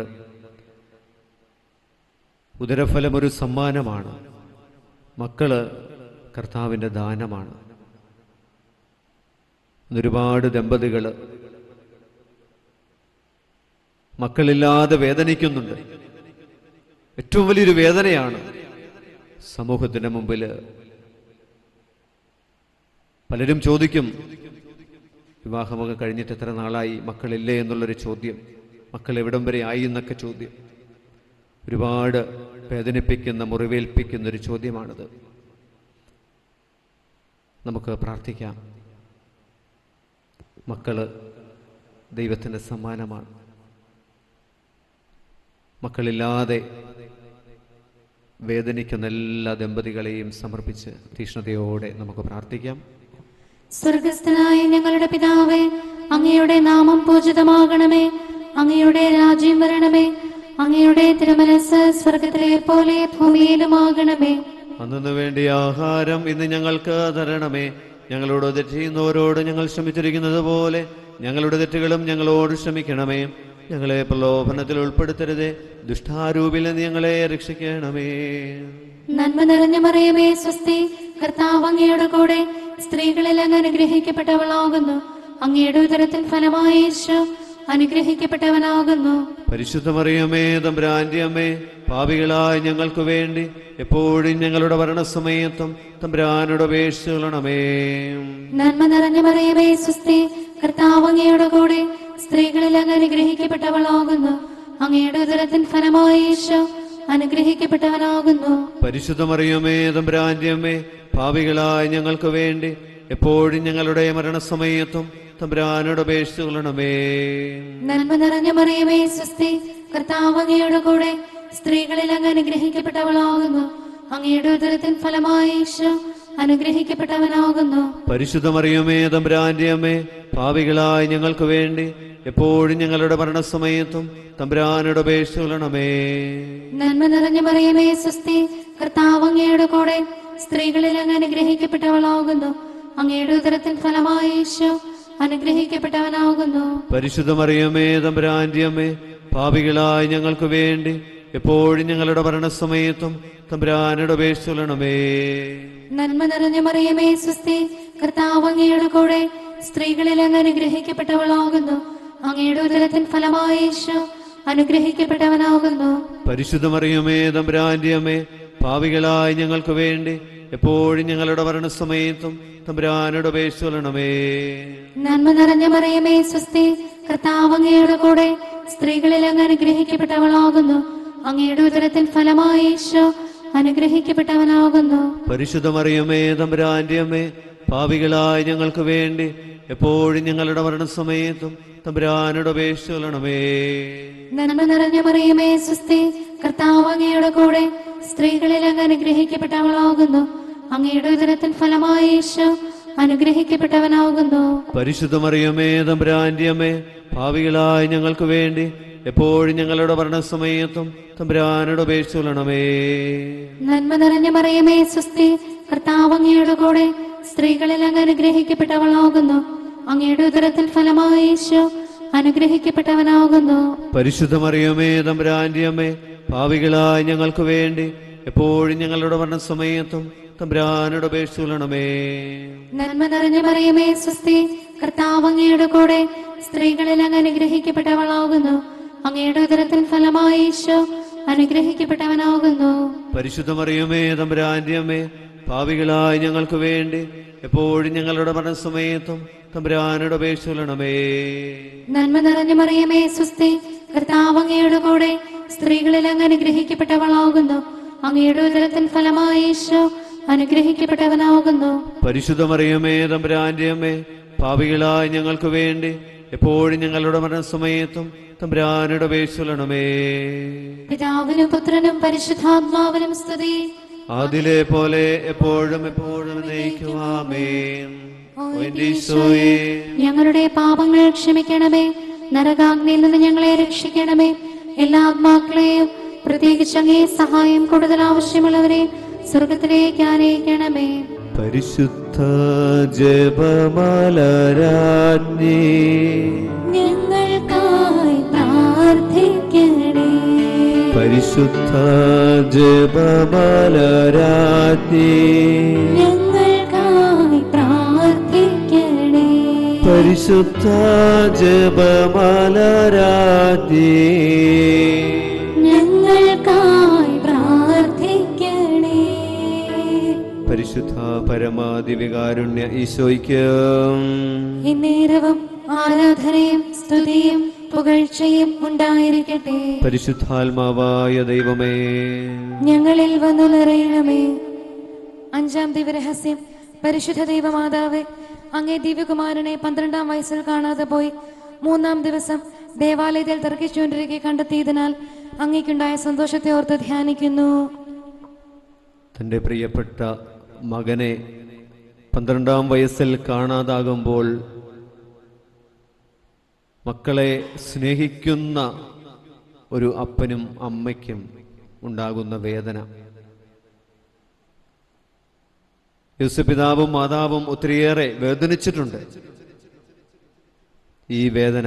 ഉദരഫലം ഒരു സമ്മാനമാണ് മക്കള് കർത്താവിൻ്റെ ദാനമാണ് ഒരുപാട് ദമ്പതികൾ മക്കളില്ലാതെ വേദനിക്കുന്നുണ്ട് ഏറ്റവും വലിയൊരു വേദനയാണ് സമൂഹത്തിന്റെ മുമ്പിൽ പലരും ചോദിക്കും വിവാഹമൊക്കെ കഴിഞ്ഞിട്ട് എത്ര നാളായി മക്കളില്ലേ എന്നുള്ളൊരു ചോദ്യം മക്കൾ എവിടം വരെ ആയി എന്നൊക്കെ ചോദ്യം ഒരുപാട് വേദനിപ്പിക്കുന്ന മുറിവേൽപ്പിക്കുന്ന ഒരു ചോദ്യമാണിത് നമുക്ക് പ്രാർത്ഥിക്കാം മക്കള് ദൈവത്തിൻ്റെ സമ്മാനമാണ് മക്കളില്ലാതെ വേദനിക്കുന്ന എല്ലാ ദമ്പതികളെയും സമർപ്പിച്ച് തീഷ്ണതയോടെ നമുക്ക് പ്രാർത്ഥിക്കാം സ്വർഗസ്ഥനായ ഞങ്ങളുടെ പിതാവേ അങ്ങയുടെ നാമം പൂജിതമാകണമേ അങ്ങയുടെ രാജ്യം വരണമേ അങ്ങയുടെ തിരുമനസ് സ്വർഗത്തിലെ പോലെ ഭൂമിയിലുമാകണമേ അന്നു വേണ്ടിയ ആഹാരം ഇന്ന് ഞങ്ങൾക്ക് തരണമേ ഞങ്ങളോട് തെറ്റ് ചെയ്യുന്നവരോട് ഞങ്ങൾ ശ്രമിച്ചിരിക്കുന്നത് പോലെ ഞങ്ങളുടെ തെറ്റുകളും ഞങ്ങളോട് ക്ഷമിക്കണമേ ഞങ്ങളെ പ്രലോഭനത്തിൽ ഉൾപ്പെടുത്തരുതേ ദുഷ്ടാരൂപിൽ നിന്ന് ഞങ്ങളെ രക്ഷിക്കണമേ നന്മ നിറഞ്ഞ മറിയമേ സ്വസ്തി കർത്താവ് അങ്ങയുടെ കൂടെ സ്ത്രീകളിൽ അങ്ങ് അനുഗ്രഹിക്കപ്പെട്ടവളാകുന്നു അങ്ങയുടെ ഉദരത്തിൻ ഫലമായ യേശു അനുഗ്രഹിക്കപ്പെട്ടവനാകുന്നു പരിശുദ്ധമറിയമേ തമ്പുരാന്റെ അമ്മേ പാപികളായ ഞങ്ങൾക്ക് വേണ്ടി എപ്പോഴും ഞങ്ങളുടെ ഭരണസമയത്തും തമ്പുരാനോട് അപേക്ഷിക്കണമേ നന്മ നിറഞ്ഞ മറിയമേ സ്വസ്തി കർത്താവ് അങ്ങയുടെ കൂടെ സ്ത്രീകളിൽ അങ്ങ് അനുഗ്രഹിക്കപ്പെട്ടവളാകുന്നു അങ്ങയുടെ ഉദരത്തിൻ ഫലമായ യേശു അനുഗ്രഹിക്കപ്പെട്ടവനാകുന്നു പരിശുദ്ധമറിയമേ തമ്പുരാന്റെ അമ്മേ പാപികളായ ഞങ്ങൾക്ക് വേണ്ടി എപ്പോഴും ഞങ്ങളുടെ മരണസമയത്തും തമ്പുരാനോട് അപേക്ഷിച്ചുകൊള്ളണമേ നന്മ നിറഞ്ഞ മറിയമേ സ്വസ്തി കർത്താവ് അങ്ങയുടെ കൂടെ സ്ത്രീകളിൽ അങ്ങ് അനുഗ്രഹിക്കപ്പെട്ടവളാകുന്നു അങ്ങയുടെ ഉദരത്തിൻ ഫലമായ യേശു അനുഗ്രഹിക്കപ്പെട്ടവനാകുന്നു പരിശുദ്ധമറിയമേ തമ്പുരാന്റെ അമ്മേ പാപികളായ ഞങ്ങൾക്ക് വേണ്ടി എപ്പോഴും ഞങ്ങളുടെ മരണസമയത്തും തമ്പുരാനോട് അപേക്ഷിക്കണമേ നന്മ നിറഞ്ഞ മറിയമേ സ്വസ്തി കർത്താവ് അങ്ങയുടെ കൂടെ സ്ത്രീകളിൽ അങ്ങ് അനുഗ്രഹിക്കപ്പെട്ടവളാകുന്നു അങ്ങയുടെ ഉദരത്തിൻ ഫലമായ യേശു അനുഗ്രഹിക്കപ്പെട്ടവനാകുന്നു പരിശുദ്ധ മറിയമേ തമ്പുരാന്റെ അമ്മേ പാപികളായ ഞങ്ങൾക്ക് വേണ്ടി എപ്പോഴും ഞങ്ങളുടെ മരണസമയത്തും തമ്പുരാനോട് അപേക്ഷിക്കണമേ നന്മ നിറഞ്ഞ മറിയമേ സ്വസ്തി കർത്താവ് അങ്ങയുടെ കൂടെ സ്ത്രീകളിൽ അങ്ങ് അനുഗ്രഹിക്കപ്പെട്ടവളാകുന്നു അങ്ങയുടെ ഉദരത്തിൻ ഫലമായ യേശു അനുഗ്രഹിക്കപ്പെട്ടവനാകുന്നു പരിശുദ്ധ മറിയമേ തമ്പുരാന്റെ അമ്മേ പാപികളായ ഞങ്ങൾക്ക് വേണ്ടി എപ്പോഴും ഞങ്ങളുടെ മരണസമയത്തും തമ്പുരാനോട് അപേക്ഷിക്കണമേ നന്മ നിറഞ്ഞ മറിയമേ സ്വസ്തി കർത്താവ് അങ്ങയുടെ കൂടെ സ്ത്രീകളിൽ അങ്ങ് അനുഗ്രഹിക്കപ്പെട്ടവളാകുന്നു അങ്ങയുടെ ഉദരത്തിൻ ഫലമായ യേശു അനുഗ്രഹിക്കപ്പെട്ടവനാകുന്നു പരിശുദ്ധ മറിയമേ തമ്പുരാന്റെ അമ്മേ പാപികളായ ഞങ്ങൾക്ക് വേണ്ടി എപ്പോഴും ഞങ്ങളുടെ മരണസമയത്തും തമ്പുരാനോട് അപേക്ഷിക്കണമേ നന്മ നിറഞ്ഞ മറിയമേ സ്വസ്തി കർത്താവ് അങ്ങയുടെ കൂടെ സ്ത്രീകളിൽ അങ്ങ് അനുഗ്രഹിക്കപ്പെട്ടവളാകുന്നു അങ്ങയുടെ ഉദരത്തിൻ ഫലമായ യേശു അനുഗ്രഹിക്കപ്പെട്ടവനാകുന്നു പരിശുദ്ധ മറിയമേ തമ്പുരാന്റെ അമ്മേ പാപികളായ ഞങ്ങൾക്ക് വേണ്ടി എപ്പോഴും ഞങ്ങളുടെ മരണസമയത്തും തമ്പുരാനോട് അപേക്ഷിക്കണമേ നന്മ നിറഞ്ഞ മറിയമേ സ്വസ്തി കർത്താവ് അങ്ങയുടെ കൂടെ സ്ത്രീകളിൽ അങ്ങ് അനുഗ്രഹിക്കപ്പെട്ടവളാകുന്നു അങ്ങയുടെ ഉദരത്തിൻ ഫലമായ യേശു അനുഗ്രഹിക്കപ്പെട്ടവനാകുന്നു പരിശുദ്ധ മറിയമേ തമ്പുരാന്റെ അമ്മേ പാപികളായ ഞങ്ങൾക്ക് വേണ്ടി എപ്പോഴും ഞങ്ങളുടെ മരണസമയത്തും തമ്പുരാനോട് അപേക്ഷിക്കണമേ നന്മ നിറഞ്ഞ മറിയമേ സ്വസ്തി കർത്താവ് അങ്ങയുടെ കൂടെ സ്ത്രീകളിൽ അങ്ങ് അനുഗ്രഹിക്കപ്പെട്ടവളാകുന്നു അങ്ങയുടെ ഉദരത്തിൻ ഫലമായ യേശു അനുഗ്രഹിക്കപ്പെട്ടവനാകുന്നു പരിശുദ്ധ മറിയമേ തമ്പുരാന്റെ അമ്മേ പാപികളായ ഞങ്ങൾക്ക് വേണ്ടി എപ്പോഴും ഞങ്ങളുടെ മരണസമയത്തും തമ്പുരാനോട് അപേക്ഷിക്കണമേ നന്മ നിറഞ്ഞ മറിയമേ സ്വസ്തി കർത്താവ് അങ്ങയുടെ കൂടെ സ്ത്രീകളിൽ അങ്ങ് അനുഗ്രഹിക്കപ്പെട്ടവളാകുന്നു അങ്ങയുടെ ഉദരത്തിൻ ഫലമായ യേശു അനുഗ്രഹിക്കപ്പെട്ടവനാകുന്നു പരിശുദ്ധ മറിയമേ തമ്പുരാന്റെ അമ്മേ പാപികളായ ഞങ്ങൾക്ക് വേണ്ടി എപ്പോഴും ഞങ്ങളുടെ മരണസമയത്തും തമ്പുരാനോട് അപേക്ഷിക്കണമേ പിതാവിനും പുത്രനും പരിശുദ്ധാത്മാവിനും സ്തുതി അതിലെ പോലെ എപ്പോഴും എപ്പോഴും നയിക്കുവാമേ ഓ എന്റെ ഈശോയേ ഞങ്ങളുടെ പാപങ്ങൾ ക്ഷമിക്കണമേ നരകാഗ്നിയിൽ നിന്ന് ഞങ്ങളെ രക്ഷിക്കണമേ എല്ലാ ആത്മാക്കളെയും പ്രത്യേകിച്ച് അങ്ങേ സഹായം കൂടുതൽ ആവശ്യമുള്ളവരെ സ്വർഗത്തിലേക്ക് ആനയിക്കണമേ പരിശുദ്ധ ജപമാലരാജ്ഞി ഞങ്ങൾക്കായി പ്രാർത്ഥിക്കണേ പരിശുദ്ധ ജപമാലരാജ്ഞി ഞങ്ങൾക്കായി പ്രാർത്ഥിക്കണേ പരിശുദ്ധ ജപമാലരാജ്ഞി ഞങ്ങൾക്കായി പ്രാർത്ഥിക്കണേ പരിശുദ്ധ പരമാദിവികാരുണ്യ ഈശോയ്ക്ക് ഇന്നേരവും ആരാധനയും സ്തുതിയും പുകഴ്ചയും ഉണ്ടായിരിക്കട്ടെ പരിശുദ്ധാത്മാവായ ദൈവമേ ഞങ്ങളിൽ വന്നു നിറയണമേ അഞ്ചാം ദിവ്യരഹസ്യം പരിശുദ്ധ ദൈവമാതാവേ അങ്ങേ ദിവ്യകുമാരനെ പന്ത്രണ്ടാം വയസ്സിൽ കാണാതെ പോയി മൂന്നാം ദിവസം ദേവാലയത്തിൽ തർക്കിച്ചുകൊണ്ടിരിക്കെ കണ്ടെത്തിയതിനാൽ അങ്ങേക്കുണ്ടായ സന്തോഷത്തെ ഓർത്ത് ധ്യാനിക്കുന്നു തൻ്റെ പ്രിയപ്പെട്ട മകനെ പന്ത്രണ്ടാം വയസ്സിൽ കാണാതാകുമ്പോൾ മക്കളെ സ്നേഹിക്കുന്ന ഒരു അപ്പനും അമ്മയ്ക്കും ഉണ്ടാകുന്ന വേദന യേസുപിതാവും മാതാവും ഒത്തിരിയേറെ വേദനിച്ചിട്ടുണ്ട് ഈ വേദന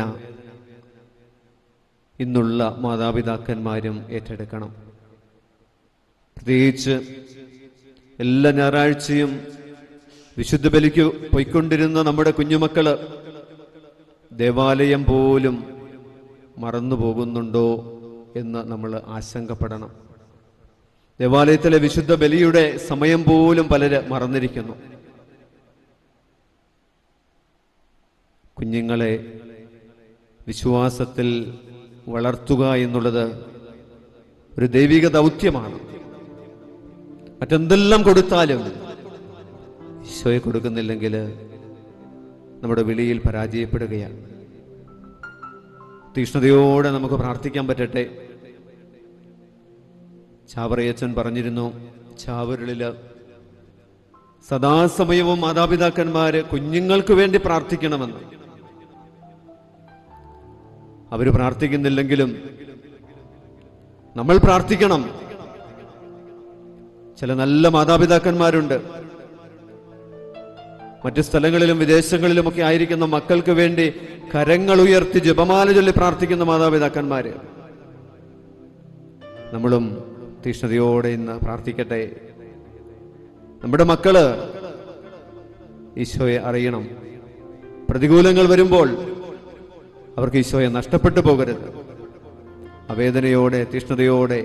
ഇന്നുള്ള മാതാപിതാക്കന്മാരും ഏറ്റെടുക്കണം പ്രത്യേകിച്ച് എല്ലാ ഞായറാഴ്ചയും വിശുദ്ധ ബലിക്ക് പോയിക്കൊണ്ടിരുന്ന നമ്മുടെ കുഞ്ഞുമക്കള് ദേവാലയം പോലും മറന്നു പോകുന്നുണ്ടോ എന്ന് നമ്മൾ ആശങ്കപ്പെടണം ദേവാലയത്തിലെ വിശുദ്ധ ബലിയുടെ സമയം പോലും പലര് മറന്നിരിക്കുന്നു കുഞ്ഞുങ്ങളെ വിശ്വാസത്തിൽ വളർത്തുക എന്നുള്ളത് ഒരു ദൈവിക ദൗത്യമാണ് മറ്റെന്തെല്ലാം കൊടുത്താലും ഈശോയെ കൊടുക്കുന്നില്ലെങ്കിൽ നമ്മുടെ വിളിയിൽ പരാജയപ്പെടുകയാണ് തീഷ്ണതയോടെ നമുക്ക് പ്രാർത്ഥിക്കാൻ പറ്റട്ടെ ചാവറയച്ചൻ പറഞ്ഞിരുന്നു ചാവരുളില് സദാസമയവും മാതാപിതാക്കന്മാര് കുഞ്ഞുങ്ങൾക്ക് വേണ്ടി പ്രാർത്ഥിക്കണമെന്ന് അവർ പ്രാർത്ഥിക്കുന്നില്ലെങ്കിലും നമ്മൾ പ്രാർത്ഥിക്കണം ചില നല്ല മാതാപിതാക്കന്മാരുണ്ട് മറ്റു സ്ഥലങ്ങളിലും വിദേശങ്ങളിലുമൊക്കെ ആയിരിക്കുന്ന മക്കൾക്ക് വേണ്ടി കരങ്ങൾ ഉയർത്തി ജപമാല ചൊല്ലി പ്രാർത്ഥിക്കുന്ന മാതാപിതാക്കന്മാര് നമ്മളും തീഷ്ണതയോടെ ഇന്ന് പ്രാർത്ഥിക്കട്ടെ നമ്മുടെ മക്കള് ഈശോയെ അറിയണം പ്രതികൂലങ്ങൾ വരുമ്പോൾ അവർക്ക് ഈശോയെ നഷ്ടപ്പെട്ടു പോകരുത് അവേദനയോടെ തീഷ്ണതയോടെ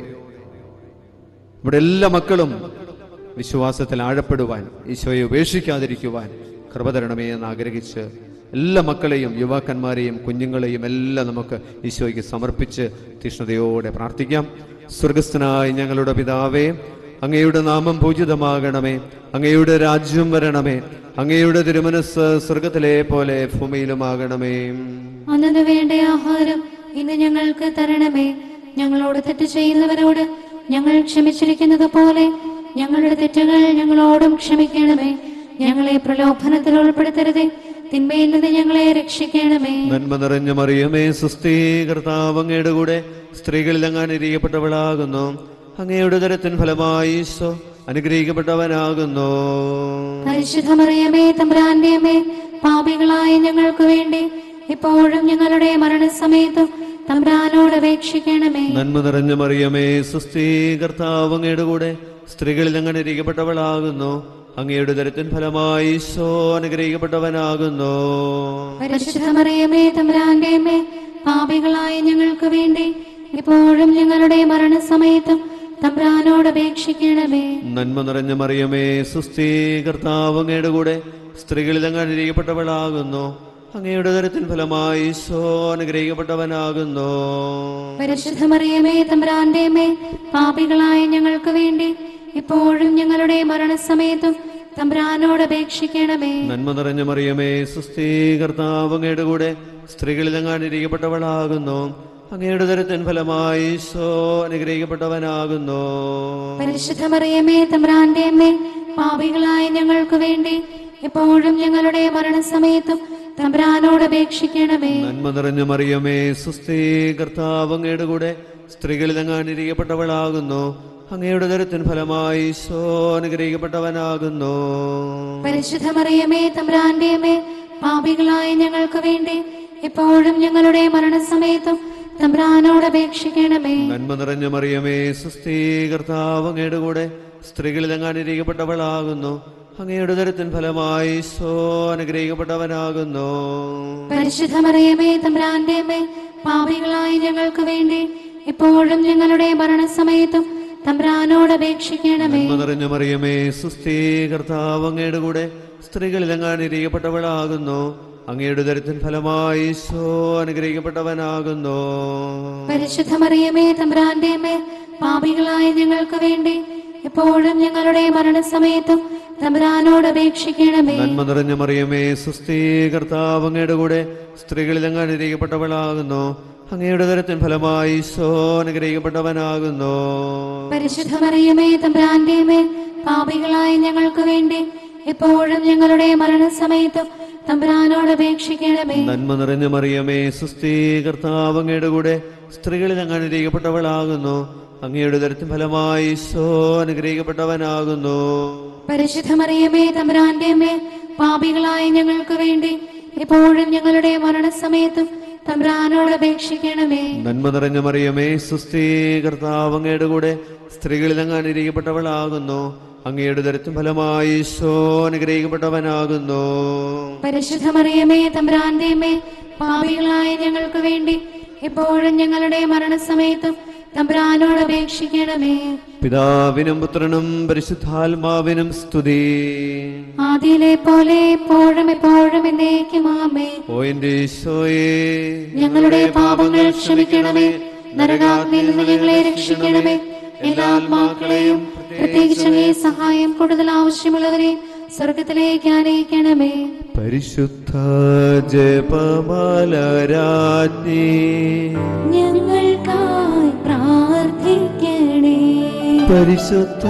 നമ്മുടെ എല്ലാ മക്കളും വിശ്വാസത്തിൽ ആഴപ്പെടുവാൻ ഈശോയെ ഉപേക്ഷിക്കാതിരിക്കുവാൻ കൃപ തരണമേ എന്ന് ആഗ്രഹിച്ച് എല്ലാ മക്കളെയും യുവാക്കന്മാരെയും കുഞ്ഞുങ്ങളെയും എല്ലാം നമുക്ക് ഈശോയ്ക്ക് സമർപ്പിച്ച് തീഷ്ണതയോടെ പ്രാർത്ഥിക്കാം സ്വർഗസ്ഥനായ ഞങ്ങളുടെ പിതാവേ അങ്ങയുടെ നാമം പൂജിതമാകണമേ അങ്ങയുടെ രാജ്യം വരണമേ അങ്ങയുടെ തിരുമനസ് സ്വർഗത്തിലെ പോലെ ഭൂമിയിലുമാകണമേ അന്നു വേണ്ട ആഹാരം ഇന്ന് ഞങ്ങൾക്ക് തരണമേ ഞങ്ങളോട് തെറ്റ് ചെയ്യുന്നവരോട് ഞങ്ങൾ ക്ഷമിച്ചിരിക്കുന്നത് പോലെ ഞങ്ങളുടെ തെറ്റുകൾ ഞങ്ങളോടും ക്ഷമിക്കണമേ ഞങ്ങളെ പ്രലോഭനത്തിൽ ഉൾപ്പെടുത്തരുതേ തിന്മയിൽ നിന്ന് ഞങ്ങളെ രക്ഷിക്കണമേ നന്മ നിറഞ്ഞ മറിയമേ സുസ്ഥീ കർത്താവ് അങ്ങയുടെ കൂടെ സ്ത്രീകളിൽ അങ്ങാൻ ഇരിക്കപ്പെട്ടവളാകുന്നു അങ്ങയുടെ ദരത്തിൻ ഫലമായി ഈശോ അനുഗ്രഹിക്കപ്പെട്ടവനാകുന്നു പരിശുദ്ധമറിയമേ തമ്പുരാന്റെ അമ്മേ പാപികളായ ഞങ്ങൾക്ക് വേണ്ടി ഇപ്പോഴും ഞങ്ങളുടെ മരണസമയത്തും തമ്പുരാനോട് അപേക്ഷിക്കണമേ നന്മ നിറഞ്ഞ മറിയമേ സുസ്ഥീ കർത്താവ് അങ്ങയുടെ കൂടെ സ്ത്രീകളിൽ അങ്ങനെ ഇരിക്കപ്പെട്ടവളാകുന്നു അങ്ങയുടെ ദരത്തിൻ ഫലമായി ഈശോ അനുഗ്രഹിക്കപ്പെട്ടവനാകുന്നു പരിശുദ്ധമറിയമേ തമ്പുരാന്റെ അമ്മേ പാപികളായ ഞങ്ങൾക്ക് വേണ്ടി ഇപ്പോഴും ഞങ്ങളുടെ മരണസമയത്തും തമ്പുരാനോട് അപേക്ഷിക്കണമേ നന്മ നിറഞ്ഞ മറിയമേ സുസ്ഥീ കർത്താവ് അങ്ങയുടെ കൂടെ സ്ത്രീകളിൽ അങ്ങനെ ഇരിക്കപ്പെട്ടവളാകുന്നു അങ്ങയുടെ ദരത്തിൻ ഫലമായി ഈശോ അനുഗ്രഹിക്കപ്പെട്ടവനാകുന്നു പരിശുദ്ധമറിയമേ തമ്പുരാന്റെ അമ്മേ പാപികളായ ഞങ്ങൾക്ക് വേണ്ടി ഇപ്പോഴും ഞങ്ങളുടെ മരണസമയത്തും തമ്പുരാനോട് അപേക്ഷിക്കണമേ നന്മ നിറഞ്ഞ മറിയമേ സുസ്ഥീ കർത്താവ് അങ്ങയുടെ കൂടെ സ്ത്രീകളിൽ അങ്ങാൻ ഇരിക്കപ്പെട്ടവളാകുന്നു അങ്ങയുടെ ദരത്തിൻ ഫലമായി ഈശോ അനുഗ്രഹിക്കപ്പെട്ടവനാകുന്നു പരിശുദ്ധമറിയമേ തമ്പുരാന്റെ അമ്മേ പാപികളായ ഞങ്ങൾക്ക് വേണ്ടി എപ്പോഴും ഞങ്ങളുടെ മരണസമയത്തും തമ്പുരാനോട് അപേക്ഷിക്കണമേ നന്മ നിറഞ്ഞ മറിയമേ സുസ്ഥീ കർത്താവ് അങ്ങയുടെ കൂടെ സ്ത്രീകളിൽ അങ്ങാൻ ഇരിക്കപ്പെട്ടവളാകുന്നു അങ്ങയുടെ ദരത്തിൻ ഫലമായി ഈശോ അനുഗ്രഹിക്കപ്പെട്ടവനാകുന്നു പരിശുദ്ധമറിയമേ തമ്പുരാന്റെ അമ്മേ പാപികളായ ഞങ്ങൾക്ക് വേണ്ടി എപ്പോഴും ഞങ്ങളുടെ മരണസമയത്തും തമ്പുരാനോട് അപേക്ഷിക്കണമേ നന്മ നിറഞ്ഞ മറിയമേ സുസ്ഥീ കർത്താവ് അങ്ങയുടെ കൂടെ സ്ത്രീകളിൽ അങ്ങാൻ ഇരിക്കപ്പെട്ടവളാകുന്നു അങ്ങയുടെ ദരത്തിൻ ഫലമായി ഈശോ അനുഗ്രഹിക്കപ്പെട്ടവനാകുന്നു പരിശുദ്ധമറിയമേ തമ്പുരാന്റെ അമ്മേ പാപികളായ ഞങ്ങൾക്ക് വേണ്ടി എപ്പോഴും ഞങ്ങളുടെ മരണസമയത്തും തമ്പുരാനോട് അപേക്ഷിക്കണമേ നന്മ നിറഞ്ഞ മറിയമേ സുസ്ഥീ കർത്താവ് അങ്ങയുടെ കൂടെ സ്ത്രീകളിൽ അങ്ങാൻ ഇരിക്കപ്പെട്ടവളാകുന്നു അങ്ങയുടെ ദരത്തിൻ ഫലമായി ഈശോ അനുഗ്രഹിക്കപ്പെട്ടവനാകുന്നു പരിശുദ്ധമറിയമേ തമ്പുരാന്റെ അമ്മേ പാപികളായ ഞങ്ങൾക്ക് വേണ്ടി എപ്പോഴും ഞങ്ങളുടെ മരണസമയത്തും തമ്പുരാനോട് അപേക്ഷിക്കണമേ നന്മ നിറഞ്ഞ മറിയമേ സുസ്ഥീ കർത്താവ് അങ്ങയുടെ കൂടെ സ്ത്രീകളിൽ അങ്ങാൻ ഇരിക്കപ്പെട്ടവളാകുന്നു അങ്ങയുടെ ദരത്തിൻ ഫലമായി ഈശോ അനുഗ്രഹിക്കപ്പെട്ടവനാകുന്നു പരിശുദ്ധമറിയമേ തമ്പുരാന്റെ അമ്മേ പാപികളായ ഞങ്ങൾക്ക് വേണ്ടി എപ്പോഴും ഞങ്ങളുടെ മരണസമയത്തും തമ്പുരാനോട് അപേക്ഷിക്കണമേ നന്മ നിറഞ്ഞ മറിയമേ സുസ്ഥീ കർത്താവ് അങ്ങയുടെ കൂടെ സ്ത്രീകളിൽ അങ്ങാൻ ഇരിക്കപ്പെട്ടവളാകുന്നു അങ്ങയുടെ ദരത്തിൻ ഫലമായി ഈശോ അനുഗ്രഹിക്കപ്പെട്ടവനാകുന്നു പരിശുദ്ധമറിയമേ തമ്പുരാന്റെ അമ്മേ പാപികളായ ഞങ്ങൾക്ക് വേണ്ടി എപ്പോഴും ഞങ്ങളുടെ മരണസമയത്തും തമ്പുരാനോട് അപേക്ഷിക്കണമേ നന്മ നിറഞ്ഞ മറിയമേ സുസ്ഥീ കർത്താവ് അങ്ങയുടെ കൂടെ സ്ത്രീകളിൽ അങ്ങാൻ ഇരിക്കപ്പെട്ടവളാകുന്നു അങ്ങയുടെ ദരത്തിൻ ഫലമായി ഈശോ അനുഗ്രഹിക്കപ്പെട്ടവനാകുന്നു പരിശുദ്ധമറിയമേ തമ്പുരാന്റെ അമ്മേ പാപികളായ ഞങ്ങൾക്ക് വേണ്ടി എപ്പോഴും ഞങ്ങളുടെ മരണസമയത്തും തമ്പുരാനോട് അപേക്ഷിക്കണമേ പിതാവിനും പുത്രനും പരിശുദ്ധാത്മാവിനും സ്തുതി ആദിയിലെ പോലെ എപ്പോഴും എപ്പോഴും എന്നേക്കും ആമേ ഓ എന്റെ ഈശോയെ ഞങ്ങളുടെ പാപങ്ങൾ ക്ഷമിക്കണമേ നരകാഗ്നിയിൽ നിന്ന് ഞങ്ങളെ രക്ഷിക്കണമേ എല്ലാ ആത്മാക്കളെയും പ്രത്യേകിച്ച് അങ്ങേ സഹായം കൂടുതൽ ആവശ്യമുള്ളവരെ സ്വർഗത്തിലേക്ക് ആനയിക്കണമേ പരിശുദ്ധ ജപമാലരാജ്ഞി ഞങ്ങൾക്കായി പ്രാർത്ഥിക്കണേ പരിശുദ്ധ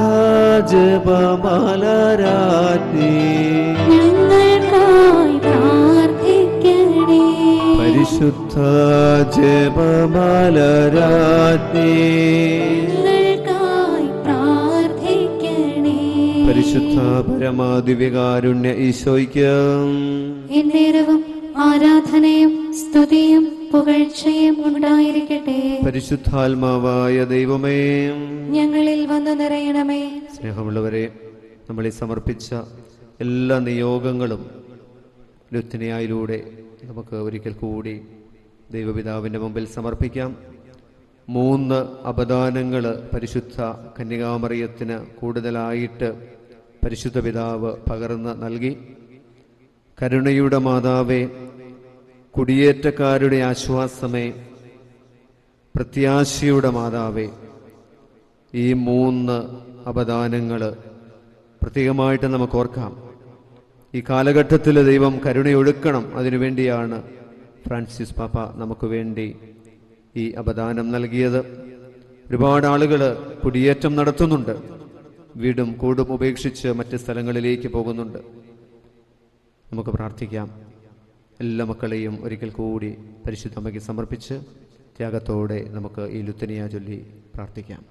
ജപമാലരാജ്ഞി ഞങ്ങൾക്കായി പ്രാർത്ഥിക്കണേ പരിശുദ്ധ ജപമാലരാജ്ഞി ഞങ്ങൾക്കായി പ്രാർത്ഥിക്കണേ പരിശുദ്ധ പരമാദിവ്യകാരുണ്യ ഈശോയ്ക്ക് എന്നേരവും ആരാധനയും സ്തുതിയും പുകഴ്ചയും ഉണ്ടായിരിക്കട്ടെ പരിശുദ്ധാത്മാവായ ദൈവമേ ഞങ്ങളിൽ വന്നു നിറയണമേ സ്നേഹമുള്ളവരെ നമ്മളീ സമർപ്പിച്ച എല്ലാ നിയോഗങ്ങളും ലുത്തിനിയായിലൂടെ നമുക്ക് ഒരിക്കൽ കൂടി ദൈവപിതാവിൻ്റെ മുമ്പിൽ സമർപ്പിക്കാം മൂന്ന് അപദാനങ്ങൾ പരിശുദ്ധ കന്യകാമറിയത്തിന് കൂടുതലായിട്ട് പരിശുദ്ധ പിതാവ് പകർന്ന് നൽകി കരുണയുടെ മാതാവേ കുടിയേറ്റക്കാരുടെ ആശ്വാസമേ പ്രത്യാശയുടെ മാതാവേ ഈ മൂന്ന് അപദാനങ്ങൾ പ്രത്യേകമായിട്ട് നമുക്ക് ഓർക്കാം ഈ കാലഘട്ടത്തിൽ ദൈവം കരുണയൊഴുക്കണം അതിനുവേണ്ടിയാണ് ഫ്രാൻസിസ് പാപ്പ നമുക്ക് വേണ്ടി ഈ അപദാനം നൽകിയത് ഒരുപാട് ആളുകൾ കുടിയേറ്റം നടത്തുന്നുണ്ട് വീടും കൂടും ഉപേക്ഷിച്ച് മറ്റ് സ്ഥലങ്ങളിലേക്ക് പോകുന്നുണ്ട് നമുക്ക് പ്രാർത്ഥിക്കാം എല്ലാ മക്കളെയും ഒരിക്കൽ കൂടി പരിശുദ്ധമ്മയ്ക്ക് സമർപ്പിച്ച് ത്യാഗത്തോടെ നമുക്ക് ഈ ലുത്തനിയ ചൊല്ലി പ്രാർത്ഥിക്കാം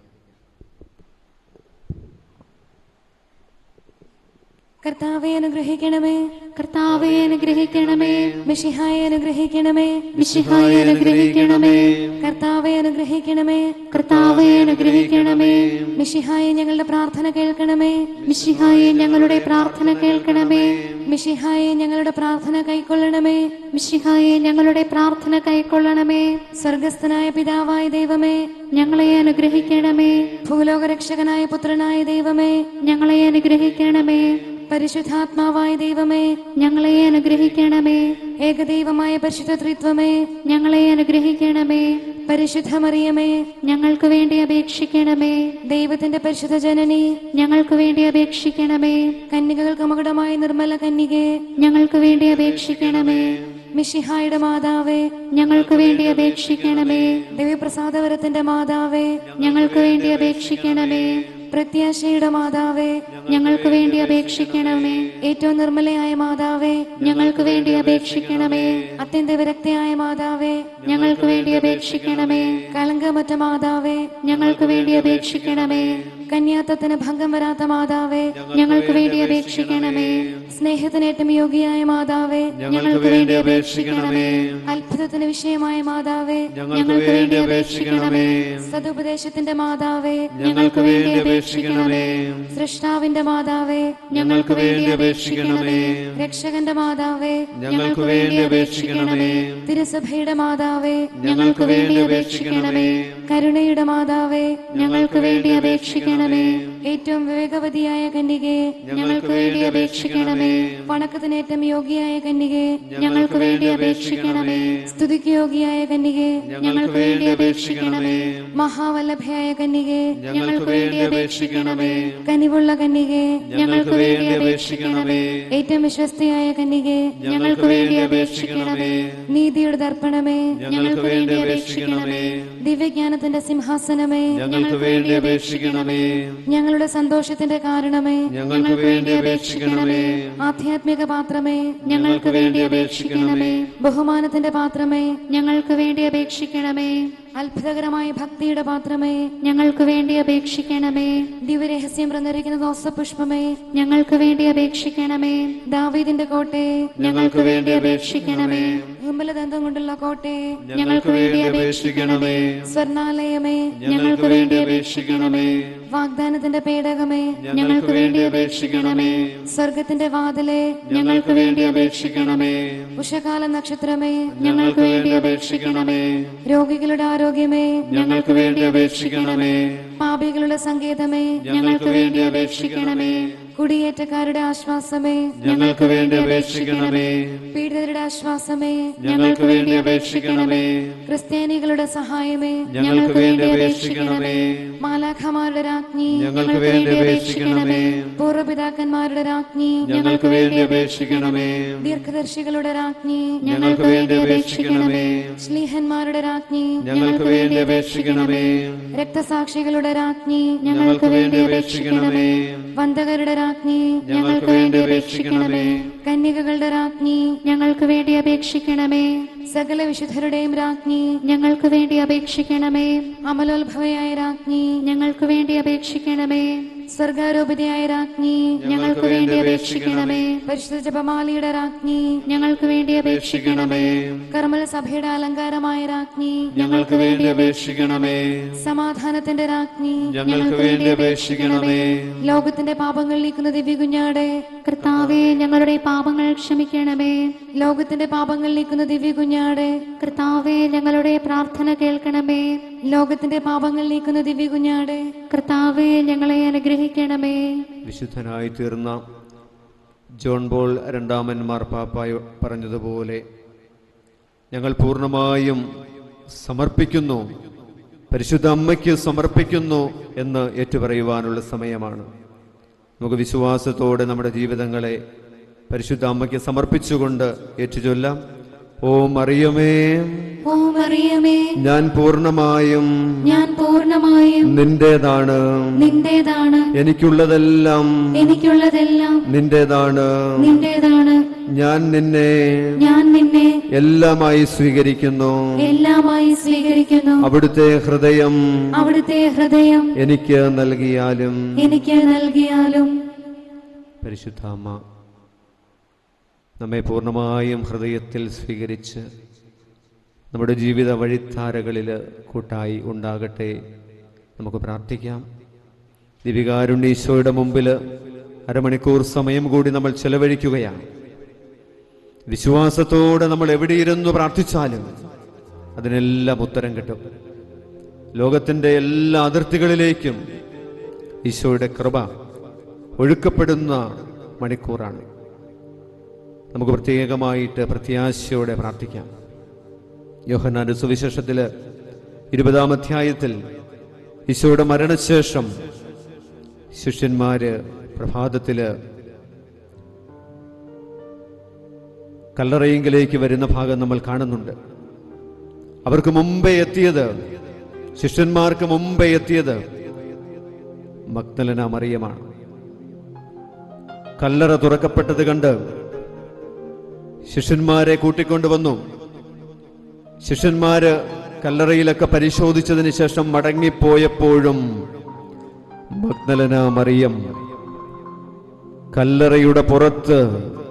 കർത്താവെ അനുഗ്രഹിക്കണമേ കർത്താവെ അനുഗ്രഹിക്കണമേ മിഷിഹായെ അനുഗ്രഹിക്കണമേ മിശിഹായെ അനുഗ്രഹിക്കണമേ കർത്താവെ അനുഗ്രഹിക്കണമേ കർത്താവെ അനുഗ്രഹിക്കണമേ മിഷിഹായെ ഞങ്ങളുടെ പ്രാർത്ഥന കേൾക്കണമേ മിശിഹായെ ഞങ്ങളുടെ പ്രാർത്ഥന കേൾക്കണമേ മിഷിഹായെ ഞങ്ങളുടെ പ്രാർത്ഥന കൈക്കൊള്ളണമേ മിശിഹായെ ഞങ്ങളുടെ പ്രാർത്ഥന കൈക്കൊള്ളണമേ സ്വർഗസ്ഥനായ പിതാവായ ദൈവമേ ഞങ്ങളെ അനുഗ്രഹിക്കണമേ ഭൂലോകരക്ഷകനായ പുത്രനായ ദൈവമേ ഞങ്ങളെ അനുഗ്രഹിക്കണമേ പരിശുദ്ധാത്മാവായ ദൈവമേ ഞങ്ങളെ അനുഗ്രഹിക്കണമേ ഏകദൈവമായ പരിശുദ്ധ ത്രിത്വമേ ഞങ്ങളെ അനുഗ്രഹിക്കണമേ പരിശുദ്ധ മറിയമേ ഞങ്ങൾക്ക് വേണ്ടി അപേക്ഷിക്കണമേ ദൈവത്തിന്റെ പരിശുദ്ധ ജനനി ഞങ്ങൾക്ക് വേണ്ടി അപേക്ഷിക്കണമേ കന്യകൾക്ക് മകുടമായ നിർമ്മല കന്യകെ ഞങ്ങൾക്ക് വേണ്ടി അപേക്ഷിക്കണമേ മിഷിഹായുടെ മാതാവേ ഞങ്ങൾക്ക് വേണ്ടി അപേക്ഷിക്കണമേ ദിവ്യപ്രസാദവരത്തിന്റെ മാതാവേ ഞങ്ങൾക്ക് വേണ്ടി അപേക്ഷിക്കണമേ പ്രത്യാശയുടെ മാതാവേ ഞങ്ങൾക്ക് വേണ്ടി അപേക്ഷിക്കണമേ ഏറ്റവും നിർമ്മലയായ മാതാവേ ഞങ്ങൾക്ക് വേണ്ടി അപേക്ഷിക്കണമേ അത്യന്ത വിരക്തയായ മാതാവേ ഞങ്ങൾക്ക് വേണ്ടി അപേക്ഷിക്കണമേ കളങ്കമറ്റ മാതാവേ ഞങ്ങൾക്ക് വേണ്ടി അപേക്ഷിക്കണമേ കന്യാത്തത്തിന് ഭംഗം വരാത്ത മാതാവേ ഞങ്ങൾക്ക് വേണ്ടി അപേക്ഷിക്കണമേ സ്നേഹത്തിനേറ്റം യോഗ്യയായ മാതാവേ ഞങ്ങൾക്ക് വേണ്ടി അപേക്ഷിക്കണമേ അത്ഭുതത്തിന് വിഷയമായ മാതാവേ ഞങ്ങൾക്ക് വേണ്ടി അപേക്ഷിക്കണമേ സതുപദേശത്തിന്റെ മാതാവേ ഞങ്ങൾക്ക് വേണ്ടി അപേക്ഷിക്കണമേ സൃഷ്ടാവിന്റെ മാതാവേ ഞങ്ങൾക്ക് വേണ്ടി അപേക്ഷിക്കണമേ രക്ഷകന്റെ മാതാവേ ഞങ്ങൾക്ക് വേണ്ടി അപേക്ഷിക്കണമേ തിരുസഭയുടെ മാതാവേ ഞങ്ങൾക്ക് വേണ്ടി അപേക്ഷിക്കണമേ കരുണയുടെ മാതാവേ ഞങ്ങൾക്ക് വേണ്ടി അപേക്ഷിക്കണമേ ഏറ്റവും വിവേകവതിയായ കന്യകെ ഞങ്ങൾക്ക് വേണ്ടി അപേക്ഷിക്കണമേ വണക്കത്തിനേറ്റം യോഗ്യയായ കന്യകെ ഞങ്ങൾക്ക് വേണ്ടി അപേക്ഷിക്കണമേ സ്തുതിക്ക് യോഗ്യയായ കന്യകെ ഞങ്ങൾക്ക് വേണ്ടി അപേക്ഷിക്കണമേ മഹാവല്ലഭയായ കന്യകെ ഞങ്ങൾക്ക് വേണ്ടി അപേക്ഷിക്കണമേ കനിവുള്ള കന്യകെ ഞങ്ങൾക്ക് വേണ്ടി അപേക്ഷിക്കണമേ ഏറ്റവും വിശ്വസ്തയായ കന്യകെ ഞങ്ങൾക്ക് വേണ്ടി അപേക്ഷിക്കണമേ നീതിയുടെ ദർപ്പണമേ ഞങ്ങൾക്ക് വേണ്ടി അപേക്ഷിക്കണമേ ദിവ്യജ്ഞാനത്തിന്റെ സിംഹാസനമേ ഞങ്ങൾക്ക് വേണ്ടി അപേക്ഷിക്കണമേ ഞങ്ങളുടെ സന്തോഷത്തിന്റെ കാരണമേ ഞങ്ങൾക്ക് വേണ്ടി അപേക്ഷിക്കണമേ ആധ്യാത്മിക പാത്രമേ ഞങ്ങൾക്ക് വേണ്ടി അപേക്ഷിക്കണമേ ബഹുമാനത്തിന്റെ പാത്രമേ ഞങ്ങൾക്ക് വേണ്ടി അപേക്ഷിക്കണമേ അത്ഭുതകരമായ ഭക്തിയുടെ പാത്രമേ ഞങ്ങൾക്ക് വേണ്ടി അപേക്ഷിക്കണമേ ദിവ്യരഹസ്യം പ്രന്നിരിക്കുന്ന ദോസപുഷ്പമേ ഞങ്ങൾക്ക് വേണ്ടി അപേക്ഷിക്കണമേ ദാവീദിന്റെ കോട്ടെ ഞങ്ങൾക്ക് വേണ്ടി അപേക്ഷിക്കണമേ കുമ്പലദന്തം കൊണ്ടുള്ള കോട്ടെ ഞങ്ങൾക്ക് വേണ്ടി അപേക്ഷിക്കണമേ സ്വർണാലയമേ ഞങ്ങൾക്ക് വേണ്ടി അപേക്ഷിക്കണമേ വാഗ്ദാനത്തിന്റെ പേടകമേ ഞങ്ങൾക്ക് വേണ്ടി അപേക്ഷിക്കണമേ സ്വർഗത്തിന്റെ വാതിലെ ഞങ്ങൾക്ക് വേണ്ടി അപേക്ഷിക്കണമേ ഉഷകാല നക്ഷത്രമേ ഞങ്ങൾക്ക് വേണ്ടി അപേക്ഷിക്കണമേ രോഗികളുടെ ആരോഗ്യമേ ഞങ്ങൾക്ക് വേണ്ടി അപേക്ഷിക്കണമേ പാപികളുടെ സങ്കേതമേ ഞങ്ങൾക്ക് വേണ്ടി അപേക്ഷിക്കണമേ കുടിയേറ്റക്കാരുടെ ആശ്വാസമേ ഞങ്ങൾക്ക് വേണ്ടി അപേക്ഷിക്കണമേ പീഡിതരുടെ ആശ്വാസമേ ഞങ്ങൾക്ക് വേണ്ടി അപേക്ഷിക്കണമേ ക്രിസ്ത്യാനികളുടെ സഹായമേ ഞങ്ങൾക്ക് വേണ്ടി അപേക്ഷിക്കണമേ മാലാഖമാരുടെ രാജ്ഞി ഞങ്ങൾക്ക് വേണ്ടി അപേക്ഷിക്കണമേ പൂർവ്വപിതാക്കന്മാരുടെ രാജ്ഞി ഞങ്ങൾക്ക് വേണ്ടി അപേക്ഷിക്കണമേ ദീർഘദർശികളുടെ രാജ്ഞി ഞങ്ങൾക്ക് വേണ്ടി അപേക്ഷിക്കണമേ ശ്ലീഹന്മാരുടെ രാജ്ഞി ഞങ്ങൾക്ക് വേണ്ടി അപേക്ഷിക്കണമേ രക്തസാക്ഷികളുടെ വന്ധ്യതകളുടെ രാജ്ഞി ഞങ്ങൾക്ക് വേണ്ടി അപേക്ഷിക്കണമേ വന്ദകരുടെ രാജ്ഞി ഞങ്ങൾക്ക് വേണ്ടി അപേക്ഷിക്കണമേ കന്യകകളുടെ രാജ്ഞി ഞങ്ങൾക്ക് വേണ്ടി അപേക്ഷിക്കണമേ സകല വിശുദ്ധരുടെയും രാജ്ഞി ഞങ്ങൾക്ക് വേണ്ടി അപേക്ഷിക്കണമേ അമലോത്ഭവയായ രാജ്ഞി ഞങ്ങൾക്ക് വേണ്ടി അപേക്ഷിക്കണമേ സ്വർഗാരോപതിയായ രാജ്ഞി ഞങ്ങൾക്ക് വേണ്ടി അപേക്ഷിക്കണമേ പരിശുദ്ധ ജപമാലയുടെ രാജ്ഞി ഞങ്ങൾക്ക് വേണ്ടി അപേക്ഷിക്കണമേ കർമ്മല സഭയുടെ അലങ്കാരമായ രാജ്ഞി ഞങ്ങൾക്ക് വേണ്ടി അപേക്ഷിക്കണമേ സമാധാനത്തിന്റെ രാജ്ഞി ഞങ്ങൾക്ക് വേണ്ടി അപേക്ഷിക്കണമേ ലോകത്തിന്റെ പാപങ്ങൾ നീക്കുന്ന ദിവ്യകുഞ്ഞാടെ കർത്താവെ ഞങ്ങളുടെ പാപങ്ങൾ ക്ഷമിക്കണമേ ലോകത്തിന്റെ പാപങ്ങൾ നീക്കുന്ന ദിവ്യകുഞ്ഞാടെ കർത്താവെ ഞങ്ങളുടെ പ്രാർത്ഥന കേൾക്കണമേ ലോകത്തിന്റെ പാപങ്ങൾ നീക്കുന്ന ദിവ്യകുഞ്ഞാടെ കർത്താവെ ഞങ്ങളെ അനുഗ്രഹിക്കണമേ വിശുദ്ധനായി തീർന്ന ജോൺ ബോൾ രണ്ടാമൻ മാർപ്പാപ്പായ പറഞ്ഞതുപോലെ ഞങ്ങൾ പൂർണ്ണമായും സമർപ്പിക്കുന്നു പരിശുദ്ധ അമ്മയ്ക്ക് സമർപ്പിക്കുന്നു എന്ന് ഏറ്റുപറയുവാനുള്ള സമയമാണ് നമുക്ക് വിശ്വാസത്തോടെ നമ്മുടെ ജീവിതങ്ങളെ പരിശുദ്ധ അമ്മയ്ക്ക് സമർപ്പിച്ചുകൊണ്ട് ഏറ്റുചൊല്ലാം ഓ മറിയമേ ഓ മറിയമേ ഞാൻ പൂർണ്ണമായും ഞാൻ പൂർണ്ണമായും നിന്റേതാണ് നിന്റേതാണ് എനിക്കുള്ളതെല്ലാം എനിക്കുള്ളതെല്ലാം നിന്റേതാണ് നിന്റേതാണ് ഞാൻ നിന്നെ ഞാൻ നിന്നെ എല്ലാമായി സ്വീകരിക്കുന്നു എല്ലാമായി സ്വീകരിക്കുന്നു അവിടുത്തെ ഹൃദയം അവിടുത്തെ ഹൃദയം എനിക്ക് നൽകിയാലും എനിക്ക് നൽകിയാലും പരിശുദ്ധ അമ്മ നമ്മെ പൂർണ്ണമായും ഹൃദയത്തിൽ സ്വീകരിച്ച് നമ്മുടെ ജീവിത വഴിത്താരകളിൽ കൂട്ടായി ഉണ്ടാകട്ടെ നമുക്ക് പ്രാർത്ഥിക്കാം ദിവികാരുണ്ണീശോയുടെ മുമ്പിൽ അരമണിക്കൂർ സമയം കൂടി നമ്മൾ ചെലവഴിക്കുകയാണ് വിശ്വാസത്തോടെ നമ്മൾ എവിടെയിരുന്ന് പ്രാർത്ഥിച്ചാലും അതിനെല്ലാം ഉത്തരം കിട്ടും ലോകത്തിൻ്റെ എല്ലാ അതിർത്തികളിലേക്കും ഈശോയുടെ കൃപ ഒഴുക്കപ്പെടുന്ന മണിക്കൂറാണ് നമുക്ക് പ്രത്യേകമായിട്ട് പ്രത്യാശയോടെ പ്രാർത്ഥിക്കാം യോഹന്നാന്റെ സുവിശേഷത്തില് ഇരുപതാം അധ്യായത്തിൽ ഈശോയുടെ മരണശേഷം ശിഷ്യന്മാര് പ്രഭാതത്തില് കല്ലറയിങ്കിലേക്ക് വരുന്ന ഭാഗം നമ്മൾ കാണുന്നുണ്ട് അവർക്ക് മുമ്പേ എത്തിയത് ശിഷ്യന്മാർക്ക് മുമ്പേ എത്തിയത് മഗ്ദലന മറിയമാണ് കല്ലറ തുറക്കപ്പെട്ടത് കണ്ട് ശിഷ്യന്മാരെ കൂട്ടിക്കൊണ്ടുവന്നു ശിഷ്യന്മാര് കല്ലറയിലൊക്കെ പരിശോധിച്ചതിന് ശേഷം മടങ്ങിപ്പോയപ്പോഴും മഗ്ദലന മറിയം കല്ലറയുടെ പുറത്ത്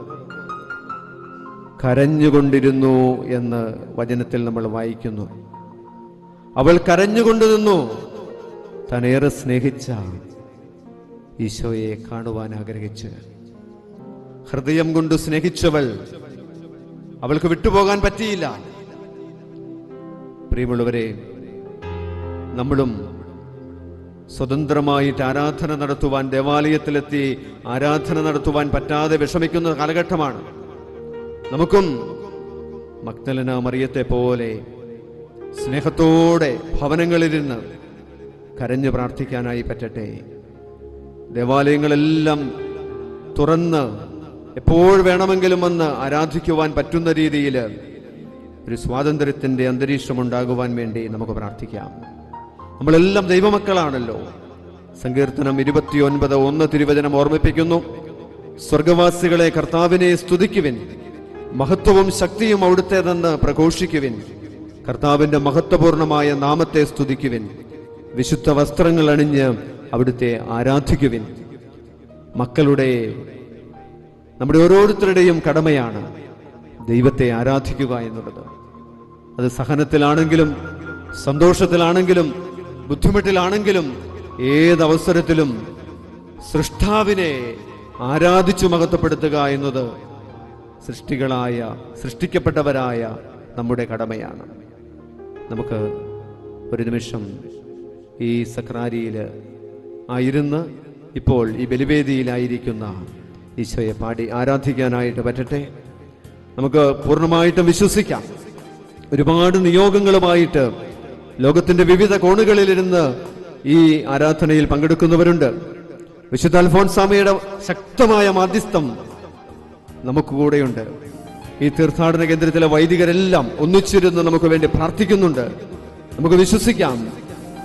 കരഞ്ഞുകൊണ്ടിരുന്നു എന്ന് വചനത്തിൽ നമ്മൾ വായിക്കുന്നു അവൾ കരഞ്ഞുകൊണ്ട് നിന്നു തനേറെ സ്നേഹിച്ച ഈശോയെ കാണുവാൻ ആഗ്രഹിച്ച് ഹൃദയം കൊണ്ട് സ്നേഹിച്ചവൾ അവൾക്ക് വിട്ടുപോകാൻ പറ്റിയില്ല പ്രിയമുള്ളവരെ നമ്മളും സ്വതന്ത്രമായിട്ട് ആരാധന നടത്തുവാൻ ദേവാലയത്തിലെത്തി ആരാധന നടത്തുവാൻ പറ്റാതെ വിഷമിക്കുന്ന കാലഘട്ടമാണ് നമുക്കും മക്തലന മറിയത്തെ പോലെ സ്നേഹത്തോടെ ഭവനങ്ങളിലിരുന്ന് കരഞ്ഞു പ്രാർത്ഥിക്കാനായി പറ്റട്ടെ ദേവാലയങ്ങളെല്ലാം തുറന്ന് എപ്പോൾ വേണമെങ്കിലും വന്ന് ആരാധിക്കുവാൻ പറ്റുന്ന രീതിയിൽ ഒരു സ്വാതന്ത്ര്യത്തിന്റെ അന്തരീക്ഷം ഉണ്ടാകുവാൻ വേണ്ടി നമുക്ക് പ്രാർത്ഥിക്കാം നമ്മളെല്ലാം ദൈവമക്കളാണല്ലോ സങ്കീർത്തനം ഇരുപത്തിയൊൻപത് ഒന്ന് തിരുവചനം ഓർമ്മിപ്പിക്കുന്നു സ്വർഗവാസികളെ കർത്താവിനെ സ്തുതിക്കുവിൻ മഹത്വവും ശക്തിയും അവിടുത്തേതെന്ന് പ്രഘോഷിക്കുവിൻ കർത്താവിന്റെ മഹത്വപൂർണമായ നാമത്തെ സ്തുതിക്കുവിൻ വിശുദ്ധ വസ്ത്രങ്ങൾ അണിഞ്ഞ് അവിടുത്തെ ആരാധിക്കുവിൻ മക്കളുടെ നമ്മുടെ ഓരോരുത്തരുടെയും കടമയാണ് ദൈവത്തെ ആരാധിക്കുക എന്നുള്ളത് അത് സഹനത്തിലാണെങ്കിലും സന്തോഷത്തിലാണെങ്കിലും ബുദ്ധിമുട്ടിലാണെങ്കിലും ഏതവസരത്തിലും സൃഷ്ടാവിനെ ആരാധിച്ചു മഹത്വപ്പെടുത്തുക എന്നത് സൃഷ്ടികളായ സൃഷ്ടിക്കപ്പെട്ടവരായ നമ്മുടെ കടമയാണ് നമുക്ക് ഒരു നിമിഷം ഈ സക്രാരിയിൽ ആയിരുന്ന് ഇപ്പോൾ ഈ ബലിവേദിയിലായിരിക്കുന്ന ഈശോയെ പാടി ആരാധിക്കാനായിട്ട് പറ്റട്ടെ നമുക്ക് പൂർണ്ണമായിട്ടും വിശ്വസിക്കാം ഒരുപാട് നിയോഗങ്ങളുമായിട്ട് ലോകത്തിന്റെ വിവിധ കോണുകളിലിരുന്ന് ഈ ആരാധനയിൽ പങ്കെടുക്കുന്നവരുണ്ട് വിശുദ്ധ അൽഫോൻസാമയുടെ ശക്തമായ മാധ്യസ്ഥം നമുക്ക് കൂടെയുണ്ട് ഈ തീർത്ഥാടന കേന്ദ്രത്തിലെ വൈദികരെല്ലാം ഒന്നിച്ചിരുന്ന് നമുക്ക് വേണ്ടി പ്രാർത്ഥിക്കുന്നുണ്ട് നമുക്ക് വിശ്വസിക്കാം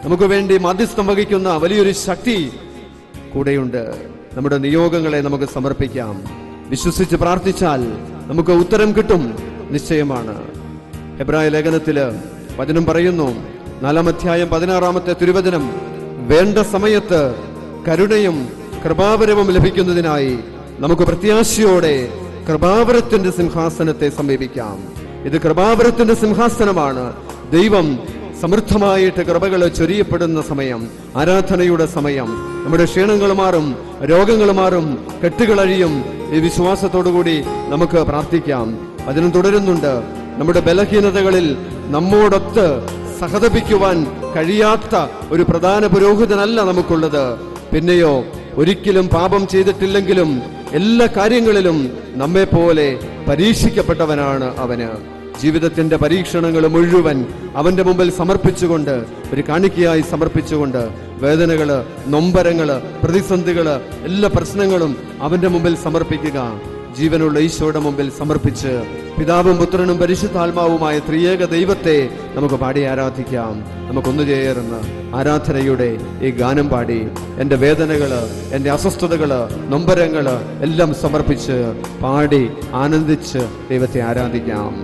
നമുക്ക് വേണ്ടി മാധ്യസ്ഥം വഹിക്കുന്ന വലിയൊരു ശക്തി കൂടെയുണ്ട് നമ്മുടെ നിയോഗങ്ങളെ നമുക്ക് സമർപ്പിക്കാം വിശ്വസിച്ച് പ്രാർത്ഥിച്ചാൽ നമുക്ക് ഉത്തരം കിട്ടും നിശ്ചയമാണ് ഹെബ്രായ ലേഖനത്തില് വചനം പറയുന്നു നാലാം അധ്യായം പതിനാറാമത്തെ തിരുവചനം വേണ്ട സമയത്ത് കരുണയും കൃപാവരവും ലഭിക്കുന്നതിനായി നമുക്ക് പ്രത്യാശയോടെ കൃപാവരത്തിന്റെ സിംഹാസനത്തെ സമീപിക്കാം ഇത് കൃപാവരത്തിന്റെ സിംഹാസനമാണ് ദൈവം സമൃദ്ധമായിട്ട് കൃപകൾ ചൊരിയപ്പെടുന്ന സമയം ആരാധനയുടെ സമയം നമ്മുടെ ക്ഷീണങ്ങൾ മാറും രോഗങ്ങൾ മാറും കെട്ടുകളഴിയും ഈ വിശ്വാസത്തോടുകൂടി നമുക്ക് പ്രാർത്ഥിക്കാം അതിനും തുടരുന്നുണ്ട് നമ്മുടെ ബലഹീനതകളിൽ നമ്മോടൊത്ത് സഹതപിക്കുവാൻ കഴിയാത്ത ഒരു പ്രധാന പുരോഹിതനല്ല നമുക്കുള്ളത് പിന്നെയോ ഒരിക്കലും പാപം ചെയ്തിട്ടില്ലെങ്കിലും എല്ലാ കാര്യങ്ങളിലും നമ്മെ പോലെ പരീക്ഷിക്കപ്പെട്ടവനാണ് അവന് ജീവിതത്തിന്റെ പരീക്ഷണങ്ങൾ മുഴുവൻ അവന്റെ മുമ്പിൽ സമർപ്പിച്ചുകൊണ്ട് ഒരു കാണിക്കയായി സമർപ്പിച്ചുകൊണ്ട് വേദനകള് നൊമ്പരങ്ങള് പ്രതിസന്ധികള് എല്ലാ പ്രശ്നങ്ങളും അവന്റെ മുമ്പിൽ സമർപ്പിക്കുക ജീവനുള്ള ഈശോയുടെ മുമ്പിൽ സമർപ്പിച്ച് പിതാവും പുത്രനും പരിശുദ്ധാത്മാവുമായ ത്രിയേക ദൈവത്തെ നമുക്ക് പാടി ആരാധിക്കാം നമുക്കൊന്നു ചേർന്ന് ആരാധനയുടെ ഈ ഗാനം പാടി എൻ്റെ വേദനകള് എൻ്റെ അസ്വസ്ഥതകള് നൊമ്പരങ്ങള് എല്ലാം സമർപ്പിച്ച് പാടി ആനന്ദിച്ച് ദൈവത്തെ ആരാധിക്കാം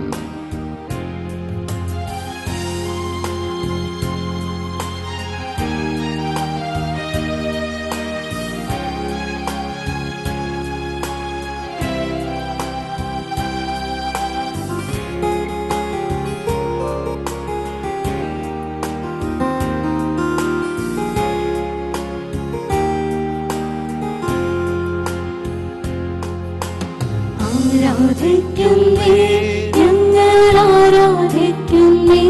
ആരാധിക്കുന്നേ ഞങ്ങൾ ആരാധിക്കുന്നേ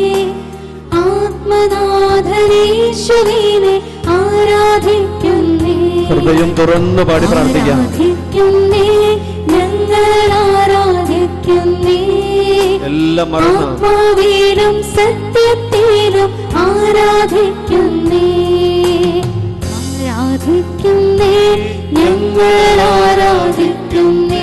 ആത്മനാഥനീശ്വരീനെ ആരാധിക്കുന്നേ ഹൃദയം തുറന്ന് പാടി പ്രാർത്ഥിക്കാം ആരാധിക്കുന്നേ ഞങ്ങൾ ആരാധിക്കുന്നേ എല്ലാം മറന്ന് ആത്മാവിലും സത്യത്തിലും ആരാധിക്കുന്നേ ആരാധിക്കുന്നേ ഞങ്ങൾ ആരാധിക്കുന്നേ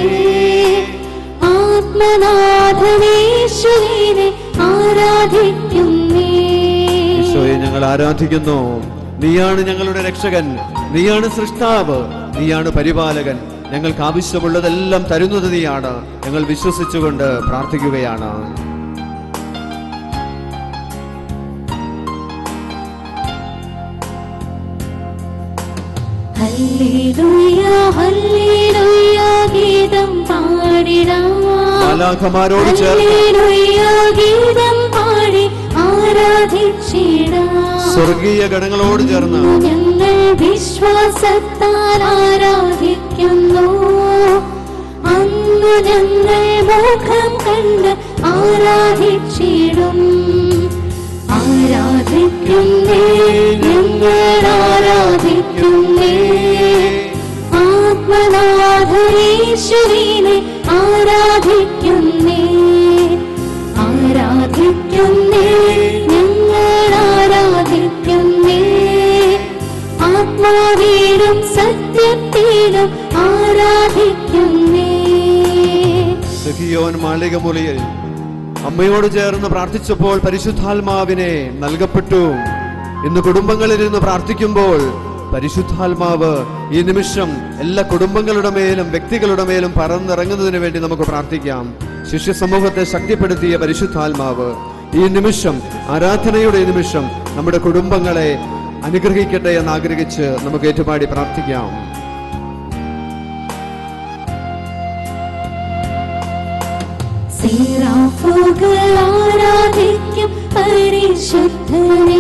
ആത്മനാഥനീശ്വരനെ ആരാധിക്കുന്നേ ഈശോയെ ഞങ്ങൾ ആരാധിക്കുന്നു നീയാണ് ഞങ്ങളുടെ രക്ഷകൻ നീയാണ് സൃഷ്ടാവ് നീയാണ് പരിപാലകൻ ഞങ്ങൾക്ക് ആവശ്യമുള്ളതെല്ലാം തരുന്നത് നീയാണ് ഞങ്ങൾ വിശ്വസിച്ചുകൊണ്ട് പ്രാർത്ഥിക്കുകയാണ് ഹല്ലേലൂയ ഹല്ലേലൂയ ഗീതം പാടിടാം മാലാഖമാരോട് ചേർന്ന് ഹല്ലേലൂയ ഗീതം പാടി ആരാധിച്ചിടാം സ്വർഗീയ ഗണങ്ങളോട് ചേർന്ന് ഞങ്ങൾ വിശ്വാസത്താൽ ആരാധിക്കുന്നു അന്നു ഞങ്ങൾ മുഖം കണ്ട് ആരാധിച്ചിടും ആരാധിക്കുന്നേ ഞങ്ങൾ ആരാധിക്കുന്നേ ആത്മനാഥീശ്വരീനെ ആരാധിക്കുന്നേ ആരാധിക്കുന്നേ ഞങ്ങൾ ആരാധിക്കുന്നേ ആത്മാവിലും സത്യത്തിലും ആരാധിക്കുന്നേ സഖിയോൻ മാളികമുറിയിൽ അമ്മയോട് ചേർന്ന് പ്രാർത്ഥിച്ചപ്പോൾ പരിശുദ്ധാത്മാവിനെ നൽകപ്പെട്ടു ഇന്ന് കുടുംബങ്ങളിൽ ഇരുന്ന് പ്രാർത്ഥിക്കുമ്പോൾ പരിശുദ്ധാത്മാവ് ഈ നിമിഷം എല്ലാ കുടുംബങ്ങളുടെ മേലും വ്യക്തികളുടെ മേലും പറന്നിറങ്ങുന്നതിന് വേണ്ടി നമുക്ക് പ്രാർത്ഥിക്കാം ശിഷ്യ സമൂഹത്തെ ശക്തിപ്പെടുത്തിയ പരിശുദ്ധാത്മാവ് ഈ നിമിഷം ആരാധനയുടെ ഈ നിമിഷം നമ്മുടെ കുടുംബങ്ങളെ അനുഗ്രഹിക്കട്ടെ എന്ന് ആഗ്രഹിച്ച് നമുക്ക് ഏറ്റുപാടി പ്രാർത്ഥിക്കാം സീറാഫുകൾ ആരാധിക്കും പരിശുദ്ധനെ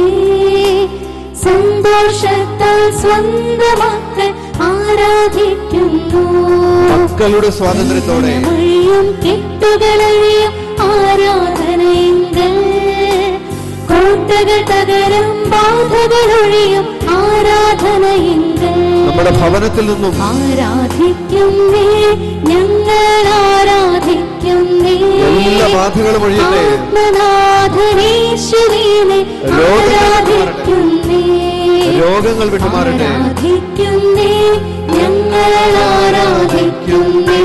സന്തോഷത്താൽ സ്വന്തം മക്കൾ ആരാധിക്കുന്നു മക്കളുടെ സ്വാതന്ത്ര്യത്തോടെ വഴിയും കെട്ടുകളഴിയും ആരാധനയെങ്കിൽ കോട്ടകൾ തകരും ബാധകളൊഴിയും ആരാധനയെങ്കിൽ നമ്മുടെ ഭവനത്തിൽ നിന്നും ആരാധിക്കുന്നേ ഞങ്ങൾ ആരാധിക്കുന്നേ എല്ലാ ബാധകളും ഒഴിയട്ടെ ആത്മനാഥനീശ്വരീനെ രോഗങ്ങൾ ആരാധിക്കുന്നേ രോഗങ്ങൾ വിട്ടുമാറട്ടെ ആരാധിക്കുന്നേ ഞങ്ങൾ ആരാധിക്കുന്നേ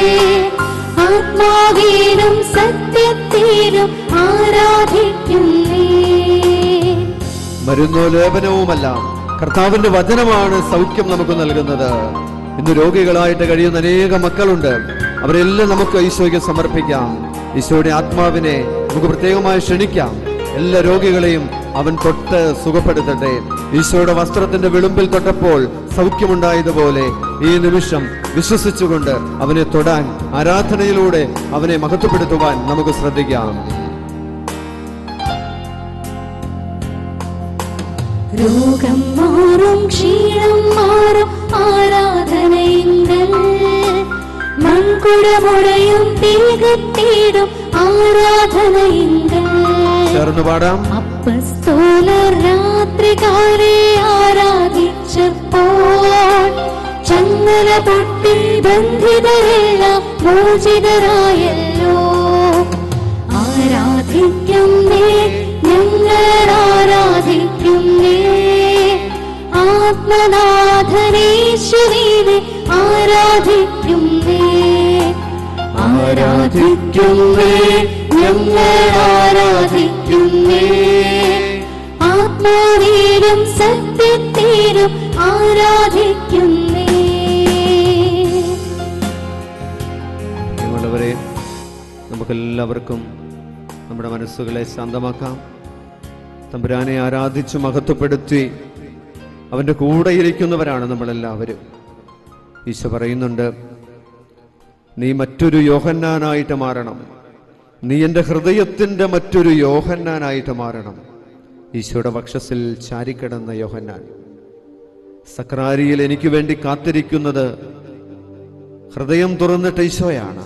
ആത്മാവിലും സത്യത്തിലും ആരാധിക്കുന്നേ മരുന്നോ ലേപനവുമല്ല കർത്താവിന്റെ വചനമാണ് സൗഖ്യം നമുക്ക് നൽകുന്നത് ഇന്ന് രോഗികളായിട്ട് കഴിയുന്ന അനേക മക്കളുണ്ട് അവരെല്ലാം നമുക്ക് ഈശോയ്ക്ക് സമർപ്പിക്കാം ഈശോയുടെ ആത്മാവിനെ നമുക്ക് പ്രത്യേകമായി ക്ഷണിക്കാം എല്ലാ രോഗികളെയും അവൻ തൊട്ട് സുഖപ്പെടുത്തട്ടെ ഈശോയുടെ വസ്ത്രത്തിന്റെ വിളുമ്പിൽ തൊട്ടപ്പോൾ സൗഖ്യമുണ്ടായതുപോലെ ഈ നിമിഷം വിശ്വസിച്ചുകൊണ്ട് അവനെ തൊടാൻ ആരാധനയിലൂടെ അവനെ മഹത്വപ്പെടുത്തുവാൻ നമുക്ക് ശ്രദ്ധിക്കാം രോഗം മാറും ക്ഷീണം മാറും ആരാധനയിങ്കൽ മൺകുടമുടയും തീകത്തിടും ആരാധനയിങ്കൽ ചേർന്ന് പാടാം അപ്പസ്തോലർ രാത്രികാലെ ആരാധിച്ചപ്പോൾ ചങ്ങല പൊട്ടി ബന്ധിതരെല്ലാം മോചിതരായല്ലോ ആരാധിക്കുന്നേ ഞങ്ങൾ ആരാധിക്കുന്നേ ആത്മനാഥനേശ്വരീനെ ആരാധിക്കുന്നേ ആരാധിക്കുന്നേ ഞങ്ങൾ ആരാധിക്കുന്നേ ആത്മാവീരും സത്യത്തേരും ആരാധിക്കുന്നേ പ്രിയമുള്ളവരെ നമുക്കെല്ലാവർക്കും നമ്മുടെ മനസ്സുകളെ ശാന്തമാക്കാം തമ്പുരാനെ ആരാധിച്ചു മഹത്വപ്പെടുത്തി അവൻ്റെ കൂടെ ഇരിക്കുന്നവരാണ് നമ്മളെല്ലാവരും ഈശോ പറയുന്നുണ്ട് നീ മറ്റൊരു യോഹന്നാനായിട്ട് മാറണം നീ എൻ്റെ ഹൃദയത്തിൻ്റെ മറ്റൊരു യോഹന്നാനായിട്ട് മാറണം ഈശോയുടെ വക്ഷസിൽ ചാരിക്കിടന്ന യോഹന്നാൻ സക്രാരിയിൽ എനിക്ക് വേണ്ടി കാത്തിരിക്കുന്നത് ഹൃദയം തുറന്നിട്ട് ഈശോയാണ്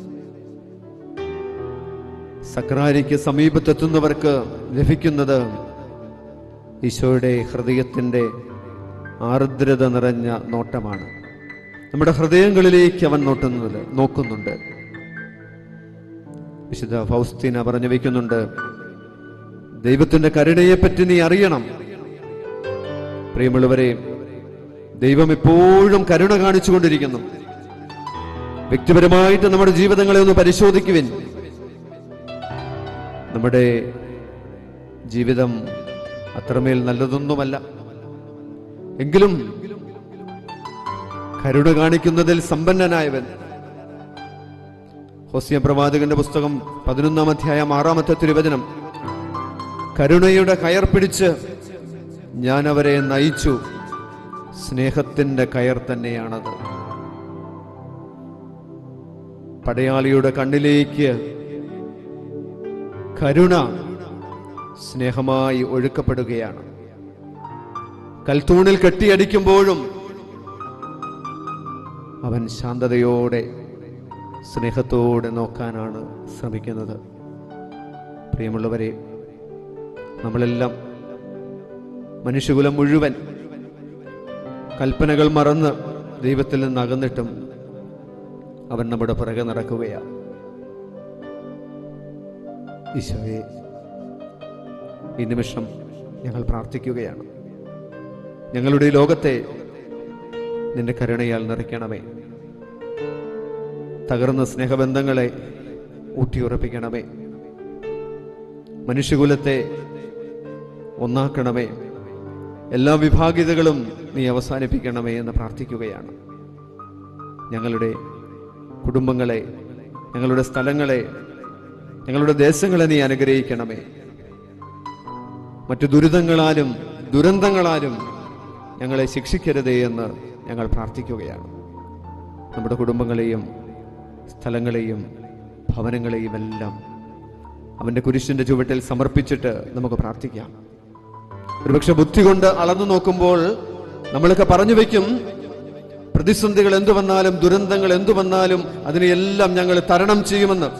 സക്രാരിക്ക് സമീപത്തെത്തുന്നവർക്ക് ലഭിക്കുന്നത് ഈശോയുടെ ഹൃദയത്തിൻ്റെ ആർദ്രത നിറഞ്ഞ നോട്ടമാണ് നമ്മുടെ ഹൃദയങ്ങളിലേക്ക് അവൻ നോട്ടുന്നത് നോക്കുന്നുണ്ട് വിശുദ്ധ ഫൗസ്തീന പറഞ്ഞു വയ്ക്കുന്നുണ്ട് ദൈവത്തിന്റെ കരുണയെപ്പറ്റി നീ അറിയണം പ്രിയമുള്ളവരെ ദൈവം എപ്പോഴും കരുണ കാണിച്ചുകൊണ്ടിരിക്കുന്നു വ്യക്തിപരമായിട്ട് നമ്മുടെ ജീവിതങ്ങളെ ഒന്ന് പരിശോധിക്കുവിൻ നമ്മുടെ ജീവിതം അത്രമേൽ നല്ലതൊന്നുമല്ല എങ്കിലും കരുണ കാണിക്കുന്നതിൽ സമ്പന്നനായവൻ ഹോസിയ പ്രവാചകന്റെ പുസ്തകം പതിനൊന്നാം അധ്യായം ആറാമത്തെ തിരുവചനം കരുണയുടെ കയർ പിടിച്ച് ഞാൻ അവരെ നയിച്ചു സ്നേഹത്തിന്റെ കയർ തന്നെയാണത് പടയാളിയുടെ കണ്ണിലേക്ക് കരുണ സ്നേഹമായി ഒഴുക്കപ്പെടുകയാണ് കൽത്തൂണിൽ കെട്ടിയടിക്കുമ്പോഴും അവൻ ശാന്തതയോടെ സ്നേഹത്തോടെ നോക്കാനാണ് ശ്രമിക്കുന്നത് പ്രിയമുള്ളവരെ നമ്മളെല്ലാം മനുഷ്യകുലം മുഴുവൻ കൽപ്പനകൾ മറന്ന് ദൈവത്തിൽ നിന്ന് അകന്നിട്ടും അവൻ നമ്മുടെ പുറകെ നടക്കുകയാണ് ഈശോയെ ഈ നിമിഷം ഞങ്ങൾ പ്രാർത്ഥിക്കുകയാണ് ഞങ്ങളുടെ ഈ ലോകത്തെ നിന്റെ കരുണയാൽ നിറയ്ക്കണമേ തകർന്ന സ്നേഹബന്ധങ്ങളെ ഊട്ടിയുറപ്പിക്കണമേ മനുഷ്യകുലത്തെ ഒന്നാക്കണമേ എല്ലാ വിഭാഗിതകളും നീ അവസാനിപ്പിക്കണമേ എന്ന് പ്രാർത്ഥിക്കുകയാണ് ഞങ്ങളുടെ കുടുംബങ്ങളെ ഞങ്ങളുടെ സ്ഥലങ്ങളെ ഞങ്ങളുടെ ദേശങ്ങളെ നീ അനുഗ്രഹിക്കണമേ മറ്റു ദുരിതങ്ങളാലും ദുരന്തങ്ങളാലും ഞങ്ങളെ ശിക്ഷിക്കരുതേ എന്ന് ഞങ്ങൾ പ്രാർത്ഥിക്കുകയാണ് നമ്മുടെ കുടുംബങ്ങളെയും സ്ഥലങ്ങളെയും ഭവനങ്ങളെയും എല്ലാം അവൻ്റെ കുരിശിൻ്റെ ചുവട്ടിൽ സമർപ്പിച്ചിട്ട് നമുക്ക് പ്രാർത്ഥിക്കാം ഒരുപക്ഷെ ബുദ്ധി കൊണ്ട് അളന്നു നോക്കുമ്പോൾ നമ്മളൊക്കെ പറഞ്ഞു വെക്കും പ്രതിസന്ധികൾ എന്തു വന്നാലും ദുരന്തങ്ങൾ എന്തു വന്നാലും അതിനെയെല്ലാം ഞങ്ങൾ തരണം ചെയ്യുമെന്ന്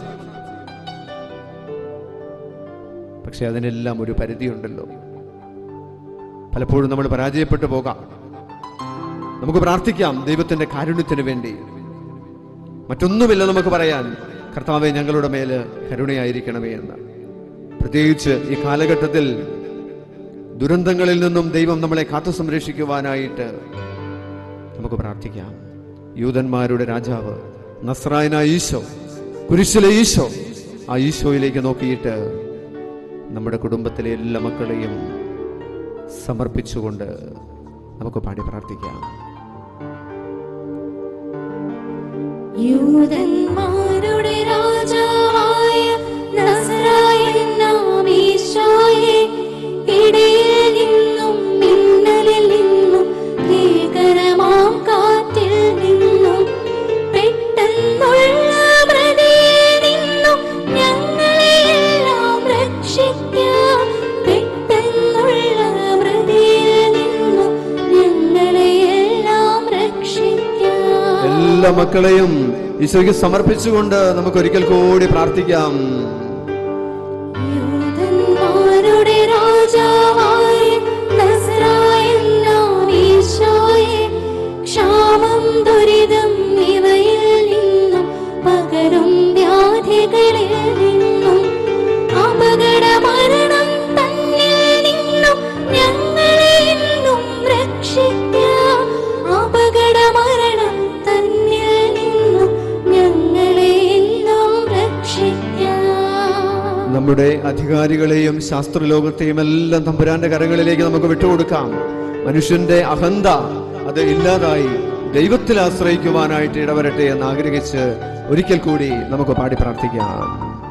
പക്ഷെ അതിനെല്ലാം ഒരു പരിധിയുണ്ടല്ലോ പലപ്പോഴും നമ്മൾ പരാജയപ്പെട്ടു പോകാം നമുക്ക് പ്രാർത്ഥിക്കാം ദൈവത്തിന്റെ കാരുണ്യത്തിന് വേണ്ടി മറ്റൊന്നുമില്ല നമുക്ക് പറയാൻ കർത്താവെ ഞങ്ങളുടെ മേല് കരുണയായിരിക്കണമേ എന്ന് പ്രത്യേകിച്ച് ഈ കാലഘട്ടത്തിൽ ദുരന്തങ്ങളിൽ നിന്നും ദൈവം നമ്മളെ കാത്തു സംരക്ഷിക്കുവാനായിട്ട് നമുക്ക് പ്രാർത്ഥിക്കാം യൂതന്മാരുടെ രാജാവ് നസ്രായന ഈശോ കുരിശിലെ ഈശോ ആ ഈശോയിലേക്ക് നോക്കിയിട്ട് നമ്മുടെ കുടുംബത്തിലെ എല്ലാ മക്കളെയും സമർപ്പിച്ചുകൊണ്ട് നമുക്ക് പാടി പ്രാർത്ഥിക്കാം യൂതന്മാരുടെ രാജാവായ നസറായനാം ഈശോയെ, ഇടയിൽ നിന്നും മിന്നലിൽ നിന്നും ഭീകരമാം കാറ്റിൽ നിന്നും പെട്ടെന്നുള്ള മൃതിയിൽ നിന്നും ഞങ്ങളെയെല്ലാം രക്ഷിക്കാം. പെട്ടെന്നുള്ള മൃതിയിൽ നിന്നും ഞങ്ങളെയെല്ലാം രക്ഷിക്കാം എല്ലാ മക്കളെയും ഈശോയ്ക്ക് സമർപ്പിച്ചുകൊണ്ട് നമുക്ക് ഒരിക്കൽ കൂടി പ്രാർത്ഥിക്കാം യൂതന്മാരുടെ രാജാവായ നസറായനാം ഈശോയെ, ക്ഷാമം ദുരിതം ഇവയിൽ നിന്നും പകരും വ്യാധികളിൽ നിന്നും അപകട മരണം തന്നിൽ നിന്നും ഞങ്ങളെ എന്നും രക്ഷിക്കാം അപകട മരണം തന്നിൽ നിന്നും ഞങ്ങളെ എന്നും രക്ഷിക്കാം നമ്മുടെ അധികാരികളെയും ശാസ്ത്രലോകത്തെയും എല്ലാം തമ്പുരാന്റെ കരങ്ങളിലേക്ക് നമുക്ക് വിട്ടുകൊടുക്കാം മനുഷ്യന്റെ അഹന്ത അത് ഇല്ലാതായി ദൈവത്തിൽ ആശ്രയിക്കുവാനായിട്ട് ഇടവരട്ടെ എന്ന് ആഗ്രഹിച്ച് ഒരിക്കൽ കൂടി നമുക്ക് പാടി പ്രാർത്ഥിക്കാം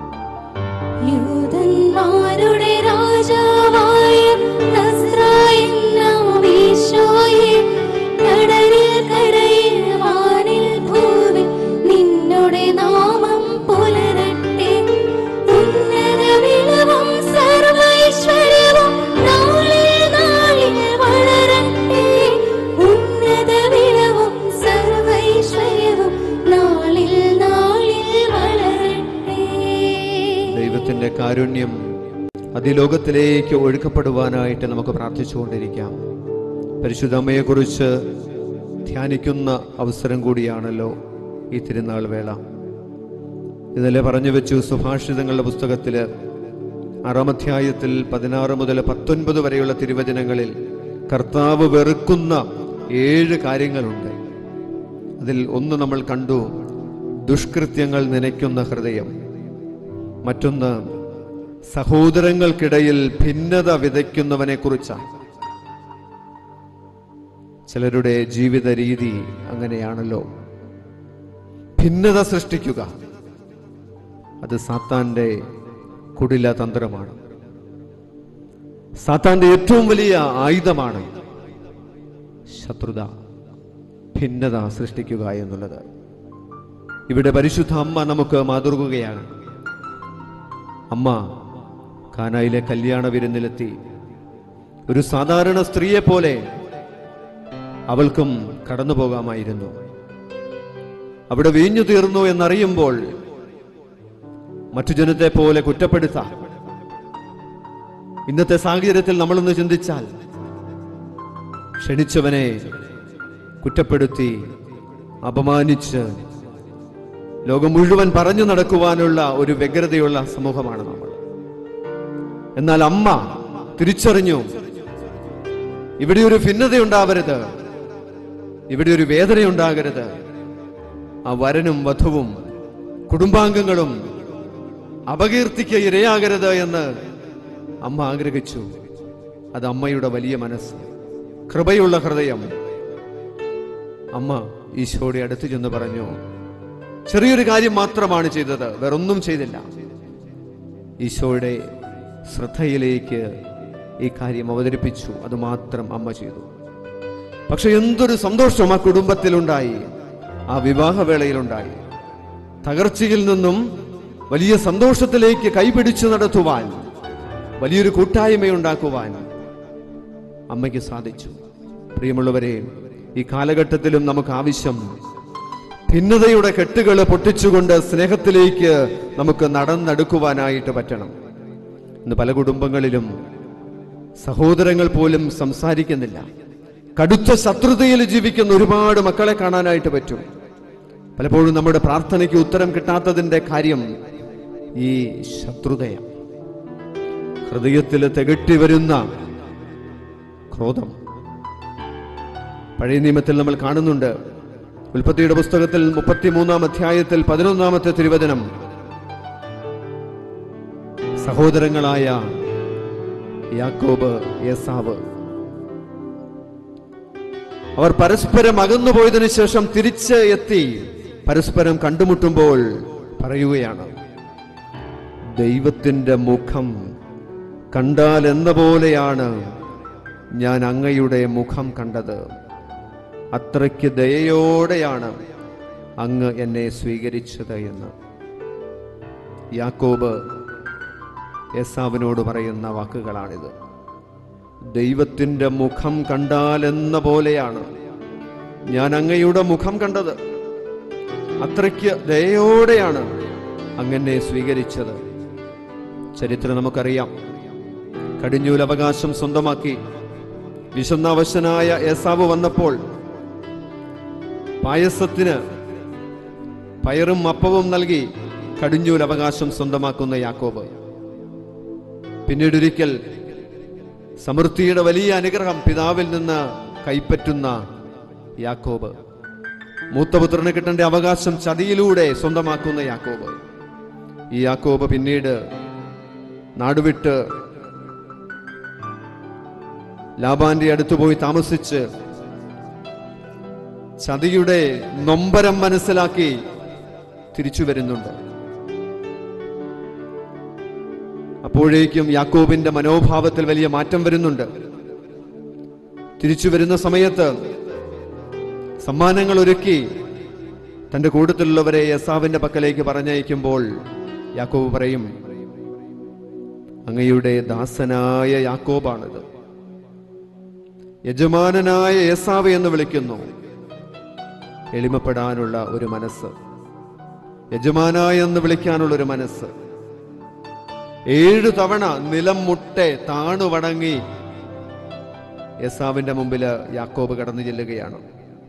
യൂതന്മാരുടെ രാജാവായ നസ്രായനാം ഈശോയെ, കടലിൽ കരയിൽ വാനിൽ ഭൂവിൽ നിന്നുടെ നാമം പുലരട്ടെ ഉന്നത വിളവും സർവൈശ്വര്യവും നാളിൽ നാളിൽ വളരട്ടെ ഉന്നത വിളവും സർവൈശ്വര്യവും നാളിൽ നാളിൽ വളരട്ടെ ദൈവത്തിന്റെ കാരുണ്യം അതിലോകത്തിലേക്ക് ഒഴുക്കപ്പെടുവാനായിട്ട് നമുക്ക് പ്രാർത്ഥിച്ചുകൊണ്ടിരിക്കാം പരിശുദ്ധമ്മയെ കുറിച്ച് ധ്യാനിക്കുന്ന അവസരം കൂടിയാണല്ലോ ഈ തിരുനാൾ വേള ഇന്നലെ പറഞ്ഞു വെച്ചു സുഭാഷിതങ്ങളുടെ പുസ്തകത്തില് ആറാം അധ്യായത്തിൽ പതിനാറ് മുതൽ പത്തൊൻപത് വരെയുള്ള തിരുവചനങ്ങളിൽ കർത്താവ് വെറുക്കുന്ന ഏഴ് കാര്യങ്ങളുണ്ട് അതിൽ ഒന്ന് നമ്മൾ കണ്ടു ദുഷ്കൃത്യങ്ങൾ നനയ്ക്കുന്ന ഹൃദയം മറ്റൊന്ന് സഹോദരങ്ങൾക്കിടയിൽ ഭിന്നത വിതയ്ക്കുന്നവനെ കുറിച്ചാണ് ചിലരുടെ ജീവിത രീതി അങ്ങനെയാണല്ലോ ഭിന്നത സൃഷ്ടിക്കുക അത് സാത്താന്റെ കുടില തന്ത്രമാണ് സാത്താന്റെ ഏറ്റവും വലിയ ആയുധമാണ് ശത്രുത ഭിന്നത സൃഷ്ടിക്കുക എന്നുള്ളത് ഇവിടെ പരിശുദ്ധ അമ്മ നമുക്ക് മാതൃകയാണ് അമ്മ കാനായിലെ കല്യാണ വിരുന്നിലെത്തി ഒരു സാധാരണ സ്ത്രീയെ പോലെ അവൾക്കും കടന്നു പോകാമായിരുന്നു അവിടെ വീഞ്ഞു തീർന്നു എന്നറിയുമ്പോൾ മറ്റു ജനത്തെ പോലെ കുറ്റപ്പെടുത്താം ഇന്നത്തെ സാഹചര്യത്തിൽ നമ്മളൊന്ന് ചിന്തിച്ചാൽ ക്ഷണിച്ചവനെ കുറ്റപ്പെടുത്തി അപമാനിച്ച് ലോകം മുഴുവൻ പറഞ്ഞു നടക്കുവാനുള്ള ഒരു വ്യഗ്രതയുള്ള സമൂഹമാണ് നമ്മൾ എന്നാൽ അമ്മ തിരിച്ചറിഞ്ഞു ഇവിടെ ഒരു ഭിന്നതയുണ്ടാവരുത് ഇവിടെ ഒരു വേദനയുണ്ടാകരുത് ആ വരനും വധുവും കുടുംബാംഗങ്ങളും അപകീർത്തിക്ക് ഇരയാകരുത് എന്ന് അമ്മ ആഗ്രഹിച്ചു അത് അമ്മയുടെ വലിയ മനസ്സ് കൃപയുള്ള ഹൃദയം അമ്മ ഈശോയുടെ അടുത്ത് ചെന്ന് പറഞ്ഞു ചെറിയൊരു കാര്യം മാത്രമാണ് ചെയ്തത് വേറൊന്നും ചെയ്തില്ല ഈശോയുടെ ശ്രദ്ധയിലേക്ക് ഈ കാര്യം അവതരിപ്പിച്ചു അത് മാത്രം അമ്മ ചെയ്തു പക്ഷെ എന്തൊരു സന്തോഷം ആ കുടുംബത്തിലുണ്ടായി ആ വിവാഹവേളയിലുണ്ടായി തകർച്ചയിൽ നിന്നും വലിയ സന്തോഷത്തിലേക്ക് കൈപിടിച്ചു നടത്തുവാൻ വലിയൊരു കൂട്ടായ്മയുണ്ടാക്കുവാൻ അമ്മയ്ക്ക് സാധിച്ചു പ്രിയമുള്ളവരെ ഈ കാലഘട്ടത്തിലും നമുക്ക് ആവശ്യം ഭിന്നതയുടെ കെട്ടുകൾ പൊട്ടിച്ചുകൊണ്ട് സ്നേഹത്തിലേക്ക് നമുക്ക് നടന്നെടുക്കുവാനായിട്ട് പറ്റണം ഇന്ന് പല കുടുംബങ്ങളിലും സഹോദരങ്ങൾ പോലും സംസാരിക്കുന്നില്ല കടുത്ത ശത്രുതയിൽ ജീവിക്കുന്ന ഒരുപാട് മക്കളെ കാണാനായിട്ട് പറ്റും പലപ്പോഴും നമ്മുടെ പ്രാർത്ഥനയ്ക്ക് ഉത്തരം കിട്ടാത്തതിന്റെ കാര്യം ഈ ശത്രുതയാണ് ഹൃദയത്തിൽ തികട്ടി വരുന്ന ക്രോധം പഴയ നിയമത്തിൽ നമ്മൾ കാണുന്നുണ്ട് ഉൽപ്പത്തിയുടെ പുസ്തകത്തിൽ മുപ്പത്തിമൂന്നാം അധ്യായത്തിൽ പതിനൊന്നാമത്തെ തിരുവചനം സഹോദരങ്ങളായ യാക്കോബ് യേസാവ് അവർ പരസ്പരം അകന്നു പോയതിനു ശേഷം തിരിച്ച് എത്തി പരസ്പരം കണ്ടുമുട്ടുമ്പോൾ പറയുകയാണ് ദൈവത്തിന്റെ മുഖം കണ്ടാൽ എന്ന പോലെയാണ് ഞാൻ അങ്ങയുടെ മുഖം കണ്ടത് അത്രയ്ക്ക് ദയയോടെയാണ് അങ്ങ് എന്നെ സ്വീകരിച്ചത് എന്ന് യാക്കോബ് യേസാവിനോട് പറയുന്ന വാക്കുകളാണിത് ദൈവത്തിന്റെ മുഖം കണ്ടാൽ എന്ന പോലെയാണ് ഞാൻ അങ്ങയുടെ മുഖം കണ്ടത് അത്രയ്ക്ക് ദയോടെയാണ് അങ്ങനെ സ്വീകരിച്ചത് ചരിത്രം നമുക്കറിയാം കടിഞ്ഞൂൽ അവകാശം സ്വന്തമാക്കി വിശന്നാവശനായ ഏസാവ് വന്നപ്പോൾ പായസത്തിന് പയറും അപ്പവും നൽകി കടിഞ്ഞൂൽ അവകാശം സ്വന്തമാക്കുന്ന യാക്കോബ് പിന്നീടൊരിക്കൽ സമൃദ്ധിയുടെ വലിയ അനുഗ്രഹം പിതാവിൽ നിന്ന് കൈപ്പറ്റുന്ന യാക്കോബ് മൂത്തപുത്രന് കിട്ടേണ്ട അവകാശം ചതിയിലൂടെ സ്വന്തമാക്കുന്ന യാക്കോബ് ഈ യാക്കോബ് പിന്നീട് നാടുവിട്ട് ലാബാന്റെ അടുത്ത് പോയി താമസിച്ച് ചതിയുടെ നൊമ്പരം മനസ്സിലാക്കി തിരിച്ചു വരുന്നുണ്ട് അപ്പോഴേക്കും യാക്കോബിന്റെ മനോഭാവത്തിൽ വലിയ മാറ്റം വരുന്നുണ്ട് തിരിച്ചു വരുന്ന സമയത്ത് സമ്മാനങ്ങൾ ഒരുക്കി തന്റെ കൂട്ടത്തിലുള്ളവരെ യസാവിന്റെ പക്കലേക്ക് പറഞ്ഞയക്കുമ്പോൾ യാക്കോബ് പറയും അങ്ങയുടെ ദാസനായ യാക്കോബാണിത് യജമാനനായ യേസാവ് എന്ന് വിളിക്കുന്നു എളിമപ്പെടാനുള്ള ഒരു മനസ്സ് യജമാനായ എന്ന് വിളിക്കാനുള്ള ഒരു മനസ്സ് ഏഴു തവണ നിലം മുട്ടെ താണു വണങ്ങി യേസാവിന്റെ മുമ്പില് യാക്കോബ് കടന്നു ചെല്ലുകയാണ്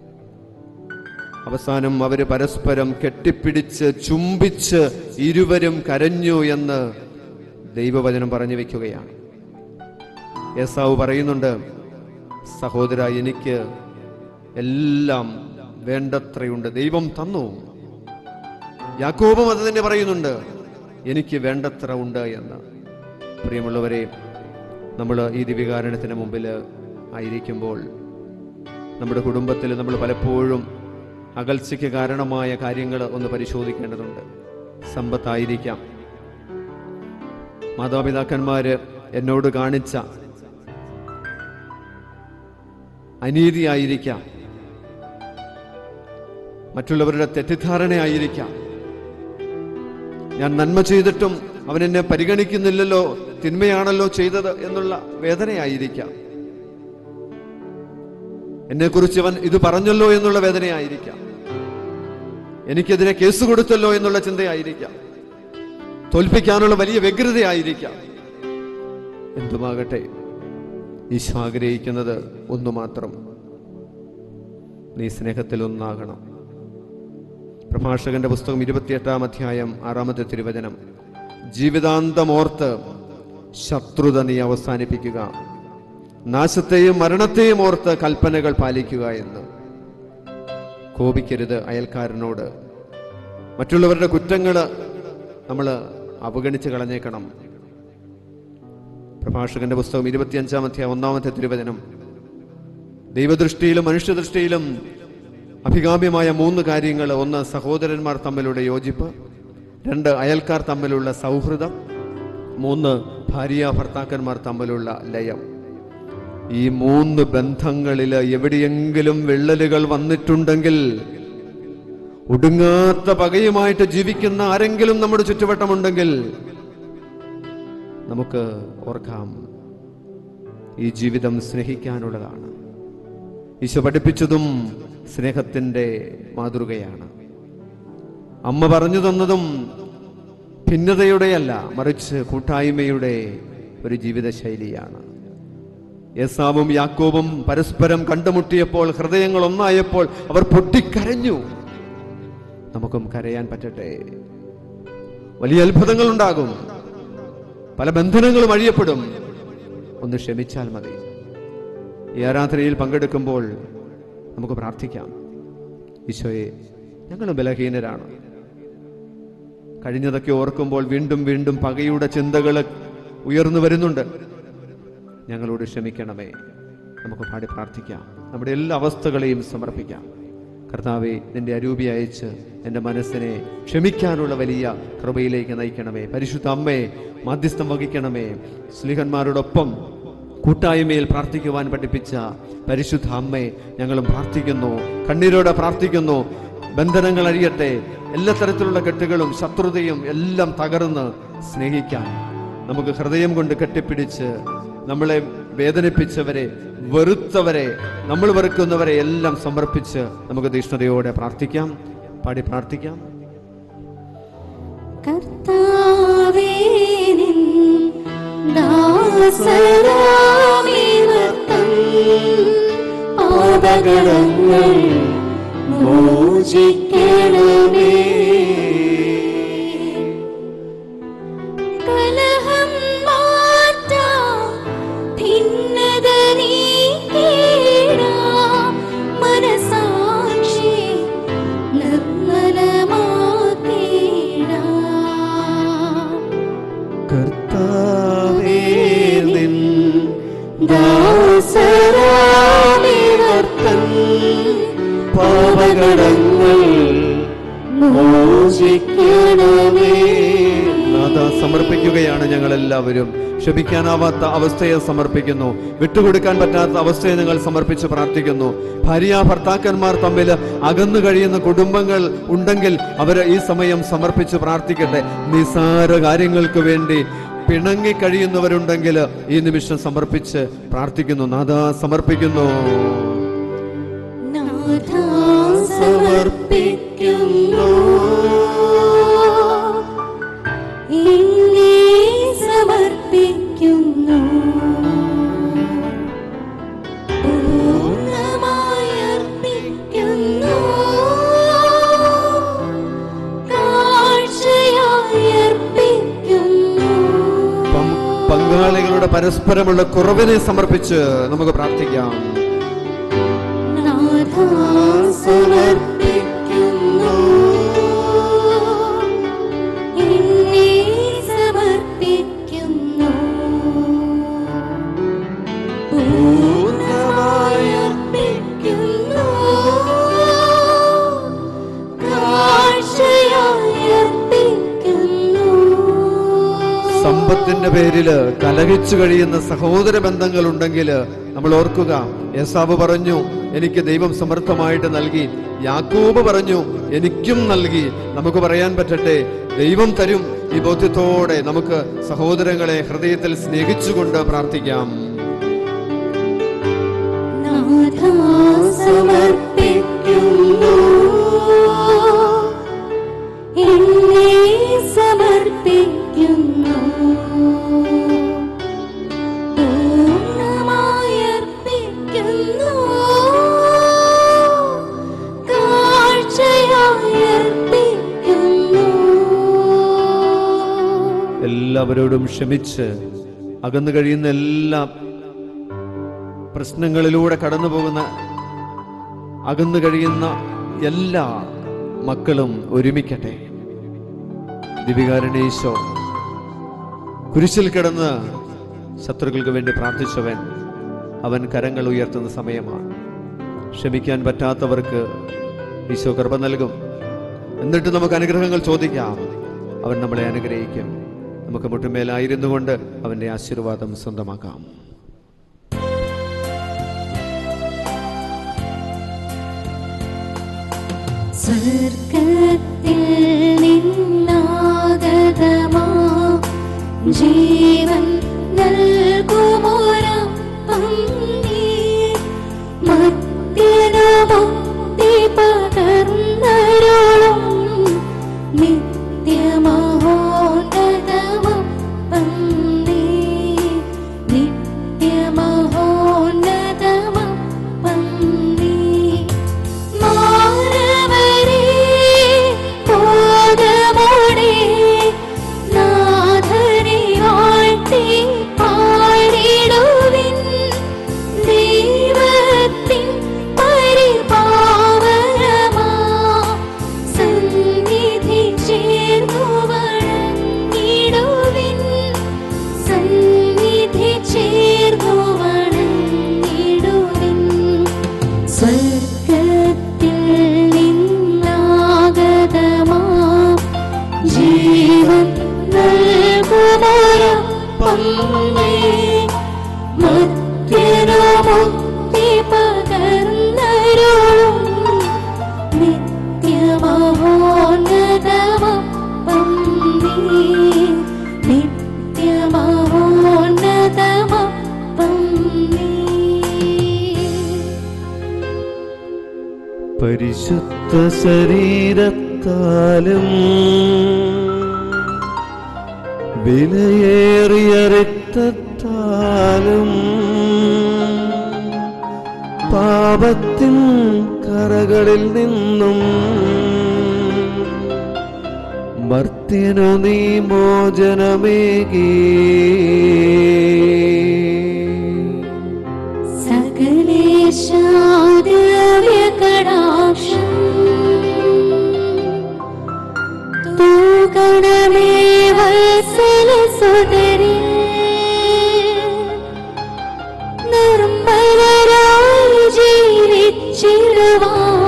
അവസാനം അവര് പരസ്പരം കെട്ടിപ്പിടിച്ച് ചുംബിച്ച് ഇരുവരും കരഞ്ഞു എന്ന് ദൈവവചനം പറഞ്ഞു വെക്കുകയാണ് യേസാവ് പറയുന്നുണ്ട് സഹോദര എനിക്ക് എല്ലാം വേണ്ടത്രയുണ്ട് ദൈവം തന്നു യാക്കോബും അത് തന്നെ പറയുന്നുണ്ട് എനിക്ക് വേണ്ടത്ര ഉണ്ട് എന്ന് പ്രിയമുള്ളവരെ നമ്മൾ ഈ ദിവ്യകാരണത്തിന് മുമ്പിൽ ആയിരിക്കുമ്പോൾ നമ്മുടെ കുടുംബത്തിൽ നമ്മൾ പലപ്പോഴും അകൽച്ചയ്ക്ക് കാരണമായ കാര്യങ്ങൾ ഒന്ന് പരിശോധിക്കേണ്ടതുണ്ട് സമ്പത്തായിരിക്കാം മാതാപിതാക്കന്മാര് എന്നോട് കാണിച്ച അനീതിയായിരിക്കാം മറ്റുള്ളവരുടെ തെറ്റിദ്ധാരണയായിരിക്കാം ഞാൻ നന്മ ചെയ്തിട്ടും അവൻ എന്നെ പരിഗണിക്കുന്നില്ലല്ലോ തിന്മയാണല്ലോ ചെയ്തത് എന്നുള്ള വേദനയായിരിക്കാം എന്നെക്കുറിച്ച് അവൻ ഇത് പറഞ്ഞല്ലോ എന്നുള്ള വേദനയായിരിക്കാം എനിക്കെതിരെ കേസ് കൊടുത്തല്ലോ എന്നുള്ള ചിന്തയായിരിക്കാം തോൽപ്പിക്കാനുള്ള വലിയ വ്യഗ്രതയായിരിക്കാം എന്തുമാകട്ടെ ഈശോ ആഗ്രഹിക്കുന്നത് ഒന്നു മാത്രം നീ സ്നേഹത്തിൽ ഒന്നാകണം പ്രഭാഷകന്റെ പുസ്തകം ഇരുപത്തിയെട്ടാം അധ്യായം ആറാമത്തെ തിരുവചനം ജീവിതാന്തമോർത്ത് ശത്രുത നീ അവസാനിപ്പിക്കുക നാശത്തെയും മരണത്തെയും ഓർത്ത് കൽപ്പനകൾ പാലിക്കുക എന്ന് കോപിക്കരുത് അയൽക്കാരനോട് മറ്റുള്ളവരുടെ കുറ്റങ്ങൾ നമ്മൾ അവഗണിച്ച് കളഞ്ഞേക്കണം പ്രഭാഷകന്റെ പുസ്തകം ഇരുപത്തിയഞ്ചാം അധ്യായം ഒന്നാമത്തെ തിരുവചനം ദൈവദൃഷ്ടിയിലും മനുഷ്യദൃഷ്ടിയിലും അഭികാമ്യമായ മൂന്ന് കാര്യങ്ങൾ ഒന്ന് സഹോദരന്മാർ തമ്മിലുള്ള യോജിപ്പ് രണ്ട് അയൽക്കാർ തമ്മിലുള്ള സൗഹൃദം മൂന്ന് ഭാര്യ ഭർത്താക്കന്മാർ തമ്മിലുള്ള ലയം ഈ മൂന്ന് ബന്ധങ്ങളിൽ എവിടെയെങ്കിലും വിള്ളലുകൾ വന്നിട്ടുണ്ടെങ്കിൽ ഒടുങ്ങാത്ത പകയുമായിട്ട് ജീവിക്കുന്ന ആരെങ്കിലും നമ്മുടെ ചുറ്റുവട്ടമുണ്ടെങ്കിൽ നമുക്ക് ഓർക്കാം ഈ ജീവിതം സ്നേഹിക്കാനുള്ളതാണ് ഈശോ പഠിപ്പിച്ചതും സ്നേഹത്തിന്റെ മാതൃകയാണ് അമ്മ പറഞ്ഞു തന്നതും ഭിന്നതയുടെയല്ല മറിച്ച് കൂട്ടായ്മയുടെ ഒരു ജീവിതശൈലിയാണ് യേസാവും യാക്കോബും പരസ്പരം കണ്ടുമുട്ടിയപ്പോൾ ഹൃദയങ്ങൾ ഒന്നായപ്പോൾ അവർ പൊട്ടിക്കരഞ്ഞു നമുക്കും കരയാൻ പറ്റട്ടെ വലിയ അത്ഭുതങ്ങൾ ഉണ്ടാകും പല ബന്ധനങ്ങളും അഴിയപ്പെടും ഒന്ന് ക്ഷമിച്ചാൽ മതി ഈ ആരാധനയിൽ പങ്കെടുക്കുമ്പോൾ നമുക്ക് പ്രാർത്ഥിക്കാം ഈശോയെ ഞങ്ങൾ ബലഹീനരാണ് കഴിഞ്ഞതൊക്കെ ഓർക്കുമ്പോൾ വീണ്ടും വീണ്ടും പകയുടെ ചിന്തകൾ ഉയർന്നു വരുന്നുണ്ട് ഞങ്ങളോട് ക്ഷമിക്കണമേ നമുക്ക് പാടി പ്രാർത്ഥിക്കാം നമ്മുടെ എല്ലാ അവസ്ഥകളെയും സമർപ്പിക്കാം കർത്താവെ നിന്റെ അരൂപി അയച്ച് എൻ്റെ മനസ്സിനെ ക്ഷമിക്കാനുള്ള വലിയ കൃപയിലേക്ക് നയിക്കണമേ പരിശുദ്ധ അമ്മയെ മാധ്യസ്ഥം വഹിക്കണമേ സ്ലിഹന്മാരോടൊപ്പം കൂട്ടായ്മയിൽ പ്രാർത്ഥിക്കുവാൻ പഠിപ്പിച്ച പരിശുദ്ധ അമ്മയെ ഞങ്ങളും പ്രാർത്ഥിക്കുന്നു കണ്ണീരോടെ പ്രാർത്ഥിക്കുന്നു ബന്ധനങ്ങൾ അഴിയട്ടെ എല്ലാ തരത്തിലുള്ള കെട്ടുകളും ശത്രുതയും എല്ലാം തകർന്ന് സ്നേഹിക്കാൻ നമുക്ക് ഹൃദയം കൊണ്ട് കെട്ടിപ്പിടിച്ച് നമ്മളെ വേദനിപ്പിച്ചവരെ വെറുത്തവരെ നമ്മൾ വെറുക്കുന്നവരെ എല്ലാം സമർപ്പിച്ച് നമുക്ക് തീഷ്ണതയോടെ പ്രാർത്ഥിക്കാം പാടി പ്രാർത്ഥിക്കാം കർത്താവേ നിൻ ദാസരാമിവർത്തൻ പാപകടങ്ങൾ മോചിക്കണമേ കലഹം മാറ്റാം ഭിന്നത നീക്കിടാം മനസാക്ഷി നിർമ്മലമാക്കിടാം കർത്താവേ നിൻ ദാസരാമിവർത്തൻ പാപകടങ്ങൾ മോചിക്കണമേ നാഥ സമർപ്പിക്കുകയാണ് ഞങ്ങൾ എല്ലാവരും ക്ഷമിക്കാനാവാത്ത അവസ്ഥയെ സമർപ്പിക്കുന്നു വിട്ടുകൊടുക്കാൻ പറ്റാത്ത അവസ്ഥയെ ഞങ്ങൾ സമർപ്പിച്ച് പ്രാർത്ഥിക്കുന്നു ഭാര്യ ഭർത്താക്കന്മാർ തമ്മിൽ അകന്നു കഴിയുന്ന കുടുംബങ്ങൾ ഉണ്ടെങ്കിൽ അവർ ഈ സമയം സമർപ്പിച്ച് പ്രാർത്ഥിക്കട്ടെ നിസാര കാര്യങ്ങൾക്ക് വേണ്ടി പിണങ്ങി കഴിയുന്നവരുണ്ടെങ്കിൽ ഈ നിമിഷം സമർപ്പിച്ച് പ്രാർത്ഥിക്കുന്നു നാഥ സമർപ്പിക്കുന്നു നാഥ സമർപ്പിക്കുന്നു എന്നെ സമർപ്പിക്കുന്നു പൂർണ്ണമായി അർപ്പിക്കുന്നു കാഴ്ചയായി അർപ്പിക്കുന്നു പം- പങ്കാളികളുടെ പരസ്പരമുള്ള കുറവിനെ സമർപ്പിച്ച് നമുക്ക് പ്രാർത്ഥിക്കാം നാഥ സമർപ്പിക്കുന്നു എന്നെ സമർപ്പിക്കുന്നു പൂർണ്ണമായി അർപ്പിക്കുന്നു കാഴ്ചയായി അർപ്പിക്കുന്നു സമ്പത്തിന്റെ പേരില് കലഹിച്ചു കഴിയുന്ന സഹോദര ബന്ധങ്ങൾ ഉണ്ടെങ്കിൽ നമ്മൾ ഓർക്കുക യേസാവ് പറഞ്ഞു എനിക്ക് ദൈവം സമർത്ഥമായിട്ട് നൽകി യാക്കോബ് പറഞ്ഞു എനിക്കും നൽകി നമുക്ക് പറയാൻ പറ്റട്ടെ ദൈവം തരും ഈ ബോധ്യത്തോടെ നമുക്ക് സഹോദരങ്ങളെ ഹൃദയത്തിൽ സ്നേഹിച്ചുകൊണ്ട് പ്രാർത്ഥിക്കാം നാഥ സമർപ്പിക്കുന്നു എന്നെ സമർപ്പിക്കുന്നു പൂർണ്ണമായി അർപ്പിക്കുന്നു കാഴ്ചയായി അർപ്പിക്കുന്നു എല്ലാവരോടും ക്ഷമിച്ച് അകന്നു കഴിയുന്ന എല്ലാ പ്രശ്നങ്ങളിലൂടെ കടന്നു പോകുന്ന അകന്നു കഴിയുന്ന എല്ലാ മക്കളും ഒരുമിക്കട്ടെ ദിവികാരണീശോ കുരിശിൽ കിടന്ന് ശത്രുക്കൾക്ക് വേണ്ടി പ്രാർത്ഥിച്ചവൻ അവൻ കരങ്ങൾ ഉയർത്തുന്ന സമയമാണ് ക്ഷമിക്കാൻ പറ്റാത്തവർക്ക് ഈശോ കൃപ നൽകും എന്നിട്ട് നമുക്ക് അനുഗ്രഹങ്ങൾ ചോദിക്കാം അവൻ നമ്മളെ അനുഗ്രഹിക്കും നമുക്ക് മുട്ടുമേലായിരുന്നു കൊണ്ട് അവന്റെ ആശീർവാദം സ്വന്തമാക്കാം സ്വർഗത്തിൽ നിന്നാഗതമാ ജീവൻ നൽകുമോരപ്പം നീ മത്യനുമുക്തി പകർന്നരുളും നിത്യമഹോന്നതമപ്പം നീ നിത്യമഹോന്നതമപ്പം നീ മാനവരേ പാദമോടെ നാഥനെ വാഴ്ത്തി പാ വന്നേ മധ്യനോ മുക്തി പകർന്നരുളും നിത്യമഹോന്നതമപ്പം നീ നിത്യമഹോന്നതമപ്പം നീ പരിശുദ്ധ ശരീരത്താലും വിലയേറിയ രക്തത്താലും പാപത്തിൻ കറകളിൽ നിന്നും മർത്യനു നീ മോചനമേകി സകലേശാദ്യകടാക്ഷം തൂകണമേ വത്സലസുതരേ നിർമ്മലരായി ജീവിച്ചിടുവാൻ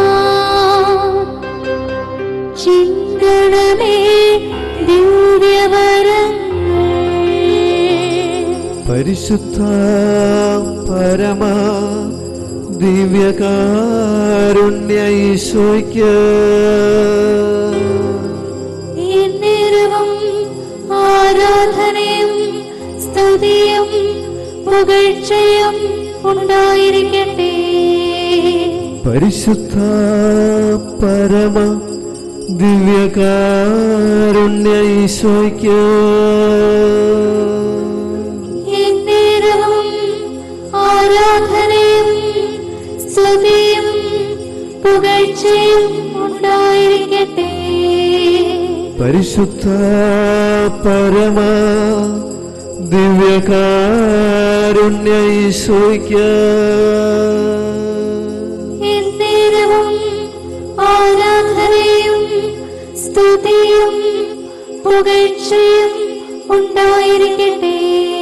ചിന്തണമേ ദിവ്യവരങ്ങൾ പരിശുദ്ധ പരമ ദിവ്യകാരുണ്യ ഈശോയ്ക്ക് എന്നേരവും ആരാധനയും സ്തുതിയും പുകഴ്ചയും ഉണ്ടായിരിക്കട്ടെ പരിശുദ്ധ പരമ ദിവ്യകാരുണ്യ ഈശോയ്ക്ക് എന്നേരവും ആരാധനയും സ്തുതിയും പുകഴ്ചയും ഉണ്ടായിരിക്കട്ടെ പരിശുദ്ധ പരമ ദിവ്യകാരുണ്യ ഈശോയ്ക്ക് എന്നേരവും ആരാധനയും സ്തുതിയും പുകഴ്ചയും ഉണ്ടായിരിക്കട്ടെ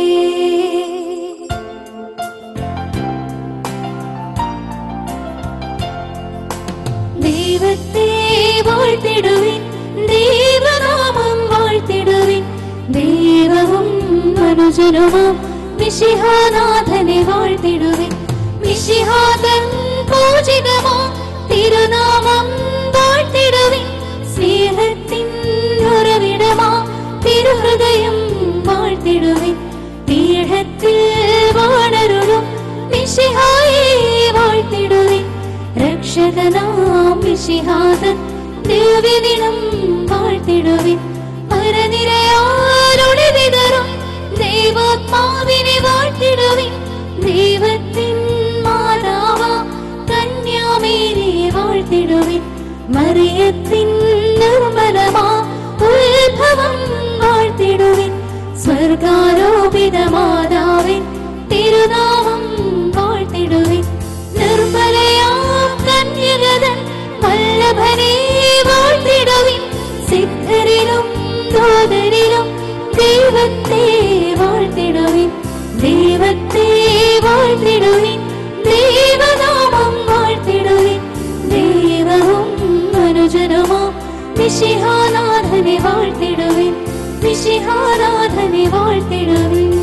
ദൈവത്തെ വാഴ്ത്തിടുവിൻ ദൈവനാമം വാഴ്ത്തിടുവിൻ ദൈവവും മനുജനുമാം മിശിഹാനാഥനെ വാഴ്ത്തിടുവിൻ മിശിഹാതൻ പൂജിതമാ തിരുനാമം വാഴ്ത്തിടുവിൻ സ്നേഹത്തിൻ ഉറവിടമാ തിരുഹൃദയം വാഴ്ത്തിടുവിൻ പീഠത്തിൽ വാണരുളും മിശിഹായെ വാഴ്ത്തിടുവിൻ രക്ഷകനാം മിശിഹാതൻ ദിവ്യദിനം വാഴ്ത്തിടുവിൻ പരനിരയാരുടെ വിതറും ദൈവാത്മാവിനെ വാഴ്ത്തിടുവിൻ ദൈവത്തിൻ മാതാവ കന്യാമേനെ വാഴ്ത്തിടുവിൻ മറിയത്തിൻ നിർമ്മലമാ ഉത്ഭവം വാഴ്ത്തിടുവിൻ സ്വർഗാരോപിത മാതാവിൻ തിരുനാമം വാഴ്ത്തിടുവിൻ നിർമ്മലയാം കന്യകതൻ വല്ലഭനെ വാഴ്ത്തിടുവിൻ സിദ്ധരിലും ദൂതരിലും ദൈവത്തെ വാഴ്ത്തിടുവിൻ ദൈവത്തെ വാഴ്ത്തിടുവിൻ ദൈവനാമം വാഴ്ത്തിടുവിൻ ദൈവവും മനുജനുമാ മിശിഹാനാഥനെ വാഴ്ത്തിടുവിൻ മിശിഹാനാഥനെ വാഴ്ത്തിടുവിൻ